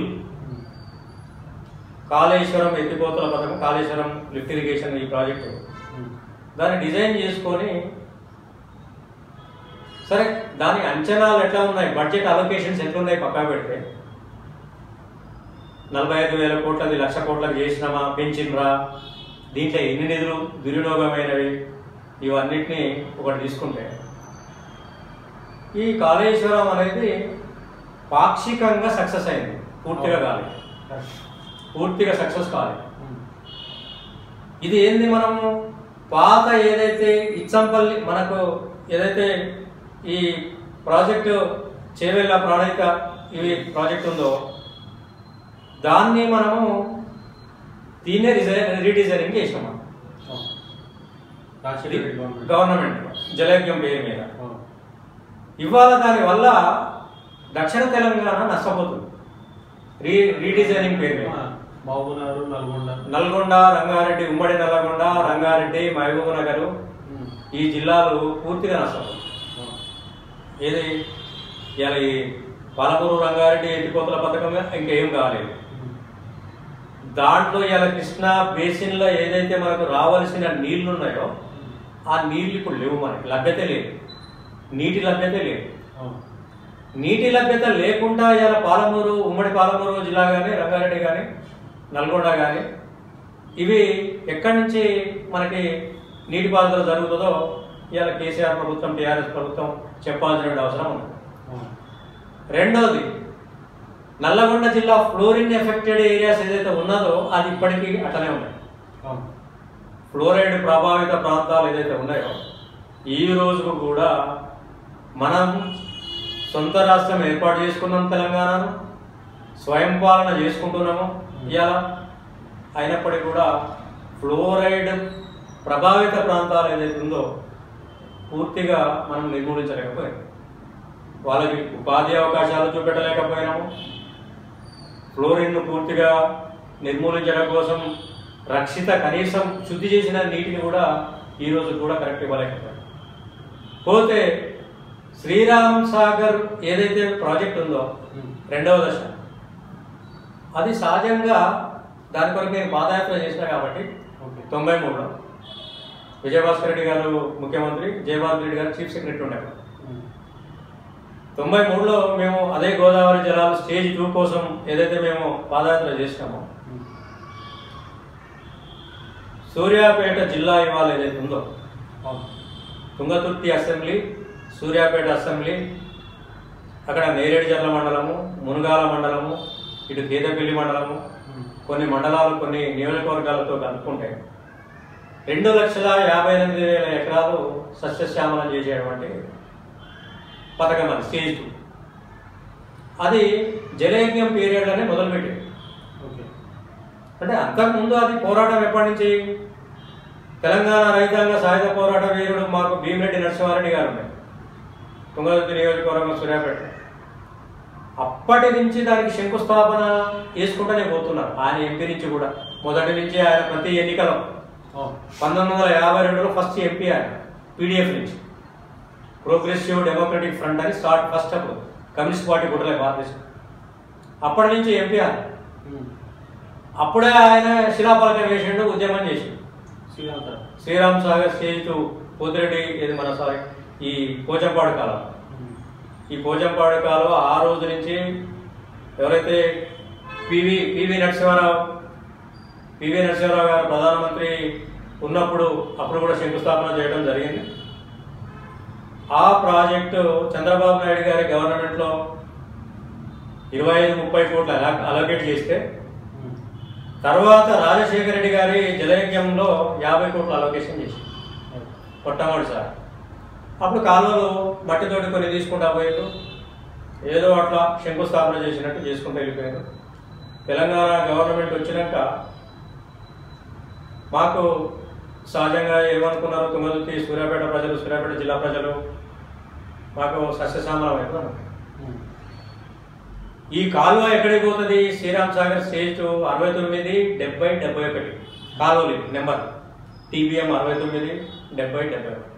[SPEAKER 2] కాళేశ్వరం ఎత్తిపోతల పథకం కాళేశ్వరం లిఫ్ట్ ఇరిగేషన్ ఈ ప్రాజెక్టు దాన్ని డిజైన్ చేసుకొని సరే దాని అంచనాలు ఎట్లా ఉన్నాయి బడ్జెట్ అలొకేషన్స్ ఎట్లున్నాయి పక్కా పెడితే నలభై ఐదు వేల కోట్లది లక్ష కోట్లకు చేసినామా పెంచినరా దీంట్లో ఎన్ని నిధులు దుర్వినియోగమైనవి ఇవన్నిటిని ఒకటి తీసుకుంటే ఈ కాళేశ్వరం అనేది పాక్షికంగా సక్సెస్ అయింది పూర్తిగా కాలేదు పూర్తిగా సక్సెస్ కాలేదు ఇది ఏంది మనము పాత ఏదైతే ఇచ్చంపల్లి మనకు ఏదైతే ఈ ప్రాజెక్టు చేవెళ్ళ ప్రణాళిక ఇవి ప్రాజెక్ట్ ఉందో దాన్ని మనము దీన్నే రిజైన్ రీడిజైనింగ్ చేసాం మనం
[SPEAKER 3] రాజశేఖర రెడ్డి గవర్నమెంట్
[SPEAKER 2] గవర్నమెంట్ జలయజ్ఞం పేరు మీద
[SPEAKER 3] ఆ.
[SPEAKER 2] ఇవాళ దాని వల్ల దక్షిణ తెలంగాణ నష్టపోతుంది రీ రీడిజైనింగ్ పేరు మీద
[SPEAKER 3] మహబూబ్నగర్ నల్గొండ
[SPEAKER 2] నల్గొండ రంగారెడ్డి ఉమ్మడి నల్గొండ రంగారెడ్డి మహబూబ్ నగర్
[SPEAKER 3] ఉమ్.
[SPEAKER 2] ఈ జిల్లాలు పూర్తిగా నష్టపోతుంది
[SPEAKER 3] ఆ.
[SPEAKER 2] ఏది ఇలా ఈ పాలమూరు రంగారెడ్డి ఎత్తిపోతల పథకం ఇంకేం కాలేదు
[SPEAKER 3] ఉమ్.
[SPEAKER 2] దాంట్లో ఇలా కృష్ణా బేసిన్ లో ఏదైతే మనకు రావాల్సిన నీళ్లు ఉన్నాయో ఆ నీళ్లు ఇప్పుడు లేవు మనకి లభ్యత లేదు నీటి లభ్యత లేదు
[SPEAKER 3] ఆ.
[SPEAKER 2] నీటి లభ్యత లేకుండా ఇలా పాలమూరు ఉమ్మడి పాలమూరు జిల్లా కానీ రంగారెడ్డి కానీ నల్గొండ కానీ ఇవి ఎక్కడి నుంచి మనకి నీటిపారుదల జరుగుతుందో ఇవాళ కేసీఆర్ ప్రభుత్వం టీఆర్ఎస్ ప్రభుత్వం చెప్పాల్సిన అవసరం ఉంది
[SPEAKER 3] ఆ.
[SPEAKER 2] రెండోది నల్లగొండ జిల్లా ఫ్లోరిన్ ఎఫెక్టెడ్ ఏరియాస్ ఏదైతే ఉన్నదో అది ఇప్పటికీ అట్లనే ఉన్నాయి
[SPEAKER 3] ఆ.
[SPEAKER 2] ఫ్లోరైడ్ ప్రభావిత ప్రాంతాలు ఏదైతే ఉన్నాయో ఈ రోజుకు కూడా మనం సొంత రాష్ట్రం ఏర్పాటు చేసుకున్నాం తెలంగాణను స్వయం పాలన చేసుకుంటున్నాము ఇవాళ అయినప్పటికీ కూడా ఫ్లోరైడ్ ప్రభావిత ప్రాంతాలు ఏదైతే ఉందో పూర్తిగా మనం నిర్మూలించలేకపోయాం వాళ్ళకి ఉపాధి అవకాశాలు చూపెట్టలేకపోయినాము ఫ్లోరిన్ను పూర్తిగా నిర్మూలించడం కోసం రక్షిత కనీసం శుద్ధి చేసిన నీటిని కూడా ఈ రోజు కూడా కరెక్ట్ ఇవ్వలేకపోయాం పోతే శ్రీరామ్ సాగర్ ఏదైతే ప్రాజెక్ట్ ఉందో
[SPEAKER 3] ఉమ్.
[SPEAKER 2] రెండవ దశ అది సహజంగా దాని కొరకు నేను పాదయాత్ర చేసిన కాబట్టి
[SPEAKER 3] ఓకే.
[SPEAKER 2] తొంభై మూడులో విజయభాస్కర్ రెడ్డి గారు ముఖ్యమంత్రి జయభాస్కర్ రెడ్డి గారు చీఫ్ సెక్రటరీ ఉండేవారు
[SPEAKER 3] ఉమ్.
[SPEAKER 2] తొంభై మూడులో మేము అదే గోదావరి జలాలు స్టేజ్ టూ కోసం ఏదైతే మేము పాదయాత్ర చేసినామో
[SPEAKER 3] ఉమ్.
[SPEAKER 2] సూర్యాపేట జిల్లా ఇవాళ ఏదైతే ఉందో
[SPEAKER 3] ఆ.
[SPEAKER 2] తుంగతుర్తి అసెంబ్లీ సూర్యాపేట అసెంబ్లీ అక్కడ నేరేడుజర్ల మండలము మునుగాల మండలము ఇటు కేదపల్లి మండలము
[SPEAKER 3] ఉమ్.
[SPEAKER 2] కొన్ని మండలాలు కొన్ని నియోజకవర్గాలతో కలుపుకుంటే రెండు లక్షల యాభై ఎనిమిది వేల ఎకరాలు సస్యశ్యామలం చేసేటువంటి పథకం అది స్టేజ్ టూ అది జలయజ్ఞం పీరియడ్లోనే మొదలుపెట్టింది
[SPEAKER 3] ఓకే.
[SPEAKER 2] అంటే అంతకుముందు అది పోరాటం ఎప్పటి నుంచి తెలంగాణ రైతాంగ సాయుధ పోరాట వీరుడు మాకు భీమిరెడ్డి నరసింహారెడ్డి గారు ఉన్నారు తుంగతుర్తి నియోజకవర్గం సూర్యాపేట అప్పటి నుంచి దానికి శంకుస్థాపన చేసుకుంటూనే పోతున్నారు ఆయన ఎంపీ నుంచి కూడా మొదటి నుంచి ఆయన ప్రతి ఎన్నికలో
[SPEAKER 3] ఆ.
[SPEAKER 2] పంతొమ్మిది వందల యాభై రెండులో ఫస్ట్ ఎంపీ ఆయన పీడిఎఫ్ నుంచి ప్రోగ్రెసివ్ డెమోక్రటిక్ ఫ్రంట్ అని స్టార్ట్ ఫస్ట్ అప్పుడు కమ్యూనిస్ట్ పార్టీ కూడా భారతదేశం అప్పటి నుంచి ఎంపీ ఆయన
[SPEAKER 3] ఉమ్.
[SPEAKER 2] అప్పుడే ఆయన శిలాపలకం వేసిండు ఉద్యమం చేసిండు
[SPEAKER 3] Sriram sir
[SPEAKER 2] Sriram Sagar stage two Pothireddy ఇది మన సారీ ఈ పోచంపాడు కాలం
[SPEAKER 3] ఉమ్.
[SPEAKER 2] ఈ పోచంపాడు కాలువ ఆ రోజు నుంచి ఎవరైతే PV PV Narasimha Rao PV Narasimha Rao గారు ప్రధానమంత్రి ఉన్నప్పుడు అప్పుడు కూడా శంకుస్థాపన చేయడం జరిగింది ఆ ప్రాజెక్టు చంద్రబాబు నాయుడు గారి గవర్నమెంట్లో ఇరవై ఐదు ముప్పై కోట్లు అలా అలొకేట్ చేస్తే
[SPEAKER 3] ఉమ్.
[SPEAKER 2] తర్వాత రాజశేఖర రెడ్డి గారి జలయజ్ఞంలో యాభై కోట్లు అలొకేషన్ చేసి మొట్టమొదటిసారి అప్పుడు కాలువలు మట్టితోటి కొన్ని తీసుకుంటా పోయారు ఏదో అట్లా శంకుస్థాపన చేసినట్టు చేసుకుంటూ వెళ్ళిపోయారు తెలంగాణ గవర్నమెంట్ వచ్చినాక మాకు సహజంగా ఏమనుకున్నారు తుంగతుర్తి సూర్యాపేట ప్రజలు సూర్యాపేట జిల్లా ప్రజలు మాకు సస్యశ్యామలం అయిపోయారు
[SPEAKER 3] ఉమ్.
[SPEAKER 2] ఈ కాలువ ఎక్కడికి పోతుంది శ్రీరామ్ సాగర్ స్టేజ్ టూ అరవై తొమ్మిది డెబ్బై డెబ్బై ఒకటి కాలువలు నెంబర్ టీబీఎం అరవై తొమ్మిది డెబ్బై డెబ్బై ఒకటి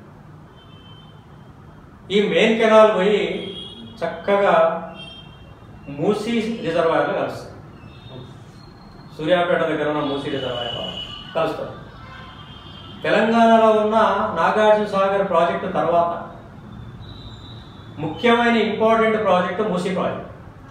[SPEAKER 2] ఈ మెయిన్ కెనాల్ పోయి చక్కగా మూసీ రిజర్వాయర్లో కలుస్తుంది సూర్యాపేట దగ్గర ఉన్న మూసీ రిజర్వాయర్లో కలుస్తుంది తెలంగాణలో ఉన్న నాగార్జున సాగర్ ప్రాజెక్టు తర్వాత ముఖ్యమైన ఇంపార్టెంట్ ప్రాజెక్టు మూసీ ప్రాజెక్ట్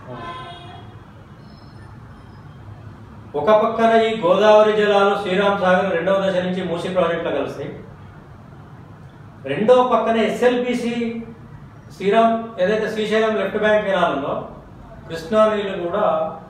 [SPEAKER 2] ఒక పక్కన ఈ గోదావరి జలాలు శ్రీరామ్ సాగర్ రెండవ దశ నుంచి మూసీ ప్రాజెక్టులో కలుస్తాయి రెండో పక్కన ఎస్ఎల్బిసి శ్రీరామ్ ఏదైతే శ్రీశైలం లెఫ్ట్ బ్యాంక్ కెనాల్ ఉందో కృష్ణా నీళ్ళు కూడా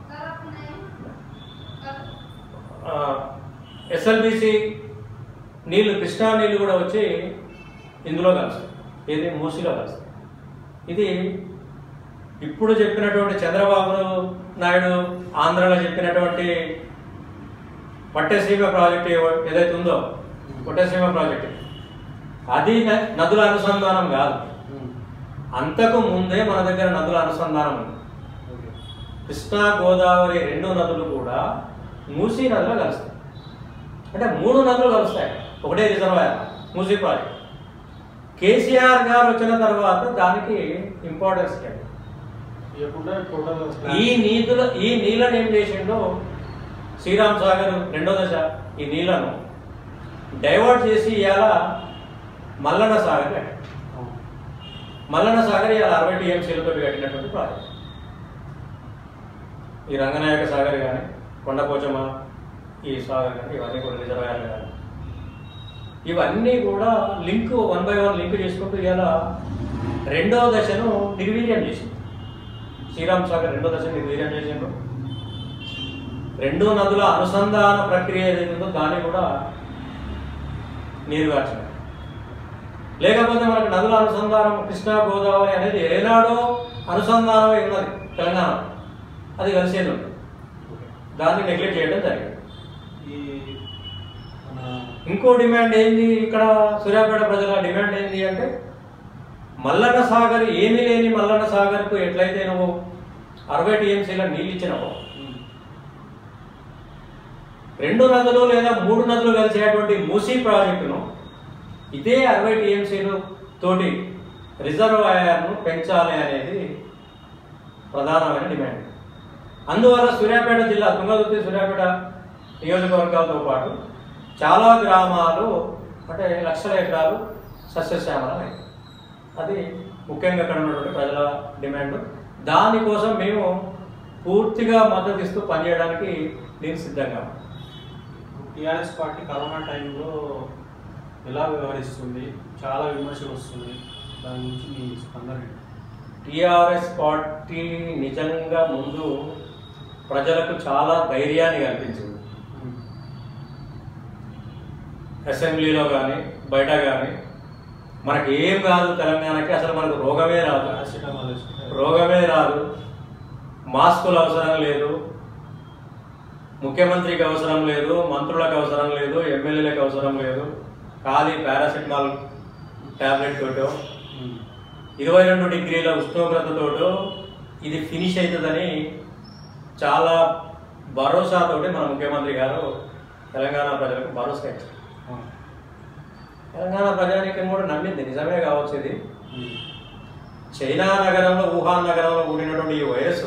[SPEAKER 2] ఎస్ఎల్బిసి నీళ్లు కృష్ణా నీళ్ళు కూడా వచ్చి ఇందులో కలుస్తాయి ఇది మూసీలో కలుస్తాయి ఇది ఇప్పుడు చెప్పినటువంటి చంద్రబాబు నాయుడు ఆంధ్రలో చెప్పినటువంటి పట్టసీమ ప్రాజెక్ట్ ఏవ- ఏదైతే ఉందో పట్టసీమ ప్రాజెక్ట్ అది న- నదుల అనుసంధానం కాదు అంతకు ముందే మన దగ్గర నదుల అనుసంధానం ఉంది కృష్ణా గోదావరి రెండు నదులు కూడా మూసీ నదిలో కలుస్తాయి అంటే మూడు నదులు కలుస్తాయి ఒకటే రిజర్వాయర్ మూసీ ప్రాజెక్ట్ కేసీఆర్ గారు వచ్చిన తర్వాత దానికి ఇంపార్టెన్స్ ఇచ్చాడు
[SPEAKER 3] ఇవ్వకుండా టోటల్
[SPEAKER 2] ఈ నీతుల ఈ నీళ్ళని ఏం చేసిండో శ్రీరామ్ సాగర్ రెండో దశ ఈ నీళ్లను డైవర్ట్ చేసి ఇవాళ మల్లన్న సాగర్ కట్టాడు. మల్లన్న సాగర్ ఇవాళ అరవై టీఎంసీలతో కట్టినటువంటి ప్రాజెక్ట్ ఈ రంగనాయక సాగర్ కానీ కొండపోచమ్మ ఈ సాగర్ కానీ ఇవన్నీ కూడా రిజర్వాయర్లు కానీ ఇవన్నీ కూడా link one by one link చేసుకుంటూ ఇవాళ రెండవ దశను నిర్వీర్యం చేసింది శ్రీరామ్ సాగర్ రెండో దశ నిర్వీర్యం చేసిండ్రు రెండు నదుల అనుసంధాన ప్రక్రియ ఏదైతే ఉందో దాన్ని కూడా నీరు గార్చినారు లేకపోతే మనకు నదుల అనుసంధానం కృష్ణా గోదావరి అనేది ఏనాడో అనుసంధానమై ఉన్నది తెలంగాణ అది కలిసేది ఉంది దాన్ని నెగ్లెక్ట్ చేయడం జరిగింది
[SPEAKER 3] ఈ మన
[SPEAKER 2] ఇంకో డిమాండ్ ఏంది ఇక్కడ సూర్యాపేట ప్రజల డిమాండ్ ఏంది అంటే మల్లన్న సాగర్ ఏమీ లేని మల్లన్న సాగర్కు ఎట్లయితే నువ్వు అరవై టీఎంసీల నీళ్ళు ఇచ్చినావో రెండు నదులు లేదా మూడు నదులు కలిసేటువంటి మూసీ ప్రాజెక్టును ఇదే అరవై టీఎంసీలు తోటి రిజర్వాయర్ను పెంచాలి అనేది ప్రధానమైన డిమాండ్ అందువల్ల సూర్యాపేట జిల్లా తుంగతుర్తి సూర్యాపేట నియోజకవర్గాలతో పాటు చాలా గ్రామాలు అంటే లక్షల ఎకరాలు సస్యశ్యామలమై అది ముఖ్యంగా అక్కడ ఉన్నటువంటి ప్రజల డిమాండ్ దానికోసం మేము పూర్తిగా మద్దతు ఇస్తూ పనిచేయడానికి నేను సిద్ధంగా ఉన్నాను.
[SPEAKER 3] టీఆర్ఎస్ పార్టీ కరోనా టైంలో ఎలా వ్యవహరిస్తుంది చాలా విమర్శలు వస్తుంది దాని గురించి మీ స్పందన ఏంటి?
[SPEAKER 2] టిఆర్ఎస్ పార్టీ నిజంగా ముందు ప్రజలకు చాలా ధైర్యాన్ని కల్పించింది అసెంబ్లీలో కానీ బయట కానీ మనకి ఏం కాదు తెలంగాణకి అసలు మనకు రోగమే రాదు
[SPEAKER 3] పారాసిటమాల్ వేసుకుంటే
[SPEAKER 2] రోగమే రాదు మాస్కులు అవసరం లేదు ముఖ్యమంత్రికి అవసరం లేదు మంత్రులకు అవసరం లేదు ఎమ్మెల్యేలకు అవసరం లేదు ఖాళీ పారాసిటమాల్ టాబ్లెట్ తోటో
[SPEAKER 3] ఉమ్.
[SPEAKER 2] ఇరవై రెండు డిగ్రీల ఉష్ణోగ్రతతోటో ఇది ఫినిష్ అవుతుందని చాలా భరోసాతోటి మన ముఖ్యమంత్రి గారు తెలంగాణ ప్రజలకు భరోసా ఇచ్చారు
[SPEAKER 3] ఆ.
[SPEAKER 2] తెలంగాణ ప్రజానీకం కూడా నమ్మింది నిజమే కావచ్చు ఇది
[SPEAKER 3] ఉమ్.
[SPEAKER 2] చైనా నగరంలో వుహాన్ నగరంలో కూడినటువంటి ఈ వైరస్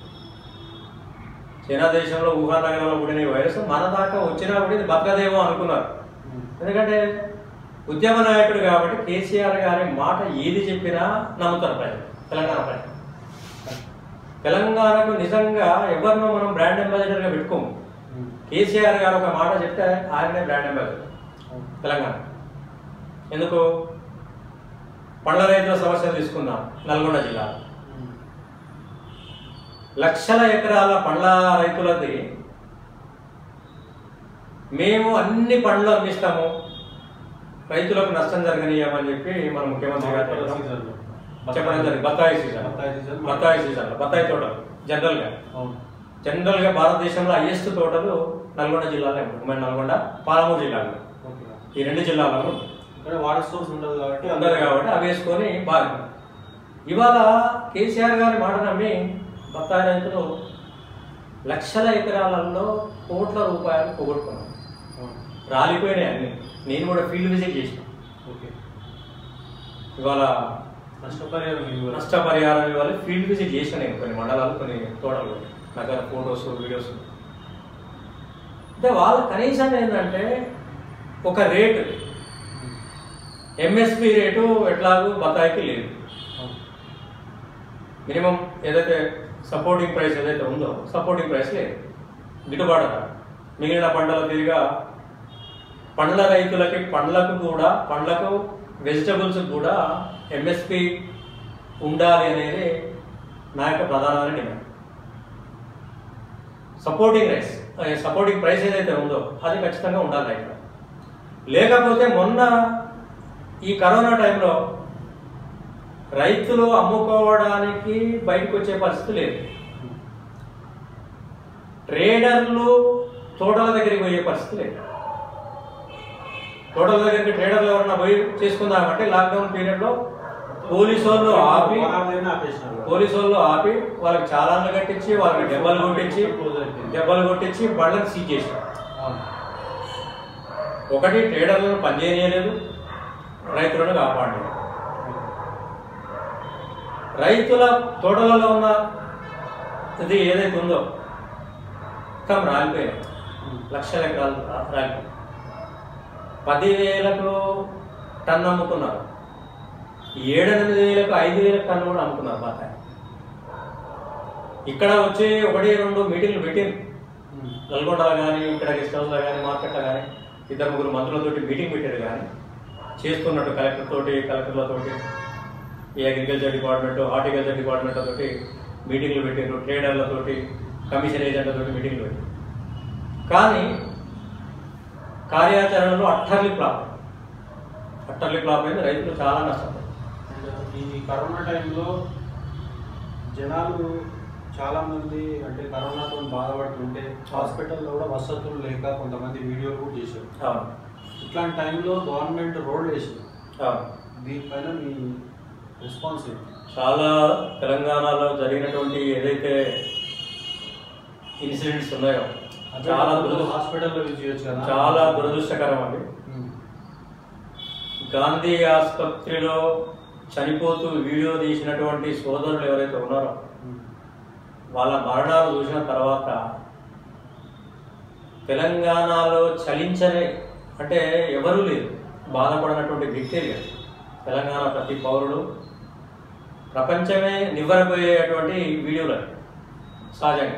[SPEAKER 2] చైనా దేశంలో వుహాన్ నగరంలో కూడిన ఈ వైరస్ మన దాకా వచ్చినా కూడా ఇది బతకదేమో అనుకున్నారు
[SPEAKER 3] ఉమ్.
[SPEAKER 2] ఎందుకంటే ఉద్యమ నాయకుడు కాబట్టి కేసీఆర్ గారి మాట ఏది చెప్పినా నమ్ముతారు ప్రజలు తెలంగాణ ప్రజలు తెలంగాణకు నిజంగా ఎవరినో మనం బ్రాండ్ అంబాసిడర్గా పెట్టుకోము
[SPEAKER 3] ఉమ్.
[SPEAKER 2] కేసీఆర్ గారు ఒక మాట చెప్తే ఆయననే బ్రాండ్ అంబాసిడర్
[SPEAKER 3] అవును.
[SPEAKER 2] తెలంగాణ ఎందుకు పండ్ల రైతుల సమస్యలు తీసుకుందాం నల్గొండ జిల్లా
[SPEAKER 3] ఉమ్.
[SPEAKER 2] లక్షల ఎకరాల పండ్ల రైతులది మేము అన్ని పండ్లు అందిస్తాము రైతులకు నష్టం జరగనీయమని చెప్పి మన ముఖ్యమంత్రి గారు చెప్పడం
[SPEAKER 3] సీజన్లో.
[SPEAKER 2] చెప్పడం జరిగింది బత్తాయి సీజన్
[SPEAKER 3] బత్తాయి సీజన్.
[SPEAKER 2] బత్తాయి సీజన్ బత్తాయి తోటలు జనరల్ గా
[SPEAKER 3] అవును
[SPEAKER 2] జనరల్ గా భారతదేశంలో హైయెస్ట్ తోటలు నల్గొండ జిల్లాలో ఉంటాయి. ఉమ్మడి నల్గొండ పాలమూరు జిల్లాలో
[SPEAKER 3] ఓకే
[SPEAKER 2] ఈ రెండు జిల్లాలలో
[SPEAKER 3] ఇక్కడ వాటర్ సోర్స్ ఉండదు కాబట్టి
[SPEAKER 2] ఉండదు కాబట్టి అవి వేసుకొని బాగా ఇవాళ కేసీఆర్ గారి మాట నమ్మి బత్తాయి రైతులు లక్షల ఎకరాలలో కోట్ల రూపాయలు పోగొట్టుకున్నాం
[SPEAKER 3] అవును.
[SPEAKER 2] రాలిపోయినాయి అన్ని నేను కూడా ఫీల్డ్ విజిట్ చేసిన
[SPEAKER 3] ఓకే
[SPEAKER 2] ఇవాళ
[SPEAKER 3] నష్టపరిహారం ఇవ్వాలి.
[SPEAKER 2] నష్టపరిహారం ఇవ్వాలి ఫీల్డ్ విజిట్ చేసిన నేను కొన్ని మండలాలు కొన్ని తోటలు నాకు దగ్గర ఫొటోస్ వీడియోస్ అంటే వాళ్ళ కనీసం ఏంటంటే ఒక రేటు ఎంఎస్పి రేటు ఎట్లాగూ బత్తాయికి లేదు
[SPEAKER 3] అవును.
[SPEAKER 2] మినిమం ఏదైతే సపోర్టింగ్ ప్రైస్ ఏదైతే ఉందో సపోర్టింగ్ ప్రైస్ లేదు గిట్టుబాటు ధర మిగిలిన పంటల తిరిగా పండ్ల రైతులకి పండ్లకు కూడా పండ్లకు వెజిటబుల్స్ కూడా ఎంఎస్పి ఉండాలి అనేది నా యొక్క ప్రధానమైన demand supporting rice supporting price ఏదైతే ఉందో అది ఖచ్చితంగా ఉండాలి రైతులు లేకపోతే మొన్న ఈ కరోనా టైంలో రైతులు అమ్ముకోవడానికి బయటకు వచ్చే పరిస్థితి లేదు ట్రేడర్లు తోటల దగ్గరికి పోయే పరిస్థితి లేదు తోటల దగ్గరికి ట్రేడర్లు ఎవరన్నా పోయి చేసుకుందామంటే లాక్డౌన్ పీరియడ్లో పోలీసు వాళ్ళు ఆపి
[SPEAKER 3] వాళ్ళని ఆపేసినారు
[SPEAKER 2] పోలీసు వాళ్ళు ఆపి వాళ్ళకి చాలాన్లు కట్టించి వాళ్ళకి దెబ్బలు కొట్టించి దెబ్బలు కొట్టించి బళ్ళని సీజ్ చేశారు
[SPEAKER 3] అవును.
[SPEAKER 2] ఒకటి ట్రేడర్లను పనిచేయలేదు రైతులను కాపాడలేదు రైతుల తోటలలో ఉన్న ఇది ఏదైతే ఉందో మొత్తం రాలిపోయాయి లక్షల ఎకరాలు రా- రాలిపోయాయి పదివేలకు టన్ను అమ్ముకున్నారు ఏడెనిమిది వేలకు ఐదు వేలకు టన్ను కూడా అమ్ముకున్నారు బాగా ఇక్కడ వచ్చి ఒకటి రెండు మీటింగ్లు పెట్టింది
[SPEAKER 3] ఉమ్.
[SPEAKER 2] నల్గొండలో కానీ ఇక్కడ గెస్ట్ హౌస్లో కానీ మార్కెట్లో కానీ ఇద్దరు ముగ్గురు మంత్రులతోటి మీటింగ్ పెట్టారు కానీ చేస్తున్నట్టు కలెక్టర్ తోటి కలెక్టర్లతోటి ఈ అగ్రికల్చర్ డిపార్ట్మెంట్ హార్టికల్చర్ డిపార్ట్మెంట్ తోటి మీటింగ్లు పెట్టారు ట్రేడర్లతోటి కమిషన్ ఏజెంట్లతోటి మీటింగ్లు పెట్టారు కానీ కార్యాచరణలో అట్టర్లీ ఫ్లాప్ అట్టర్లీ ఫ్లాప్ అయింది రైతులు చాలా నష్టపోయారు
[SPEAKER 3] అండ్ ఈ కరోనా టైంలో జనాలు చాలా మంది అంటే కరోనాతో బాధపడుతుంటే హాస్పిటల్లో కూడా వసతులు లేక కొంతమంది వీడియోలు కూడా చేశారు
[SPEAKER 2] అవును
[SPEAKER 3] ఇట్లాంటి టైంలో గవర్నమెంట్ రోడ్లు వేసింది
[SPEAKER 2] అవును
[SPEAKER 3] దీనిపైన మీ రెస్పాన్స్ ఏంటి
[SPEAKER 2] చాలా తెలంగాణలో జరిగినటువంటి ఏదైతే ఇన్సిడెంట్స్ ఉన్నాయో చాలా దురదృ-
[SPEAKER 3] హాస్పిటల్లో యూజ్ చేయొచ్చు కదా
[SPEAKER 2] చాలా దురదృష్టకరం అండి
[SPEAKER 3] ఉమ్.
[SPEAKER 2] గాంధీ ఆసుపత్రిలో చనిపోతూ వీడియో తీసినటువంటి సోదరులు ఎవరైతే ఉన్నారో
[SPEAKER 3] ఉమ్.
[SPEAKER 2] వాళ్ళ మరణాలు చూసిన తర్వాత తెలంగాణలో చలించని అంటే ఎవరూ లేరు బాధపడినటువంటి వ్యక్తే లేరు తెలంగాణ ప్రతి పౌరుడు ప్రపంచమే నివ్వరపోయేటువంటి వీడియోలు అవి. సహజంగా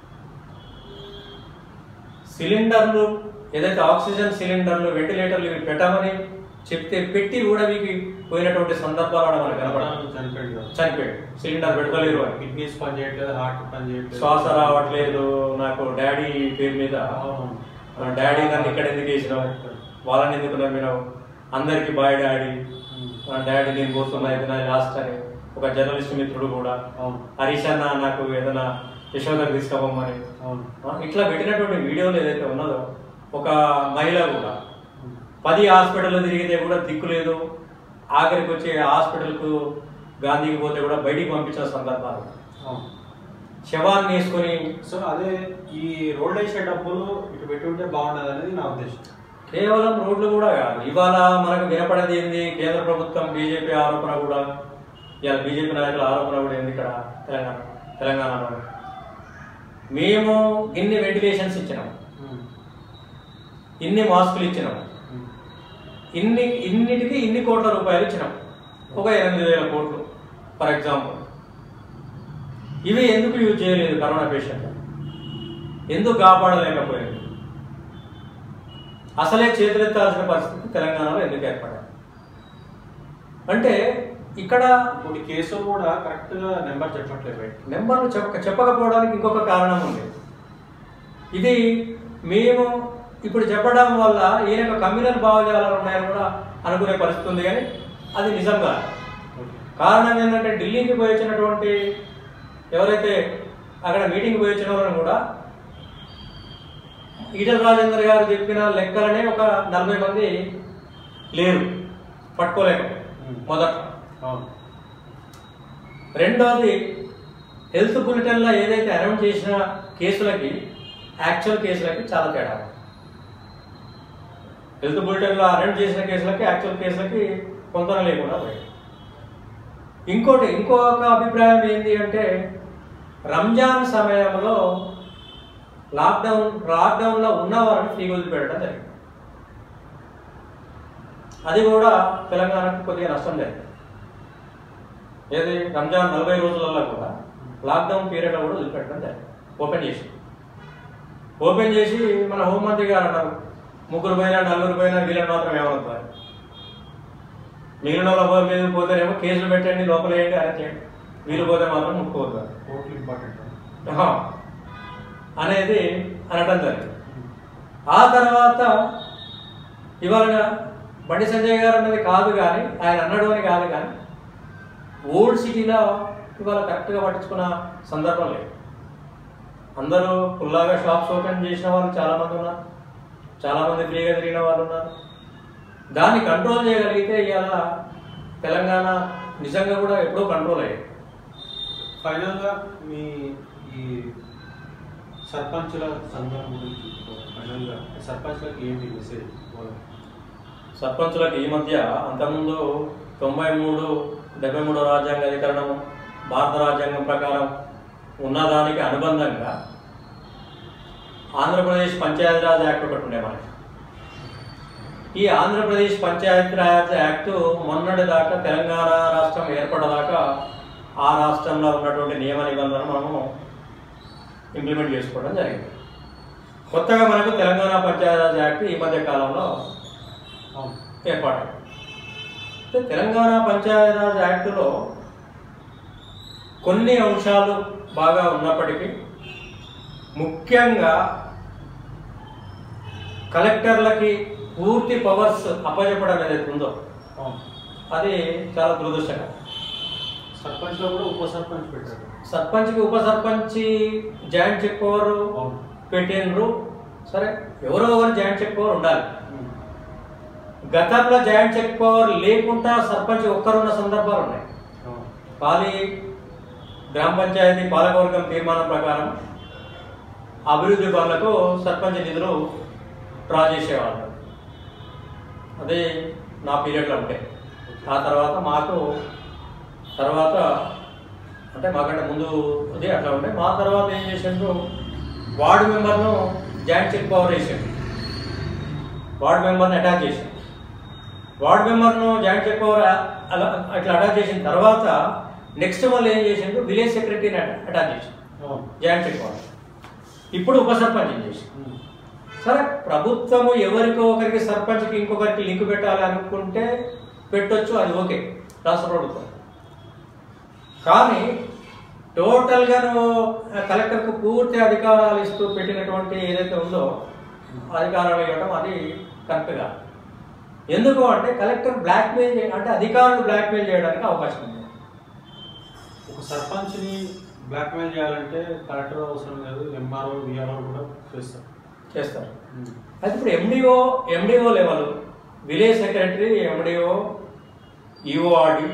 [SPEAKER 2] సిలిండర్లు ఏదైతే ఆక్సిజన్ సిలిండర్లు వెంటిలేటర్లు ఇవి పెట్టమని చెప్తే పెట్టి కూడా మీకు పోయినటువంటి సందర్భాలు మనకు కనపడాలి
[SPEAKER 3] చనిపోయింది కదా.
[SPEAKER 2] చనిపోయాడు సిలిండర్ పెట్టుకోలేరు అని
[SPEAKER 3] కిడ్నీస్ పని చేయట్లేదు హార్ట్ పని చేయట్లేదు
[SPEAKER 2] శ్వాస రావట్లేదు నాకు డాడీ పేరు మీద
[SPEAKER 3] అవును.
[SPEAKER 2] ఆ డాడీ నన్ను ఇక్కడ ఎందుకు వేసినావు వాళ్ళని ఎందుకు నమ్మినావు అందరికి బాయ్ డాడీ
[SPEAKER 3] ఉమ్.
[SPEAKER 2] నా డాడీ నేను పోతున్నా ఇది నా లాస్ట్ అని ఒక జర్నలిస్ట్ మిత్రుడు కూడా
[SPEAKER 3] అవును
[SPEAKER 2] హరీష్ అన్న నాకు ఏదైనా యశోదకు తీసుకోమని
[SPEAKER 3] అవును
[SPEAKER 2] ఆ, ఇట్లా పెట్టినటువంటి వీడియోలు ఏదైతే ఉన్నదో ఒక మహిళ కూడా
[SPEAKER 3] ఉమ్.
[SPEAKER 2] పది హాస్పిటల్ తిరిగితే కూడా దిక్కు లేదు ఆఖరికి వచ్చి హాస్పిటల్కు గాంధీకి పోతే కూడా బయటికి పంపించిన సందర్భాలు
[SPEAKER 3] అవును
[SPEAKER 2] శవాన్ని వేసుకొని
[SPEAKER 3] సో అదే ఈ రోడ్ వేసే డబ్బులు ఇటు పెట్టుంటే బాగుండదు అనేది నా ఉద్దేశం
[SPEAKER 2] కేవలం రోడ్లు కూడా కాదు ఇవాళ మనకు వినపడేది ఏంది కేంద్ర ప్రభుత్వం బీజేపీ ఆరోపణ కూడా ఇవాళ బీజేపీ నాయకుల ఆరోపణ కూడా ఏంది ఇక్కడ తెలంగాణ తెలంగాణలో మేము ఇన్ని వెంటిలేషన్స్ ఇచ్చినాం
[SPEAKER 3] ఉమ్.
[SPEAKER 2] ఇన్ని మాస్కులు ఇచ్చినాం
[SPEAKER 3] ఉమ్.
[SPEAKER 2] ఇన్ని ఇన్నిటికి ఇన్ని కోట్ల రూపాయలు ఇచ్చినాం ఒక ఎనిమిది వేల కోట్లు ఫర్ ఎగ్జాంపుల్ ఇవి ఎందుకు యూజ్ చేయలేదు కరోనా పేషెంట్ ఎందుకు కాపాడలేకపోయింది అసలే చేతులెత్తాల్సిన పరిస్థితి తెలంగాణలో ఎందుకు ఏర్పడింది అంటే ఇక్కడ
[SPEAKER 3] కొన్ని కేసులు కూడా కరెక్ట్ గా నెంబర్ చెప్పట్లేదు బయట
[SPEAKER 2] నెంబర్లు చెప్పక చెప్పకపోవడానికి ఇంకొక కారణం ఉంది ఇది మేము ఇప్పుడు చెప్పడం వల్ల ఈయనకు కమ్యూనల్ భావజాలాలు ఉన్నాయని కూడా అనుకునే పరిస్థితి ఉంది కానీ అది నిజం కాదు
[SPEAKER 3] ఓకే
[SPEAKER 2] కారణం ఏంటంటే ఢిల్లీకి పోయి వచ్చినటువంటి ఎవరైతే అక్కడ మీటింగ్ పోయి వచ్చిన వాళ్ళని కూడా ఈటల రాజేందర్ గారు చెప్పిన లెక్కలనే ఒక నలభై మంది లేరు పట్టుకోలేక మొదట
[SPEAKER 3] అవును
[SPEAKER 2] రెండోది హెల్త్ బులెటిన్లో ఏదైతే అనౌన్స్ చేసిన కేసులకి యాక్చువల్ కేసులకి చాలా తేడా ఉంది. హెల్త్ బులెటిన్లో అనౌన్స్ చేసిన కేసులకి యాక్చువల్ కేసులకి పొందన లేకుండా పోయింది ఇంకోటి ఇంకొక అభిప్రాయం ఏంటి అంటే రంజాన్ సమయంలో లాక్డౌన్ లాక్డౌన్లో ఉన్న వారిని ఫ్రీ వదిలిపెట్టడం జరిగింది అది కూడా తెలంగాణకు కొద్దిగా నష్టం జరిగింది ఏది రంజాన్ నలభై రోజులలో కూడా లాక్డౌన్ పీరియడ్లో కూడా వదిలిపెట్టడం జరిగింది ఓపెన్ చేసి ఓపెన్ చేసి మన హోంమంత్రి గారు అన్నారు ముగ్గురు పోయినా నలుగురు పోయినా వీళ్ళని మాత్రం ఏమవుతారు మిగిలిన వాళ్ళ మీద పోతేనేమో కేసులు పెట్టండి లోపల వేయండి అరెస్ట్ చేయండి వీళ్ళు పోతే మాత్రం ముట్టుకోవద్దు
[SPEAKER 3] కోర్టులు ఇంపార్టెంట్
[SPEAKER 2] ఆహా. అనేది అనటం జరిగింది ఆ తర్వాత ఇవాళ బండి సంజయ్ గారు అన్నది కాదు కానీ ఆయన అన్నాడు అని కాదు కానీ ఓల్డ్ సిటీలో ఇవాళ కరెక్ట్గా పట్టించుకున్న సందర్భం లేదు అందరూ ఫుల్లాగా షాప్స్ ఓపెన్ చేసిన వాళ్ళు చాలామంది ఉన్నారు చాలామంది ఫ్రీగా తిరిగిన వాళ్ళు ఉన్నారు దాన్ని కంట్రోల్ చేయగలిగితే ఇవాళ తెలంగాణ నిజంగా కూడా ఎప్పుడో కంట్రోల్ అయ్యేది
[SPEAKER 3] ఫైనల్గా మీ ఈ సర్పంచుల సంఘం గురించి ఫైనల్గా సర్పంచ్లకు ఏంటి మెసేజ్
[SPEAKER 2] సర్పంచులకు ఈ మధ్య అంతకుముందు తొంభై మూడు డెబ్బై మూడో రాజ్యాంగ అధికరణం భారత రాజ్యాంగం ప్రకారం ఉన్నదానికి అనుబంధంగా ఆంధ్రప్రదేశ్ పంచాయతీరాజ్ యాక్ట్ ఒకటి ఉండే మనకి ఈ ఆంధ్రప్రదేశ్ పంచాయతీరాజ్ యాక్ట్ మొన్నటి దాకా తెలంగాణ రాష్ట్రం ఏర్పడదాకా ఆ రాష్ట్రంలో ఉన్నటువంటి నియమ నిబంధనలు మనము ఇంప్లిమెంట్ చేసుకోవడం జరిగింది కొత్తగా మనకు తెలంగాణ పంచాయతీరాజ్ యాక్ట్ ఈ మధ్య కాలంలో
[SPEAKER 3] అవును
[SPEAKER 2] ఏర్పాటు అయితే తెలంగాణ పంచాయతీరాజ్ యాక్టులో కొన్ని అంశాలు బాగా ఉన్నప్పటికీ ముఖ్యంగా కలెక్టర్లకి పూర్తి పవర్స్ అప్పచెప్పడం ఏదైతే ఉందో
[SPEAKER 3] అవును
[SPEAKER 2] అది చాలా దురదృష్టకరం
[SPEAKER 3] సర్పంచ్లో కూడా ఉప సర్పంచ్ పెట్టారు
[SPEAKER 2] సర్పంచ్కి ఉప సర్పంచ్ జాయింట్ చెక్ పవర్
[SPEAKER 3] అవును
[SPEAKER 2] పెట్టినరు సరే ఎవరో ఒకరు జాయింట్ చెక్ పవర్ ఉండాలి
[SPEAKER 3] ఉమ్.
[SPEAKER 2] గతంలో జాయింట్ చెక్ పవర్ లేకుండా సర్పంచ్ ఒక్కరున్న సందర్భాలు ఉన్నాయి
[SPEAKER 3] అవును
[SPEAKER 2] పాలి గ్రామ పంచాయతీ పాలకవర్గం తీర్మానం ప్రకారం అభివృద్ధి పనులకు సర్పంచ్ నిధులు డ్రా చేసేవాళ్ళు అదే నా పీరియడ్లో ఉంటే ఆ తర్వాత మాకు తర్వాత అంటే మాకంటే ముందు అది అట్లా ఉంటే మా తర్వాత ఏం చేసిండ్రు వార్డు మెంబర్ను జాయింట్ చెక్ పవర్ వేసాడు వార్డు మెంబర్ని అటాచ్ చేశాడు వార్డు మెంబర్ను జాయింట్ చెక్ పవర్ అలా అట్లా అటాచ్ చేసిన తర్వాత నెక్స్ట్ మళ్ళీ ఏం చేసిండ్రు విలేజ్ సెక్రటరీని అటాచ్ చేసిండు
[SPEAKER 3] అవును
[SPEAKER 2] జాయింట్ చెక్ పవర్ ఇప్పుడు ఉప సర్పంచ్ చేసి
[SPEAKER 3] ఉమ్.
[SPEAKER 2] సరే ప్రభుత్వము ఎవరికో ఒకరికి సర్పంచ్కి ఇంకొకరికి లింక్ పెట్టాలి అనుకుంటే పెట్టొచ్చు అది ఓకే రాష్ట్ర ప్రభుత్వం కానీ టోటల్గా నువ్వు కలెక్టర్కు పూర్తి అధికారాలు ఇస్తూ పెట్టినటువంటి ఏదైతే ఉందో అధికారాలు ఇవ్వడం అది కరెక్ట్ కాదు ఎందుకు అంటే కలెక్టర్ బ్లాక్మెయిల్ చేయ అంటే అధికారులు బ్లాక్మెయిల్ చేయడానికి అవకాశం ఉంది
[SPEAKER 3] ఒక సర్పంచ్ని బ్లాక్మెయిల్ చేయాలంటే కలెక్టర్ అవసరం లేదు ఎంఆర్ఓ విఆర్ఓ కూడా చేస్తారు
[SPEAKER 2] చేస్తారు
[SPEAKER 3] ఉమ్.
[SPEAKER 2] అయితే ఇప్పుడు MDO MDO level village secretary MDO EORD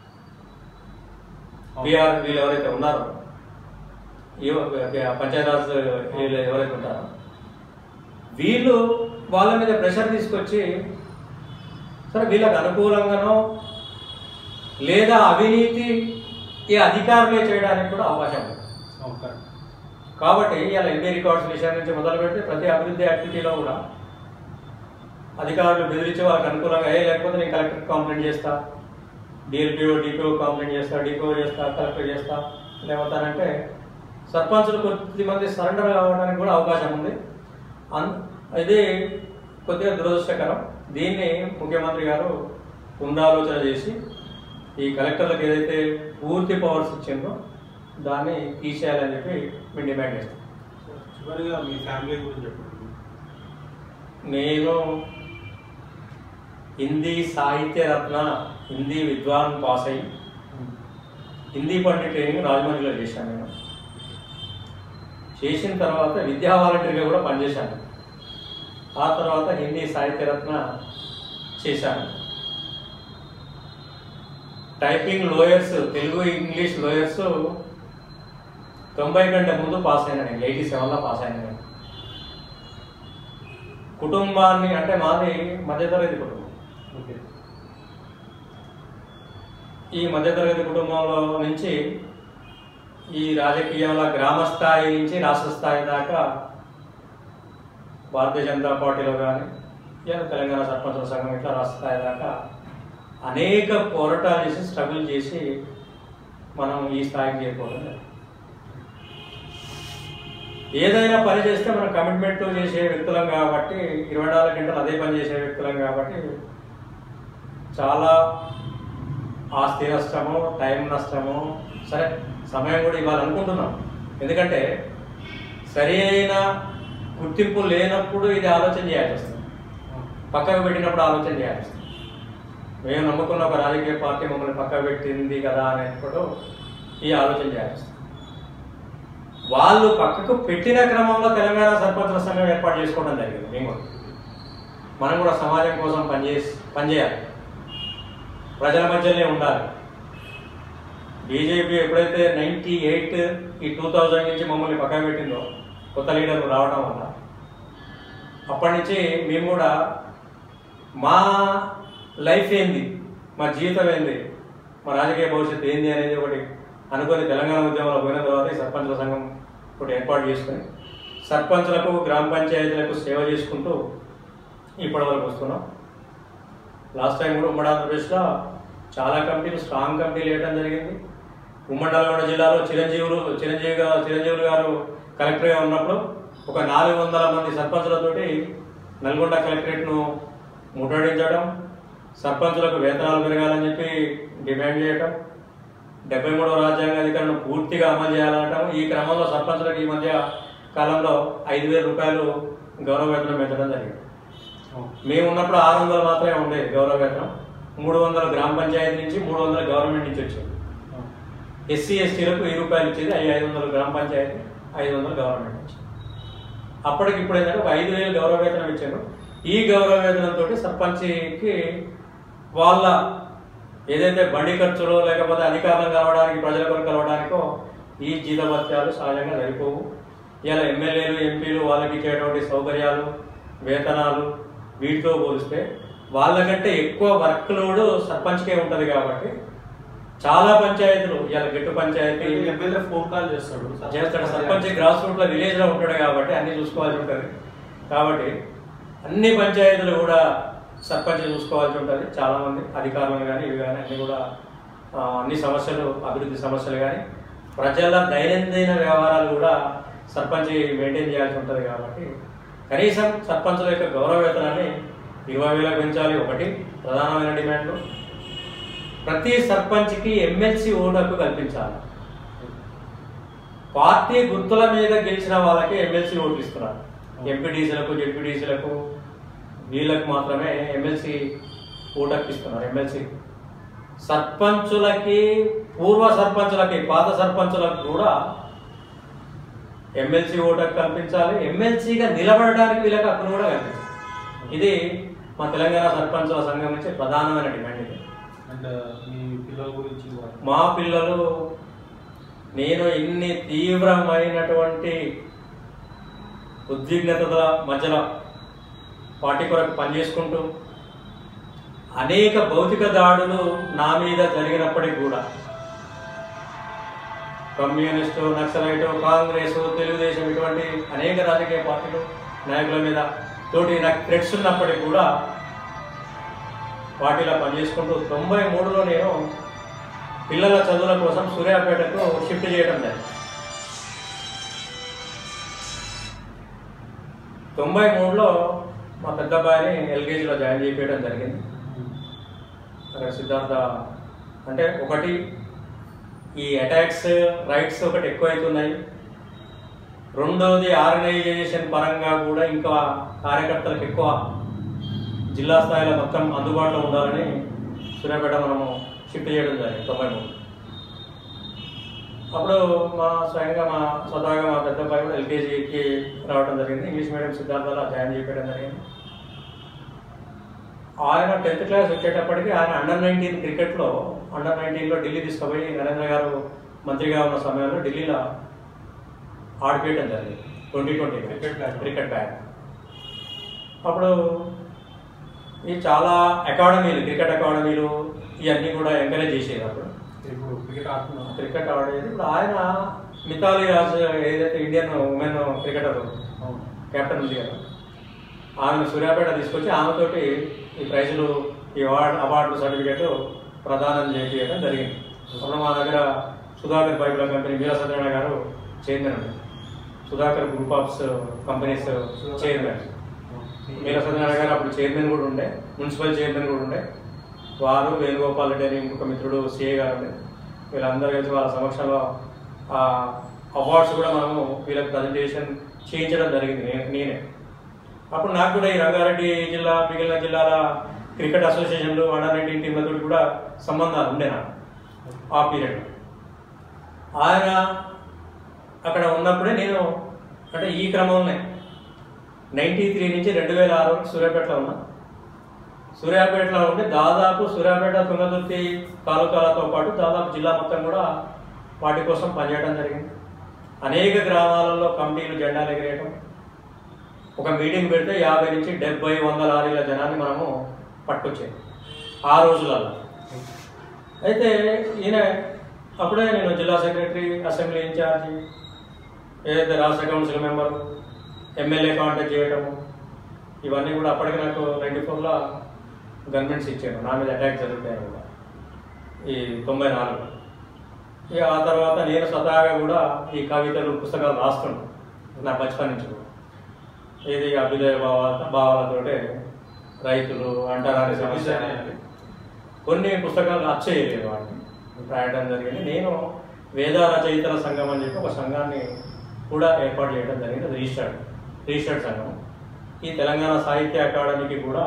[SPEAKER 2] PR వీళ్ళు ఎవరైతే ఉన్నారో ఈఓ పంచాయతీరాజ్ వీళ్ళు ఎవరైతే ఉంటారో వీళ్ళు వాళ్ళ మీద ప్రెషర్ తీసుకొచ్చి సరే వీళ్ళకి అనుకూలంగానో లేదా అవినీతి ఈ అధికారులే చేయడానికి కూడా అవకాశం ఉంది
[SPEAKER 3] అవును కరెక్ట్
[SPEAKER 2] కాబట్టి ఇలా ఎంపీ రికార్డ్స్ విషయం నుంచి మొదలు పెడితే ప్రతి అభివృద్ధి యాక్టివిటీలో కూడా అధికారులు బెదిరించి వాళ్ళకి అనుకూలంగా ఏ లేకపోతే నేను కలెక్టర్ కంప్లైంట్ చేస్తా డిఎల్పిఓ డిపిఓ కంప్లైంట్ చేస్తా డిపిఓ చేస్తా కలెక్టర్ చేస్తా లేకపోతానంటే సర్పంచులు కొద్ది మంది సరెండర్ కావడానికి కూడా అవకాశం ఉంది అన్ ఇది కొద్దిగా దురదృష్టకరం దీన్ని ముఖ్యమంత్రి గారు పునరాలోచన చేసి ఈ కలెక్టర్లకు ఏదైతే పూర్తి పవర్స్ ఇచ్చిందో దాన్ని తీసేయాలని చెప్పి మేము డిమాండ్ చేస్తాం
[SPEAKER 3] చివరిగా మీ ఫ్యామిలీ గురించి చెప్పండి
[SPEAKER 2] నేను హిందీ సాహిత్య రత్న హిందీ విద్వాన్ పాస్ అయ్యి హిందీ పండిట్ ట్రైనింగ్ రాజమండ్రిలో చేశాను నేను చేసిన తర్వాత విద్యా వాలంటీర్గా కూడా పనిచేశాను ఆ తర్వాత హిందీ సాహిత్య రత్న చేశాను typing lowers Telugu English lowers తొంభై కంటే ముందు పాస్ అయినా నేను ఎయిటీ సెవెన్లో పాస్ అయినా నేను కుటుంబాన్ని అంటే మాది మధ్యతరగతి కుటుంబం
[SPEAKER 3] ఓకే
[SPEAKER 2] ఈ మధ్యతరగతి కుటుంబంలో నుంచి ఈ రాజకీయంలో గ్రామ స్థాయి నుంచి రాష్ట్ర స్థాయి దాకా భారతీయ జనతా పార్టీలో కానీ లేదా తెలంగాణ సర్పంచుల సంఘం ఇట్లా రాష్ట్ర స్థాయి దాకా అనేక పోరాటాలు చేసి స్ట్రగుల్ చేసి మనం ఈ స్థాయికి చేరుకోవడం లేదు. ఏదైనా పని చేస్తే మనం కమిట్మెంట్ చేసే వ్యక్తులం కాబట్టి ఇరవై నాలుగు గంటలు అదే పని చేసే వ్యక్తులం కాబట్టి చాలా ఆస్తి నష్టము టైం నష్టము సరే సమయం కూడా ఇవ్వాలనుకుంటున్నాం ఎందుకంటే సరి అయిన గుర్తింపు లేనప్పుడు ఇది ఆలోచన చేయాల్సి వస్తుంది పక్కకు పెట్టినప్పుడు ఆలోచన చేయాల్సి వస్తుంది మేము నమ్ముకున్న ఒక రాజకీయ పార్టీ మమ్మల్ని పక్కకు పెట్టింది కదా అనేప్పుడు ఈ ఆలోచన చేయాల్సి వస్తుంది వాళ్ళు పక్కకు పెట్టిన క్రమంలో తెలంగాణ సర్పంచుల సంఘం ఏర్పాటు చేసుకోవడం జరిగింది మేము కూడా మనం కూడా సమాజం కోసం పనిచేసి పనిచేయాలి ప్రజల మధ్యలోనే ఉండాలి బీజేపీ ఎప్పుడైతే నైంటీ ఎయిట్ ఈ టూ థౌజండ్ నుంచి మమ్మల్ని పక్కన పెట్టిందో కొత్త లీడర్లు రావడం వల్ల అప్పటి నుంచి మేము కూడా మా లైఫ్ ఏంది మా జీవితం ఏంది మా రాజకీయ భవిష్యత్తు ఏంది అనేది ఒకటి అనుకుని తెలంగాణ ఉద్యమంలో పోయిన తర్వాత ఈ సర్పంచుల సంఘం ఒకటి ఏర్పాటు చేసుకుని సర్పంచులకు గ్రామ పంచాయతీలకు సేవ చేసుకుంటూ ఇప్పటి వరకు వస్తున్నాం లాస్ట్ టైం కూడా ఉమ్మడి ఆంధ్రప్రదేశ్లో చాలా కమిటీలు స్ట్రాంగ్ కమిటీలు వేయడం జరిగింది ఉమ్మడి నల్గొండ జిల్లాలో చిరంజీవులు చిరంజీవి గారు చిరంజీవులు గారు కలెక్టర్గా ఉన్నప్పుడు ఒక నాలుగు వందల మంది సర్పంచులతోటి నల్గొండ కలెక్టరేట్ను ముట్టడించడం సర్పంచులకు వేతనాలు పెరగాలని చెప్పి డిమాండ్ చేయటం డెబ్బై మూడవ రాజ్యాంగ అధికారులను పూర్తిగా అమలు చేయాలనటం ఈ క్రమంలో సర్పంచులకు ఈ మధ్య కాలంలో ఐదు వేల రూపాయలు గౌరవ వేతనం పెంచడం జరిగింది మేము ఉన్నప్పుడు ఆరు వందలు మాత్రమే ఉండేది గౌరవ వేతనం మూడు వందలు గ్రామ పంచాయతీ నుంచి మూడు వందలు గవర్నమెంట్ నుంచి వచ్చేది ఎస్సీ ఎస్టీలకు వెయ్యి రూపాయలు ఇచ్చేది అవి ఐదు వందలు గ్రామ పంచాయతీ ఐదు వందలు గవర్నమెంట్ నుంచి అప్పటికి ఇప్పుడు ఏంటంటే ఒక ఐదు వేలు గౌరవ వేతనం ఇచ్చారు ఈ గౌరవ వేతనంతో సర్పంచ్కి వాళ్ళ ఏదైతే బండి ఖర్చులు లేకపోతే అధికారులను కలవడానికి ప్రజల కొరకు కలవడానికో ఈ జీతభత్యాలు సహజంగా సరిపోవు ఇలా ఎమ్మెల్యేలు ఎంపీలు వాళ్ళకి ఇచ్చేటువంటి సౌకర్యాలు వేతనాలు వీటితో పోలిస్తే వాళ్ళకంటే ఎక్కువ వర్క్ లోడ్ సర్పంచ్కే ఉంటుంది కాబట్టి చాలా పంచాయతీలు ఇలా గెట్టు పంచాయతీ
[SPEAKER 3] ఎమ్మెల్యే ఫోన్ కాల్ చేస్తాడు
[SPEAKER 2] చేస్తాడు సర్పంచ్ గ్రాస్ రూట్ లో విలేజ్ లో ఉంటాడు కాబట్టి అన్ని చూసుకోవాల్సి ఉంటుంది కాబట్టి అన్ని పంచాయతీలు కూడా సర్పంచ్ చూసుకోవాల్సి ఉంటుంది చాలా మంది అధికారులు కానీ ఇవి కానీ అన్ని కూడా ఆ, అన్ని సమస్యలు అభివృద్ధి సమస్యలు కానీ ప్రజల దైనందిన వ్యవహారాలు కూడా సర్పంచ్ మెయింటైన్ చేయాల్సి ఉంటుంది కాబట్టి కనీసం సర్పంచుల యొక్క గౌరవ వేతనాన్ని ఇరవై వేలకు పెంచాలి ఒకటి ప్రధానమైన డిమాండ్లు ప్రతి సర్పంచ్కి ఎమ్మెల్సీ ఓటు హక్కు కల్పించాలి పార్టీ గుర్తుల మీద గెలిచిన వాళ్ళకి ఎమ్మెల్సీ ఓట్లు ఇస్తున్నారు ఎంపీటీసీలకు జెడ్పీటీసీలకు వీళ్ళకు మాత్రమే ఎమ్మెల్సీ ఓటు హక్కు ఇస్తున్నారు ఎమ్మెల్సీ సర్పంచులకి పూర్వ సర్పంచులకి పాత సర్పంచులకు కూడా ఎమ్మెల్సీ ఓటు హక్కు కల్పించాలి ఎమ్మెల్సీగా నిలబడడానికి వీళ్ళకి హక్కును కూడా కల్పించాలి ఇది మా తెలంగాణ సర్పంచుల సంఘం నుంచి ప్రధానమైన డిమాండ్ ఇది
[SPEAKER 3] అండ్ మీ పిల్లల గురించి వాళ్ళు-
[SPEAKER 2] మా పిల్లలు నేను ఇన్ని తీవ్రమైనటువంటి ఉద్విగ్నతల మధ్యలో పార్టీ కొరకు పనిచేసుకుంటూ అనేక భౌతిక దాడులు నా మీద జరిగినప్పటికీ కూడా కమ్యూనిస్టు నక్సలైటు కాంగ్రెస్ తెలుగుదేశం ఇటువంటి అనేక రాజకీయ పార్టీలు నాయకుల మీద తోటి నాకు థ్రెట్స్ ఉన్నప్పటికీ కూడా పార్టీలో పనిచేసుకుంటూ తొంభై మూడులో నేను పిల్లల చదువుల కోసం సూర్యాపేటకు షిఫ్ట్ చేయడం జరిగింది తొంభై మూడులో మా పెద్ద అబ్బాయిని ఎల్కేజీలో జాయిన్ చేయించడం జరిగింది అక్కడ సిద్ధార్థ అంటే ఒకటి ఈ అటాక్స్ రైట్స్ ఒకటి ఎక్కువైతున్నాయి రెండవది ఆర్గనైజేషన్ పరంగా కూడా ఇంకా కార్యకర్తలకు ఎక్కువ జిల్లా స్థాయిలో మొత్తం అందుబాటులో ఉండాలని సూర్యాపేట మనము షిఫ్ట్ చేయడం జరిగింది తొంభై మూడు అప్పుడు మా స్వయంగా మా స్వతహాగా మా పెద్ద అబ్బాయి కూడా ఎల్కేజీకి రావడం జరిగింది ఇంగ్లీష్ మీడియం సిద్ధార్థలో జాయిన్ చేయడం జరిగింది ఆయన టెన్త్ క్లాస్ వచ్చేటప్పటికి ఆయన అండర్ నైన్టీన్ క్రికెట్లో అండర్ నైన్టీన్లో ఢిల్లీ తీసుకుపోయి నరేంద్ర గారు మంత్రిగా ఉన్న సమయంలో ఢిల్లీలో ఆడిపేయడం జరిగింది twenty twenty
[SPEAKER 3] Cricket bat.
[SPEAKER 2] Cricket bat అప్పుడు ఈ చాలా అకాడమీలు క్రికెట్ అకాడమీలు ఇవన్నీ కూడా ఎంకరేజ్ చేసేది అప్పుడు
[SPEAKER 3] ఇప్పుడు క్రికెట్ ఆడుతున్నాం
[SPEAKER 2] క్రికెట్ ఆడేది ఇప్పుడు ఆయన మితాలి రాజ్ ఏదైతే ఇండియన్ ఉమెన్ క్రికెటర్
[SPEAKER 3] అవును
[SPEAKER 2] కెప్టెన్ ఉంది కదా ఆమెను సూర్యాపేట తీసుకొచ్చి ఆమెతోటి ఈ ప్రైజులు ఈ అవార్డు అవార్డు సర్టిఫికేట్ ప్రదానం చేయించడం జరిగింది అప్పుడు మా దగ్గర సుధాకర్ పైపుల కంపెనీ వీర సత్యనారాయణ గారు చైర్మన్ అండి Sudhakar group of companies chairman Veera Satyanarayana గారు అప్పుడు చైర్మన్ కూడా ఉండే మున్సిపల్ చైర్మన్ కూడా ఉండే వారు వేణుగోపాల్ రెడ్డి అని ఇంకొక మిత్రుడు సిఏ గారు ఉండే వీళ్ళందరూ కలిసి వాళ్ళ సమక్షంలో ఆ అవార్డ్స్ కూడా మనము వీళ్ళకి ప్రజెంటేషన్ చేయించడం జరిగింది నే- నేనే అప్పుడు నాకు కూడా ఈ రంగారెడ్డి జిల్లా మిగిలిన జిల్లాల క్రికెట్ అసోసియేషన్లు అండర్ నైన్టీన్ టీంలతో కూడా సంబంధాలు ఉండే నాకు ఆ పీరియడ్ ఆయన అక్కడ ఉన్నప్పుడే నేను అంటే ఈ క్రమంలోనే నైంటీ త్రీ నుంచి రెండు వేల ఆరు వరకు సూర్యాపేటలో ఉన్నా సూర్యాపేటలో ఉంటే దాదాపు సూర్యాపేట తుంగతుర్తి తాలూకాలతో పాటు దాదాపు జిల్లా మొత్తం కూడా వాటి కోసం పనిచేయడం జరిగింది అనేక గ్రామాలలో కమిటీలు జెండాలు ఎగిరేయటం ఒక మీటింగ్ పెడితే యాభై నుంచి డెబ్బై వంద లారీల జనాన్ని మనము పట్టుకొచ్చేది ఆ రోజులలో అయితే ఈయన అప్పుడే నేను జిల్లా సెక్రటరీ అసెంబ్లీ ఇన్ఛార్జి ఏదైతే రాష్ట్ర కౌన్సిల్ మెంబర్ ఎమ్మెల్యే కాంటాక్ట్ చేయటము ఇవన్నీ కూడా అప్పటికి నాకు నైంటీ ఫోర్లో గవర్నమెంట్స్ ఇచ్చాను నా మీద అటాక్ జరుగుతాయి కూడా ఈ తొంభై నాలుగు ఇక ఆ తర్వాత నేను స్వతహాగా కూడా ఈ కవితలు పుస్తకాలు రాస్తున్నాను నా బచపన్ నుంచి కూడా ఇది అభ్యుదయ భావ భావాలతోటే రైతులు అంటరాని సమస్య కొన్ని పుస్తకాలు అచ్చయ్యలేదు వాటిని రాయడం జరిగింది నేను వేద రచయితల సంఘం అని చెప్పి ఒక సంఘాన్ని కూడా ఏర్పాటు చేయడం జరిగింది అది రిజిస్టర్డ్ రిజిస్టర్డ్ సంఘం ఈ తెలంగాణ సాహిత్య అకాడమీకి కూడా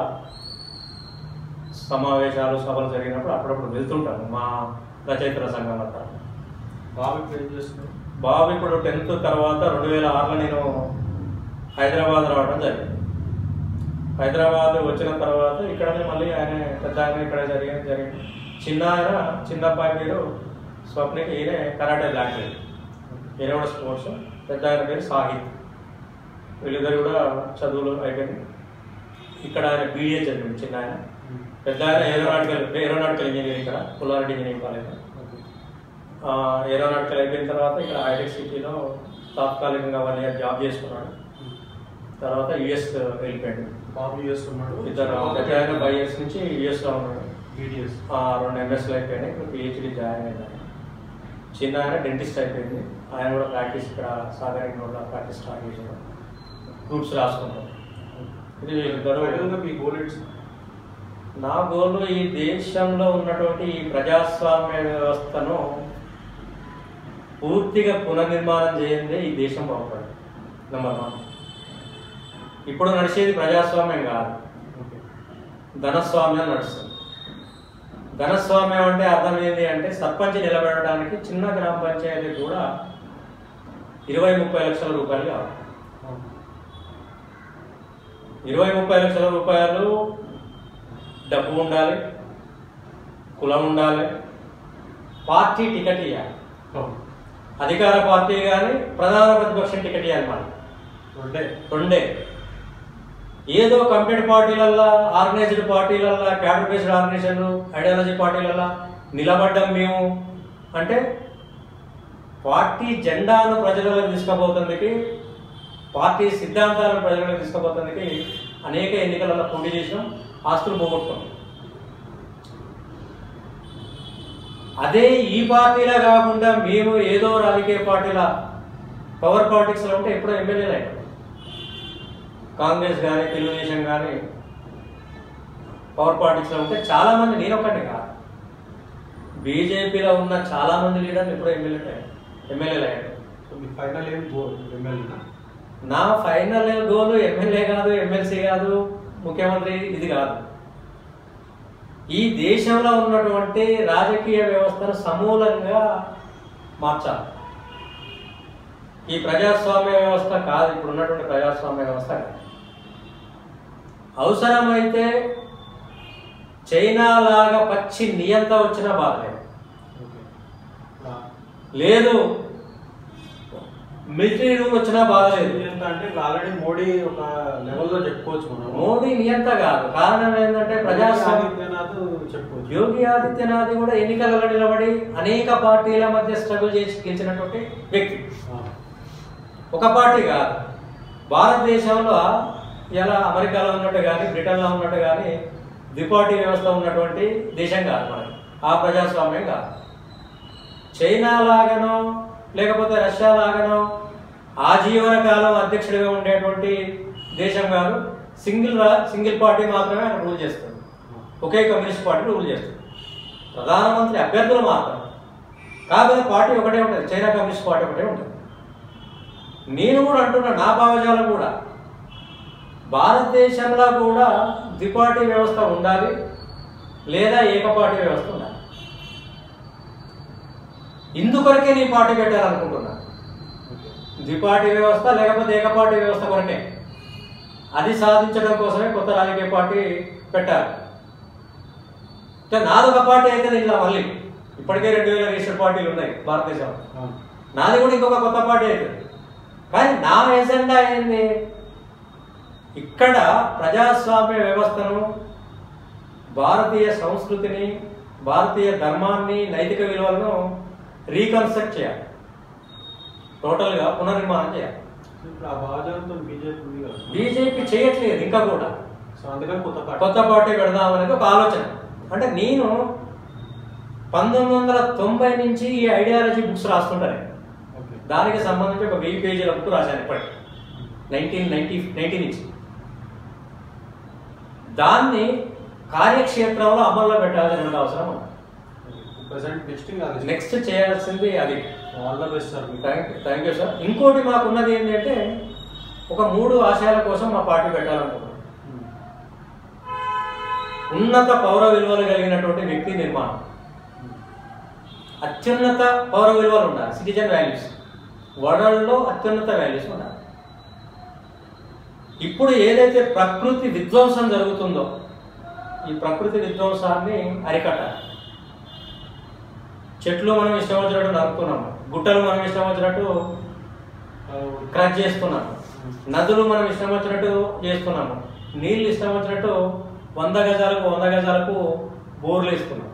[SPEAKER 2] సమావేశాలు సభలు జరిగినప్పుడు అప్పుడప్పుడు వెళ్తుంటాను మా రచయితల సంఘం అంతా
[SPEAKER 3] బాబు ఇప్పుడు ఏం చేస్తున్నాడు
[SPEAKER 2] బాబు ఇప్పుడు టెన్త్ తర్వాత రెండు వేల ఆరులో నేను హైదరాబాద్ రావడం జరిగింది హైదరాబాద్ వచ్చిన తర్వాత ఇక్కడనే మళ్ళీ ఆయన పెద్ద ఆయన ఇక్కడ జరిగింది జరిగింది చిన్న ఆయన చిన్న అబ్బాయి పేరు స్వప్నకి ఈయన కరాటే బ్లాక్ బెల్ట్ ఈయన కూడా స్పోర్ట్స్ పెద్ద ఆయన పేరు సాహిత్ వీళ్ళిద్దరు కూడా చదువులు అయిపోయింది ఇక్కడ ఆయన బీడీఏ చదివింది చిన్న ఆయన పెద్ద ఆయన ఏరోనాటికల్ ఏరోనాటికల్ ఇంజనీరింగ్ ఇక్కడ పుల్లారెడ్డి ఇంజనీరింగ్ కాలేజ్ ఆ, ఏరోనాటికల్ అయిపోయిన తర్వాత ఇక్కడ హైటెక్ సిటీలో తాత్కాలికంగా వన్ ఇయర్ జాబ్ చేసుకున్నాడు తర్వాత యుఎస్ వెళ్ళిపోయాడు
[SPEAKER 3] బాబు చేస్తున్నాడు
[SPEAKER 2] ఇద్దరు పెద్ద ఆయన ఫైవ్ ఇయర్స్ నుంచి యుఎస్లో ఉన్నాడు
[SPEAKER 3] బీటీఎస్
[SPEAKER 2] ఆ, రెండు ఎంఎస్లు అయిపోయినాయి ఇప్పుడు పిహెచ్డి జాయిన్ అయ్యాడు చిన్న ఆయన డెంటిస్ట్ అయిపోయింది ఆయన కూడా ప్రాక్టీస్ ఇక్కడ సాగర్ నోట్లో ప్రాక్టీస్ స్టార్ట్ చేసాడు గ్రూప్స్ రాసుకుంటాం ఇది
[SPEAKER 3] ఫైనల్గా
[SPEAKER 2] ఇద్దరు
[SPEAKER 3] మీ గోల్ ఏంటి సార్?
[SPEAKER 2] నా గోల్ ఈ దేశంలో ఉన్నటువంటి ఈ ప్రజాస్వామ్య వ్యవస్థను పూర్తిగా పునర్నిర్మాణం చేయందే ఈ దేశం బాగుపడదు నెంబర్ వన్ ఇప్పుడు నడిచేది ప్రజాస్వామ్యం కాదు
[SPEAKER 3] ఓకే
[SPEAKER 2] ధనస్వామ్యం నడుస్తుంది ధనస్వామ్యం అంటే అర్థం ఏంటి అంటే సర్పంచ్ నిలబెట్టడానికి చిన్న గ్రామ పంచాయతీ కూడా ఇరవై ముప్పై లక్షల రూపాయలు కావాలి
[SPEAKER 3] అవును.
[SPEAKER 2] ఇరవై ముప్పై లక్షల రూపాయలు డబ్బు ఉండాలి కులం ఉండాలి పార్టీ టికెట్ ఇవ్వాలి
[SPEAKER 3] అవును.
[SPEAKER 2] అధికార పార్టీ కానీ ప్రధాన ప్రతిపక్షం టికెట్ ఇవ్వాలి మనం
[SPEAKER 3] రెండే
[SPEAKER 2] రెండే ఏదో కంపెనీ పార్టీలల్లా ఆర్గనైజ్డ్ పార్టీలల్లా క్యాడర్ బేస్డ్ ఆర్గనైజేషన్లు ఐడియాలజీ పార్టీలల్లా నిలబడ్డం మేము అంటే పార్టీ జెండాను ప్రజలకు తీసుకుపోతుందికి పార్టీ సిద్ధాంతాలను ప్రజలకు తీసుకుపోతుందికి అనేక ఎన్నికలలో పోటీ చేసినాం ఆస్తులు పోగొట్టుకున్నాం అదే ఈ పార్టీలా కాకుండా మేము ఏదో రాజకీయ పార్టీల పవర్ పాలిటిక్స్లో ఉంటే ఎప్పుడో ఎమ్మెల్యేలు అయిపోయాం కాంగ్రెస్ కానీ తెలుగుదేశం కానీ పవర్ పాలిటిక్స్లో ఉంటే చాలా మంది నేను ఒక్కటి కాదు బీజేపీలో ఉన్న చాలా మంది లీడర్లు ఎప్పుడో ఎమ్మెల్యే అయ్యారు ఎమ్మెల్యేలు అయ్యారు
[SPEAKER 3] సో మీ ఫైనల్ ఏం గోల్ ఎమ్మెల్యేనా
[SPEAKER 2] నా ఫైనల్ గోల్ ఎమ్మెల్యే కాదు ఎమ్మెల్సీ కాదు ముఖ్యమంత్రి ఇది కాదు ఈ దేశంలో ఉన్నటువంటి రాజకీయ వ్యవస్థను సమూలంగా మార్చాలి ఈ ప్రజాస్వామ్య వ్యవస్థ కాదు ఇప్పుడు ఉన్నటువంటి ప్రజాస్వామ్య వ్యవస్థ కాదు అవసరమైతే చైనా లాగా పచ్చి నియంత వచ్చినా బాధలేదు
[SPEAKER 3] ఓకే ఆ,
[SPEAKER 2] లేదు మిలిటరీ రూల్ వచ్చినా బాధలేదు
[SPEAKER 3] ఎంత అంటే ఆల్రెడీ మోడీ ఒక లెవెల్లో చెప్పుకోవచ్చు మనం
[SPEAKER 2] మోడీ నియంత కాదు కారణం ఏంటంటే ప్రజాస్వామ్యం
[SPEAKER 3] ఆదిత్యనాథ్ చెప్పుకోవచ్చు
[SPEAKER 2] యోగి ఆదిత్యనాథ్ కూడా ఎన్నికలలో నిలబడి అనేక పార్టీల మధ్య స్ట్రగుల్ చేసి గెలిచినటువంటి వ్యక్తి
[SPEAKER 3] ఆ,
[SPEAKER 2] ఒక పార్టీ కాదు భారతదేశంలో ఇలా అమెరికాలో ఉన్నట్టు కానీ బ్రిటన్లో ఉన్నట్టు కానీ ద్విపార్టీ వ్యవస్థ ఉన్నటువంటి దేశం కాదు మనకి ఆ ప్రజాస్వామ్యం కాదు చైనా లాగానో లేకపోతే రష్యా లాగానో ఆజీవన కాలం అధ్యక్షుడిగా ఉండేటువంటి దేశం కాదు సింగిల్ రా సింగిల్ పార్టీ మాత్రమే అక్కడ రూల్ చేస్తుంది ఒకే కమ్యూనిస్ట్ పార్టీ రూల్ చేస్తుంది ప్రధానమంత్రి అభ్యర్థులు మాత్రం కాకపోతే పార్టీ ఒకటే ఉంటుంది చైనా కమ్యూనిస్ట్ పార్టీ ఒకటే ఉంటుంది నేను కూడా అంటున్నా నా భావజాలం కూడా భారతదేశంలో కూడా ద్విపార్టీ వ్యవస్థ ఉండాలి లేదా ఏకపార్టీ వ్యవస్థ ఉండాలి ఇందుకొరకే నీ పార్టీ పెట్టాలనుకుంటున్నా ద్విపార్టీ వ్యవస్థ లేకపోతే ఏకపార్టీ వ్యవస్థ కొరకే అది సాధించడం కోసమే కొత్త రాజకీయ పార్టీ పెట్టారు అంటే నాదొక పార్టీ అయితే ఇట్లా మళ్ళీ ఇప్పటికే రెండు వేల రిజిస్టర్ పార్టీలు ఉన్నాయి భారతదేశంలో
[SPEAKER 3] అవును.
[SPEAKER 2] నాది కూడా ఇంకొక కొత్త పార్టీ అవుతుంది కానీ నా ఎజెండా ఏంది ఇక్కడ ప్రజాస్వామ్య వ్యవస్థను భారతీయ సంస్కృతిని భారతీయ ధర్మాన్ని నైతిక విలువలను రీకన్స్ట్రక్ట్ చేయాలి టోటల్గా పునర్నిర్మాణం చేయాలి
[SPEAKER 3] ఇప్పుడు ఆ భావజాలంతో బీజేపీ ఉంది కదా
[SPEAKER 2] బీజేపీ చేయట్లేదు ఇంకా కూడా
[SPEAKER 3] సో అందుకని కొత్త పార్టీ
[SPEAKER 2] కొత్త పార్టీ పెడదాం అనేది ఒక ఆలోచన అంటే నేను పంతొమ్మిది వందల తొంభై నుంచి ఈ ఐడియాలజీ బుక్స్ రాస్తుంటాను
[SPEAKER 3] ఓకే
[SPEAKER 2] దానికి సంబంధించి ఒక వెయ్యి పేజీల బుక్ రాశాను ఇప్పటికి నైన్టీన్ నైన్టీ నైన్టీ నుంచి దాన్ని కార్యక్షేత్రంలో అమల్లో పెట్టాల్సిన అవసరం ఉంది
[SPEAKER 3] ప్రజెంట్ నెక్స్ట్ అది
[SPEAKER 2] నెక్స్ట్ చేయాల్సింది అది
[SPEAKER 3] ఆల్ ద బెస్ట్ సార్ మీకు
[SPEAKER 2] థ్యాంక్ థ్యాంక్ యూ సార్ ఇంకోటి మాకు ఉన్నది ఏంటంటే ఒక మూడు ఆశయాల కోసం మా పార్టీ పెట్టాలనుకుంటున్నాం ఉన్నత పౌర విలువలు కలిగినటువంటి వ్యక్తి నిర్మాణం అత్యున్నత పౌర విలువలు ఉండాలి సిటిజన్ వాల్యూస్ వరల్డ్లో అత్యున్నత వాల్యూస్ ఉండాలి ఇప్పుడు ఏదైతే ప్రకృతి విధ్వంసం జరుగుతుందో ఈ ప్రకృతి విధ్వంసాన్ని అరికట్టాలి చెట్లు మనం ఇష్టం వచ్చినట్టు నరుకుతున్నాము గుట్టలు మనం ఇష్టం వచ్చినట్టు క్రష్ చేస్తున్నాము నదులు మనం ఇష్టం వచ్చినట్టు చేస్తున్నాము నీళ్ళు ఇష్టం వచ్చినట్టు వంద గజాలకు వంద గజాలకు బోర్లు వేస్తున్నాం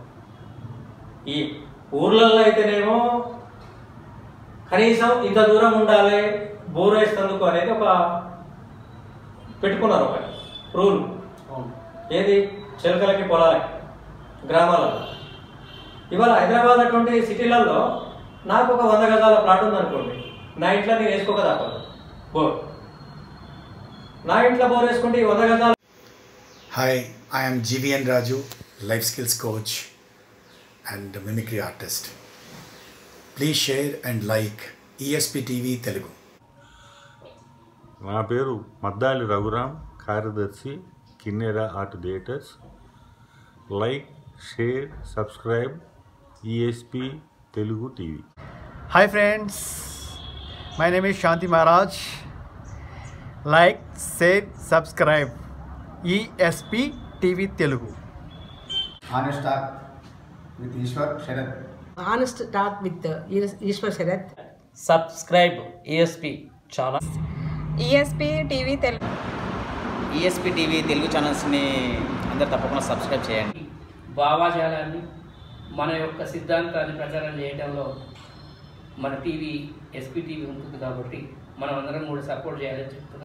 [SPEAKER 2] ఈ ఊర్లలో అయితేనేమో కనీసం ఇంత దూరం ఉండాలి బోర్ వేస్తందుకు అనేది ఒక పెట్టుకున్నారు ఒకటి రూల్
[SPEAKER 3] అవును
[SPEAKER 2] ఏది చిలకలకి పొలాలకి గ్రామాలలో ఇవాళ హైదరాబాద్ అటువంటి సిటీలలో నాకు ఒక వంద గజాల ప్లాట్ ఉందనుకోండి నా ఇంట్లో నేను వేసుకోక తప్పదు బోర్ నా ఇంట్లో బోర్ వేసుకుంటే ఈ వంద గజాల
[SPEAKER 4] Hi, I am GVN Raju, life skills coach and mimicry artist. Please share and like ESP TV Telugu.
[SPEAKER 5] నా పేరు మద్దాలి రఘురామ్ కార్యదర్శి Kinnera art theatres like share subscribe ESP Telugu TV
[SPEAKER 6] Hi friends, my name is Shanti Maharaj. Like, share, subscribe ESP TV Telugu.
[SPEAKER 7] honest talk with Ishwar Sharad.
[SPEAKER 8] honest talk with uh, Ishwar Sharath.
[SPEAKER 9] Subscribe ESP చాలా
[SPEAKER 10] ESP TV Telugu
[SPEAKER 11] ESP TV Telugu ఛానల్స్ని అందరు తప్పకుండా సబ్స్క్రైబ్ చేయండి
[SPEAKER 9] భావాజాలాన్ని మన యొక్క సిద్ధాంతాన్ని ప్రచారం చేయడంలో మన టీవీ ఎస్పీ టీవీ ఉంటుంది కాబట్టి మనం అందరం కూడా సపోర్ట్ చేయాలని చెప్తున్నాం